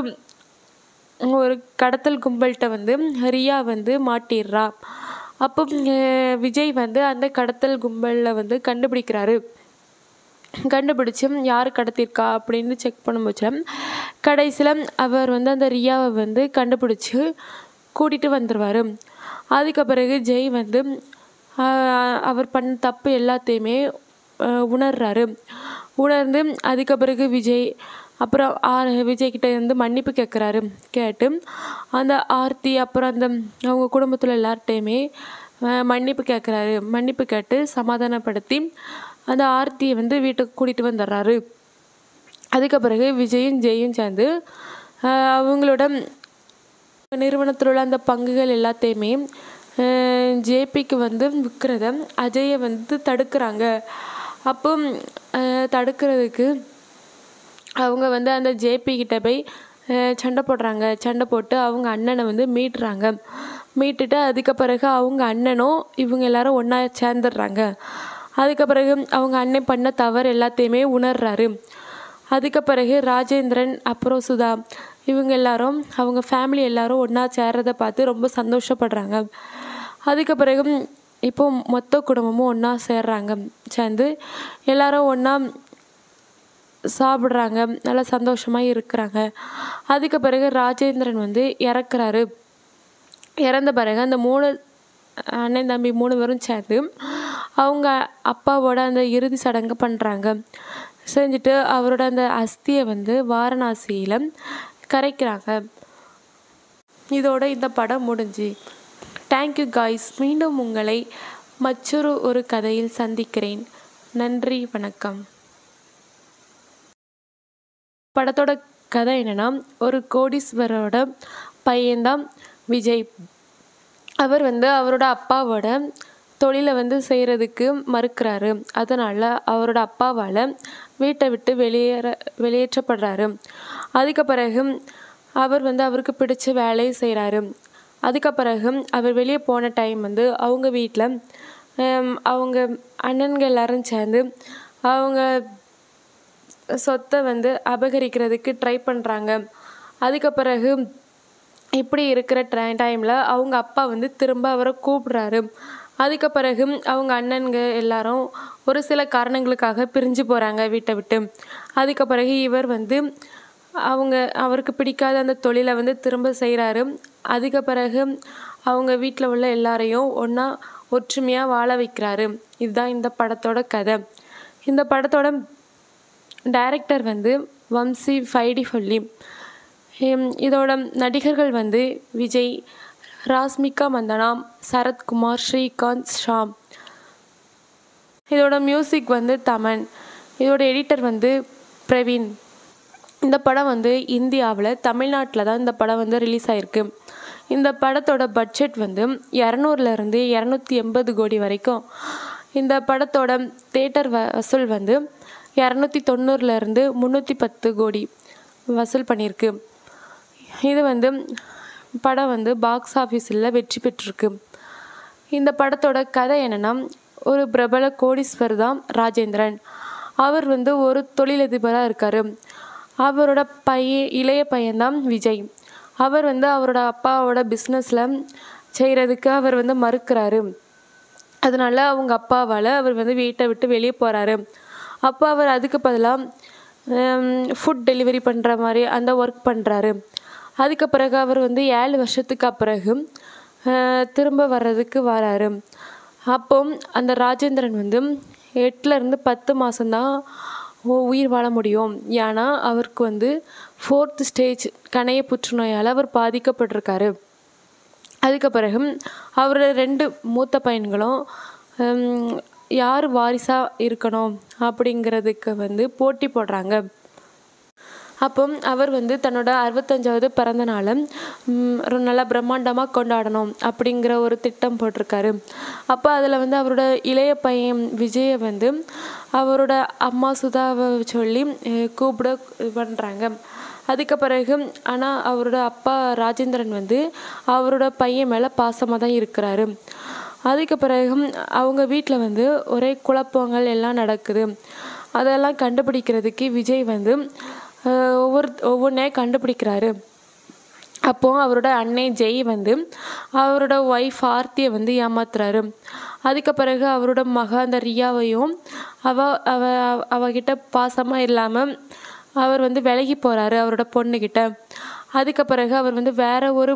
ஒரு கடத்தல் கும்பல்கிட்ட வந்து ரியா வந்து மாட்டிடுறா அப்போ அஹ், விஜய் வந்து அந்த கடத்தல் கும்பலில் வந்து கண்டுபிடிக்கிறாரு கண்டுபிடிச்சி யார் கடத்திருக்கா அப்படின்னு செக் பண்ணும்போது கடைசியில் அவர் வந்து அந்த ரியாவை வந்து கண்டுபிடிச்சி கூட்டிகிட்டு வந்துடுவார் அதுக்கு பிறகு ஜெய் வந்து ஆஹ், அவர் பண்ண தப்பு எல்லாத்தையுமே ஆஹ், உணர்றாரு உணர்ந்து அதுக்கு பிறகு விஜய் அப்புறம் ஆர் விஜய் கிட்ட இருந்து மன்னிப்பு கேட்குறாரு கேட்டு அந்த ஆர்த்தி அப்புறம் அந்த அவங்க குடும்பத்தில் எல்லார்ட்டையுமே ஆஹ், மன்னிப்பு கேட்குறாரு மன்னிப்பு கேட்டு சமாதானப்படுத்தி அந்த ஆர்த்தியை வந்து வீட்டுக்கு கூட்டிகிட்டு வந்துடுறாரு அதுக்கு பிறகு விஜயும் ஜெயும் சேர்ந்து ஆஹ், அவங்களோட நிறுவனத்தில் உள்ள அந்த பங்குகள் எல்லாத்தையுமே ஜேபிக்கு வந்து விற்கிறத அஜயை வந்து தடுக்கிறாங்க அப்போ ஆஹ், தடுக்கிறதுக்கு அவங்க வந்து அந்த ஜேபி கிட்ட போய் அஹ், சண்டை போடுறாங்க சண்டை போட்டு அவங்க அண்ணனை வந்து மீட்டுறாங்க மீட்டுட்டு அதுக்கு பிறகு அவங்க அண்ணனும் இவங்க எல்லாரும் ஒன்றா சேர்ந்துடுறாங்க அதுக்கு பிறகு அவங்க அண்ணன் பண்ண தவறு எல்லாத்தையுமே உணர்றாரு அதுக்கு பிறகு ராஜேந்திரன் அப்புறம் சுதா இவங்க எல்லாரும் அவங்க ஃபேமிலி எல்லாரும் ஒன்றா சேர்றதை பார்த்து ரொம்ப சந்தோஷப்படுறாங்க அதுக்கு பிறகு இப்போ மொத்த குடும்பமும் ஒன்றா சேர்றாங்க சேர்ந்து எல்லாரும் ஒன்றா சாப்பிட்றாங்க நல்லா சந்தோஷமாக இருக்கிறாங்க அதுக்கு பிறகு ராஜேந்திரன் வந்து இறக்குறாரு இறந்த பிறகு அந்த மூணு அண்ணன் தம்பி மூணு பேரும் சேர்ந்து அவங்க அப்பாவோட அந்த இறுதி சடங்கு பண்ணுறாங்க செஞ்சுட்டு அவரோட அந்த அஸ்தியை வந்து வாரணாசியில் கரைக்கிறாங்க இதோட இந்த படம் முடிஞ்சு தேங்க்யூ காய்ஸ் மீண்டும் உங்களை மற்றொரு ஒரு கதையில் சந்திக்கிறேன் நன்றி வணக்கம் படத்தோட கதை என்னன்னா ஒரு கோடீஸ்வரோட பையன்தான் விஜய் அவர் வந்து அவரோட அப்பாவோட தொழிலை வந்து செய்கிறதுக்கு மறுக்கிறாரு அதனால் அவரோட அப்பாவால் வீட்டை விட்டு வெளியேற வெளியேற்றப்படுறாரு அதுக்கு பிறகு அவர் வந்து அவருக்கு பிடிச்ச வேலையை செய்கிறாரு அதுக்கு பிறகு அவர் வெளியே போன டைம் வந்து அவங்க வீட்டில் அவங்க அண்ணன்கள் எல்லாரும் சேர்ந்து அவங்க சொத்தை வந்து அபகரிக்கிறதுக்கு ட்ரை பண்ணுறாங்க அதுக்கு பிறகு இப்படி இருக்கிற ட்ரை டைமில் அவங்க அப்பா வந்து திரும்ப அவரை கூப்பிடுறாரு அதுக்கு பிறகு அவங்க அண்ணன்க எல்லாரும் ஒரு சில காரணங்களுக்காக பிரிஞ்சு போகிறாங்க வீட்டை விட்டு அதுக்கு பிறகு இவர் வந்து அவங்க அவருக்கு பிடிக்காத அந்த தொழிலை வந்து திரும்ப செய்கிறாரு அதுக்கு பிறகு அவங்க வீட்டில் உள்ள எல்லாரையும் ஒன்றா ஒற்றுமையாக வாழ வைக்கிறாரு இதுதான் இந்த படத்தோட கதை இந்த படத்தோட டைரக்டர் வந்து வம்சி ஃபைடி ஃபொல்லி ஹம், இதோட நடிகர்கள் வந்து விஜய் ராஸ்மிகா மந்தனா சரத்குமார் ஸ்ரீகாந்த் ஷாம் இதோட மியூசிக் வந்து தமன் இதோட எடிட்டர் வந்து பிரவீன் இந்த படம் வந்து இந்தியாவில் தமிழ்நாட்டில் தான் இந்த படம் வந்து ரிலீஸ் ஆயிருக்கு இந்த படத்தோட பட்ஜெட் வந்து இரநூறுலேருந்து இரநூத்தி எண்பது கோடி வரைக்கும் இந்த படத்தோட தேட்டர் வ வசூல் வந்து இரநூத்தி தொண்ணூறுலேருந்து முந்நூற்றி பத்து கோடி வசூல் பண்ணியிருக்கு இது வந்து படம் வந்து பாக்ஸ் ஆஃபீஸில் வெற்றி பெற்றிருக்கு இந்த படத்தோட கதை என்னென்னா ஒரு பிரபல கோடீஸ்வர் தான் ராஜேந்திரன் அவர் வந்து ஒரு தொழிலதிபராக இருக்கார் அவரோட பையன் இளைய பையன்தான் விஜய் அவர் வந்து அவரோட அப்பாவோட பிஸ்னஸில் செய்கிறதுக்கு அவர் வந்து மறுக்கிறாரு அதனால அவங்க அப்பாவால் அவர் வந்து வீட்டை விட்டு வெளியே போகிறாரு அப்போ அவர் அதுக்கு பதிலாக ஃபுட் டெலிவரி பண்ணுற மாதிரி அந்த ஒர்க் பண்ணுறாரு அதுக்கு பிறகு அவர் வந்து ஏழு வருஷத்துக்கு பிறகு அஹ், திரும்ப வர்றதுக்கு வராரு அப்போ அந்த ராஜேந்திரன் வந்து எட்டுலேருந்து பத்து மாதம்தான் உயிர் வாழ முடியும் ஏன்னா அவருக்கு வந்து ஃபோர்த் ஸ்டேஜ் கணைய புற்றுநோயால் அவர் பாதிக்கப்பட்டிருக்காரு அதுக்கு பிறகு அவரோட ரெண்டு மூத்த பையன்களும் ஹம், யார் வாரிசாக இருக்கணும் அப்படிங்கிறதுக்கு வந்து போட்டி போடுறாங்க அப்போ அவர் வந்து தன்னோட அறுபத்தஞ்சாவது பிறந்த நாளை ம், ஒரு நல்லா பிரம்மாண்டமாக கொண்டாடணும் அப்படிங்கிற ஒரு திட்டம் போட்டிருக்காரு அப்போ அதில் வந்து அவரோட இளைய பையன் விஜயை வந்து அவரோட அம்மா சுதாவை சொல்லி அஹ், கூப்பிட இது பண்ணுறாங்க அதுக்கு பிறகு ஆனால் அவரோட அப்பா ராஜேந்திரன் வந்து அவரோட பையன் மேலே பாசமாக தான் இருக்கிறாரு அதுக்கு பிறகு அவங்க வீட்டில் வந்து ஒரே குழப்பங்கள் எல்லாம் நடக்குது அதெல்லாம் கண்டுபிடிக்கிறதுக்கு விஜய் வந்து அஹ், ஒவ்வொரு ஒவ்வொன்றே கண்டுபிடிக்கிறாரு அப்போ அவரோட அன்னை ஜெய் வந்து அவரோட ஒய்ஃப் ஆர்த்தியை வந்து ஏமாத்துறாரு அதுக்கு பிறகு அவரோட மக அந்த ரியாவையும் அவ அவ அவகிட்ட பாசமாக இல்லாமல் அவர் வந்து விலகி போகிறாரு அவரோட பொண்ணுக்கிட்ட அதுக்கு பிறகு அவர் வந்து வேற ஒரு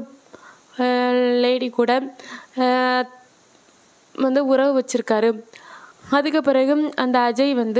லேடி கூட அஹ், வந்து உறவு வச்சிருக்காரு அதுக்கு பிறகு அந்த அஜய் வந்து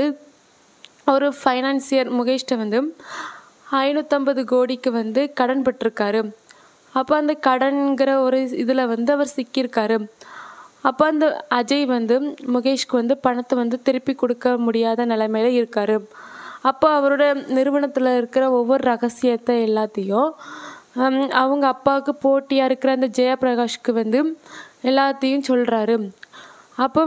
ஒரு ஃபைனான்சியர் முகேஷ்ட வந்து ஐநூற்றம்பது கோடிக்கு வந்து கடன் பெற்றிருக்காரு அப்போ அந்த கடன்கிற ஒரு இதில் வந்து அவர் சிக்கியிருக்காரு அப்போ அந்த அஜய் வந்து முகேஷ்க்கு வந்து பணத்தை வந்து திருப்பி கொடுக்க முடியாத நிலைமையில இருக்காரு அப்போ அவரோட நிறுவனத்தில் இருக்கிற ஒவ்வொரு ரகசியத்தை எல்லாத்தையும் ஹம், அவங்க அப்பாவுக்கு போட்டியாக இருக்கிற அந்த ஜெயபிரகாஷ்க்கு வந்து எல்லாத்தையும் சொல்கிறாரு அப்போ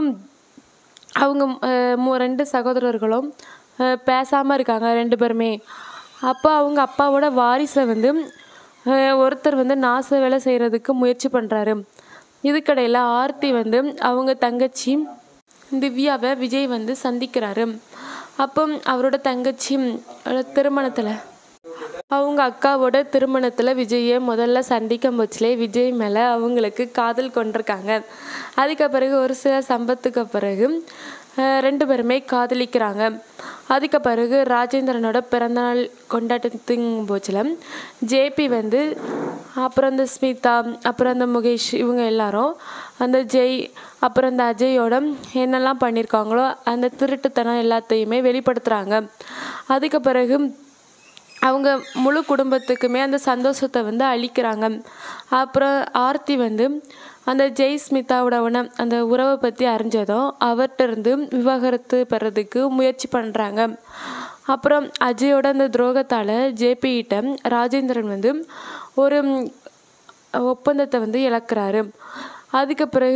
அவங்க அஹ், மூ ரெண்டு சகோதரர்களும் பேசாமல் இருக்காங்க ரெண்டு பேருமே அப்போ அவங்க அப்பாவோட வாரிசை வந்து அஹ், ஒருத்தர் வந்து நாச வேலை செய்கிறதுக்கு முயற்சி பண்ணுறாரு இதுக்கடையில் ஆர்த்தி வந்து அவங்க தங்கச்சி திவ்யாவை விஜய் வந்து சந்திக்கிறாரு அப்போ அவரோட தங்கச்சி திருமணத்தில் அவங்க அக்காவோட திருமணத்தில் விஜயை முதல்ல சந்திக்கும் போச்சுலே விஜய் மேலே அவங்களுக்கு காதல் கொண்டிருக்காங்க அதுக்கு பிறகு ஒரு சில சம்பத்துக்கு பிறகு அஹ், ரெண்டு பேருமே காதலிக்கிறாங்க அதுக்கு பிறகு ராஜேந்திரனோட பிறந்தநாள் கொண்டாட்டத்தின் போச்சில் ஜேபி வந்து அப்புறம் அந்த ஸ்மிதா அப்புறம் அந்த முகேஷ் இவங்க எல்லாரும் அந்த ஜெய் அப்புறம் அந்த அஜயோட என்னெல்லாம் பண்ணியிருக்காங்களோ அந்த திருட்டுத்தனம் எல்லாத்தையுமே வெளிப்படுத்துகிறாங்க அதுக்கு பிறகு அவங்க முழு குடும்பத்துக்குமே அந்த சந்தோஷத்தை வந்து அளிக்கிறாங்க அப்புறம் ஆர்த்தி வந்து அந்த ஜெய் ஸ்மிதாவோட உண- அந்த உறவை பற்றி அறிஞ்சதும் அவர்கிட்ட இருந்து விவாகரத்து பெறதுக்கு முயற்சி பண்ணுறாங்க அப்புறம் அஜயோட அந்த துரோகத்தால் ஜேபிகிட்ட ராஜேந்திரன் வந்து ஒரு ம், ஒப்பந்தத்தை வந்து இழக்கிறாரு அதுக்கு பிறகு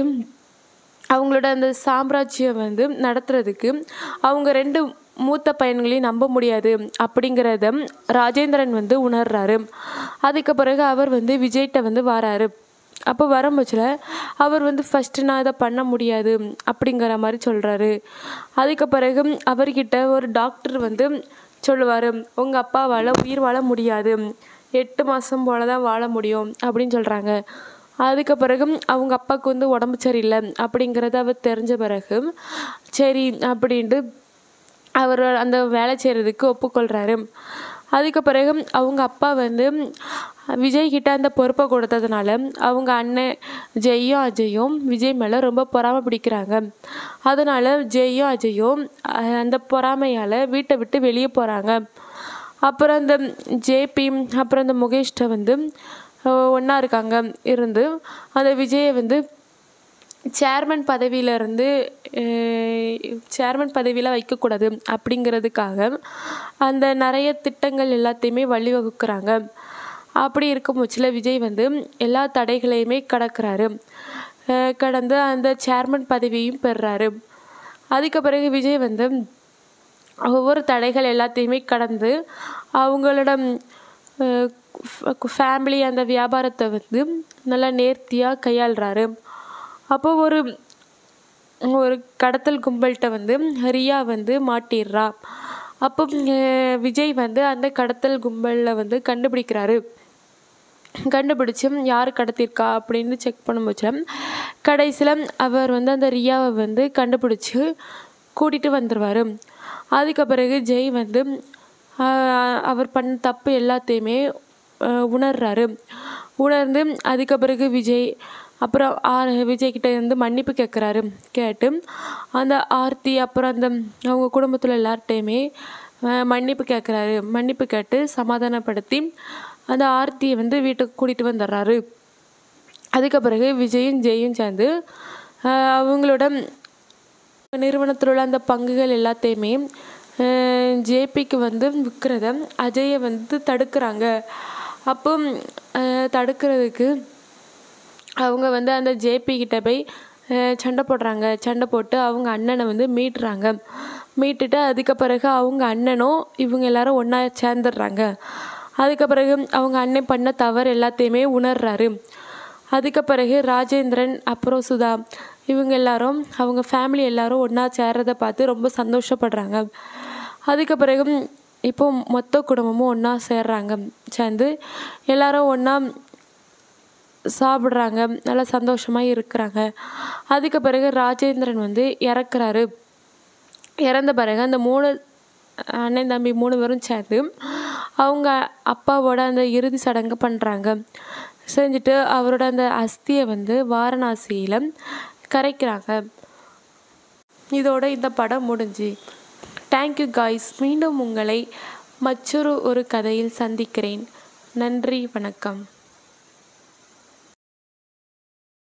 அவங்களோட அந்த சாம்ராஜ்யம் வந்து நடத்துறதுக்கு அவங்க ரெண்டு மூத்த பையன்களையும் நம்ப முடியாது அப்படிங்கிறத ராஜேந்திரன் வந்து உணர்றாரு அதுக்கு பிறகு அவர் வந்து விஜய்கிட்ட வந்து வராரு அப்போ வரும்போச்சில் அவர் வந்து ஃபஸ்ட்டு நான் இதை பண்ண முடியாது அப்படிங்கிற மாதிரி சொல்கிறாரு அதுக்கு பிறகு அவர்கிட்ட ஒரு டாக்டர் வந்து சொல்லுவார் உங்கள் அப்பாவால் உயிர் வாழ முடியாது எட்டு மாதம் போல தான் வாழ முடியும் அப்படின்னு சொல்கிறாங்க அதுக்கு பிறகு அவங்க அப்பாவுக்கு வந்து உடம்பு சரியில்லை அப்படிங்கிறத அவர் தெரிஞ்ச பிறகு சரி அப்படின்ட்டு அவர் அந்த வேலை செய்கிறதுக்கு ஒப்புக்கொள்கிறாரு அதுக்கு பிறகு அவங்க அப்பா வந்து விஜய் கிட்ட அந்த பொறுப்பை கொடுத்ததுனால அவங்க அண்ணன் ஜெய்யும் அஜயும் விஜய் மேலே ரொம்ப பொறாமை பிடிக்கிறாங்க அதனால ஜெய்யும் அஜயும் அஹ், அந்த பொறாமையால் வீட்டை விட்டு வெளியே போகிறாங்க அப்புறம் இந்த ஜேபி அப்புறம் இந்த முகேஷ்ட வந்து ஒன்றா இருக்காங்க இருந்து அந்த விஜயை வந்து சேர்மன் பதவியிலேருந்து சேர்மன் பதவியில் வைக்கக்கூடாது அப்படிங்கிறதுக்காக அந்த நிறைய திட்டங்கள் எல்லாத்தையுமே வழிவகுக்கிறாங்க அப்படி இருக்கும் பட்சத்தில் விஜய் வந்து எல்லா தடைகளையுமே கடக்கிறாரு அஹ் கடந்து அந்த சேர்மன் பதவியும் பெறுறாரு அதுக்கு பிறகு விஜய் வந்து ஒவ்வொரு தடைகள் எல்லாத்தையுமே கடந்து அவங்களோட அஹ், ஃபேமிலி அந்த வியாபாரத்தை வந்து நல்லா நேர்த்தியாக கையாளுறாரு அப்போ ஒரு ஒரு கடத்தல் கும்பல்கிட்ட வந்து ரியா வந்து மாட்டிடுறா அப்போ அஹ், விஜய் வந்து அந்த கடத்தல் கும்பலில் வந்து கண்டுபிடிக்கிறாரு கண்டுபிடிச்சி யார் கடத்திருக்கா அப்படின்னு செக் பண்ணும்போது கடைசியில் அவர் வந்து அந்த ரியாவை வந்து கண்டுபிடிச்சி கூட்டிகிட்டு வந்துடுவார் அதுக்கு பிறகு ஜெய் வந்து ஆஹ், அவர் பண்ண தப்பு எல்லாத்தையுமே ஆஹ், உணர்றாரு உணர்ந்து அதுக்கு பிறகு விஜய் அப்புறம் ஆர் விஜய்கிட்ட இருந்து மன்னிப்பு கேட்குறாரு கேட்டு அந்த ஆர்த்தி அப்புறம் அந்த அவங்க குடும்பத்தில் எல்லார்ட்டையுமே ஆஹ், மன்னிப்பு கேட்குறாரு மன்னிப்பு கேட்டு சமாதானப்படுத்தி அந்த ஆர்த்தியை வந்து வீட்டுக்கு கூட்டிகிட்டு வந்துடுறாரு அதுக்கு பிறகு விஜயும் ஜெயும் சேர்ந்து ஆஹ், அவங்களோட நிறுவனத்தில் உள்ள அந்த பங்குகள் எல்லாத்தையுமே ஜேபிக்கு வந்து விற்கிறத அஜயை வந்து தடுக்கிறாங்க அப்போ ஆஹ், தடுக்கிறதுக்கு அவங்க வந்து அந்த ஜேபி கிட்ட போய் அஹ், சண்டை போடுறாங்க சண்டை போட்டு அவங்க அண்ணனை வந்து மீட்டுறாங்க மீட்டுட்டு அதுக்கு பிறகு அவங்க அண்ணனும் இவங்க எல்லாரும் ஒன்றா சேர்ந்துடுறாங்க அதுக்கு பிறகு அவங்க அண்ணன் பண்ண தவறு எல்லாத்தையுமே உணர்றாரு அதுக்கு பிறகு ராஜேந்திரன் அப்புறம் சுதா இவங்க எல்லாரும் அவங்க ஃபேமிலி எல்லாரும் ஒன்றா சேர்றதை பார்த்து ரொம்ப சந்தோஷப்படுறாங்க அதுக்கு பிறகு இப்போ மொத்த குடும்பமும் ஒன்றா சேர்றாங்க சேர்ந்து எல்லாரும் ஒன்றா சாப்பிட்றாங்க நல்லா சந்தோஷமாக இருக்கிறாங்க அதுக்கு பிறகு ராஜேந்திரன் வந்து இறக்குறாரு இறந்த பிறகு அந்த மூணு அண்ணன் தம்பி மூணு பேரும் சேர்ந்து அவங்க அப்பாவோட அந்த இறுதி சடங்கு பண்ணுறாங்க செஞ்சுட்டு அவரோட அந்த அஸ்தியை வந்து வாரணாசியில் கரைக்கிறாங்க இதோட இந்த படம் முடிஞ்சு தேங்க்யூ காய்ஸ் மீண்டும் உங்களை மற்றொரு ஒரு கதையில் சந்திக்கிறேன் நன்றி வணக்கம்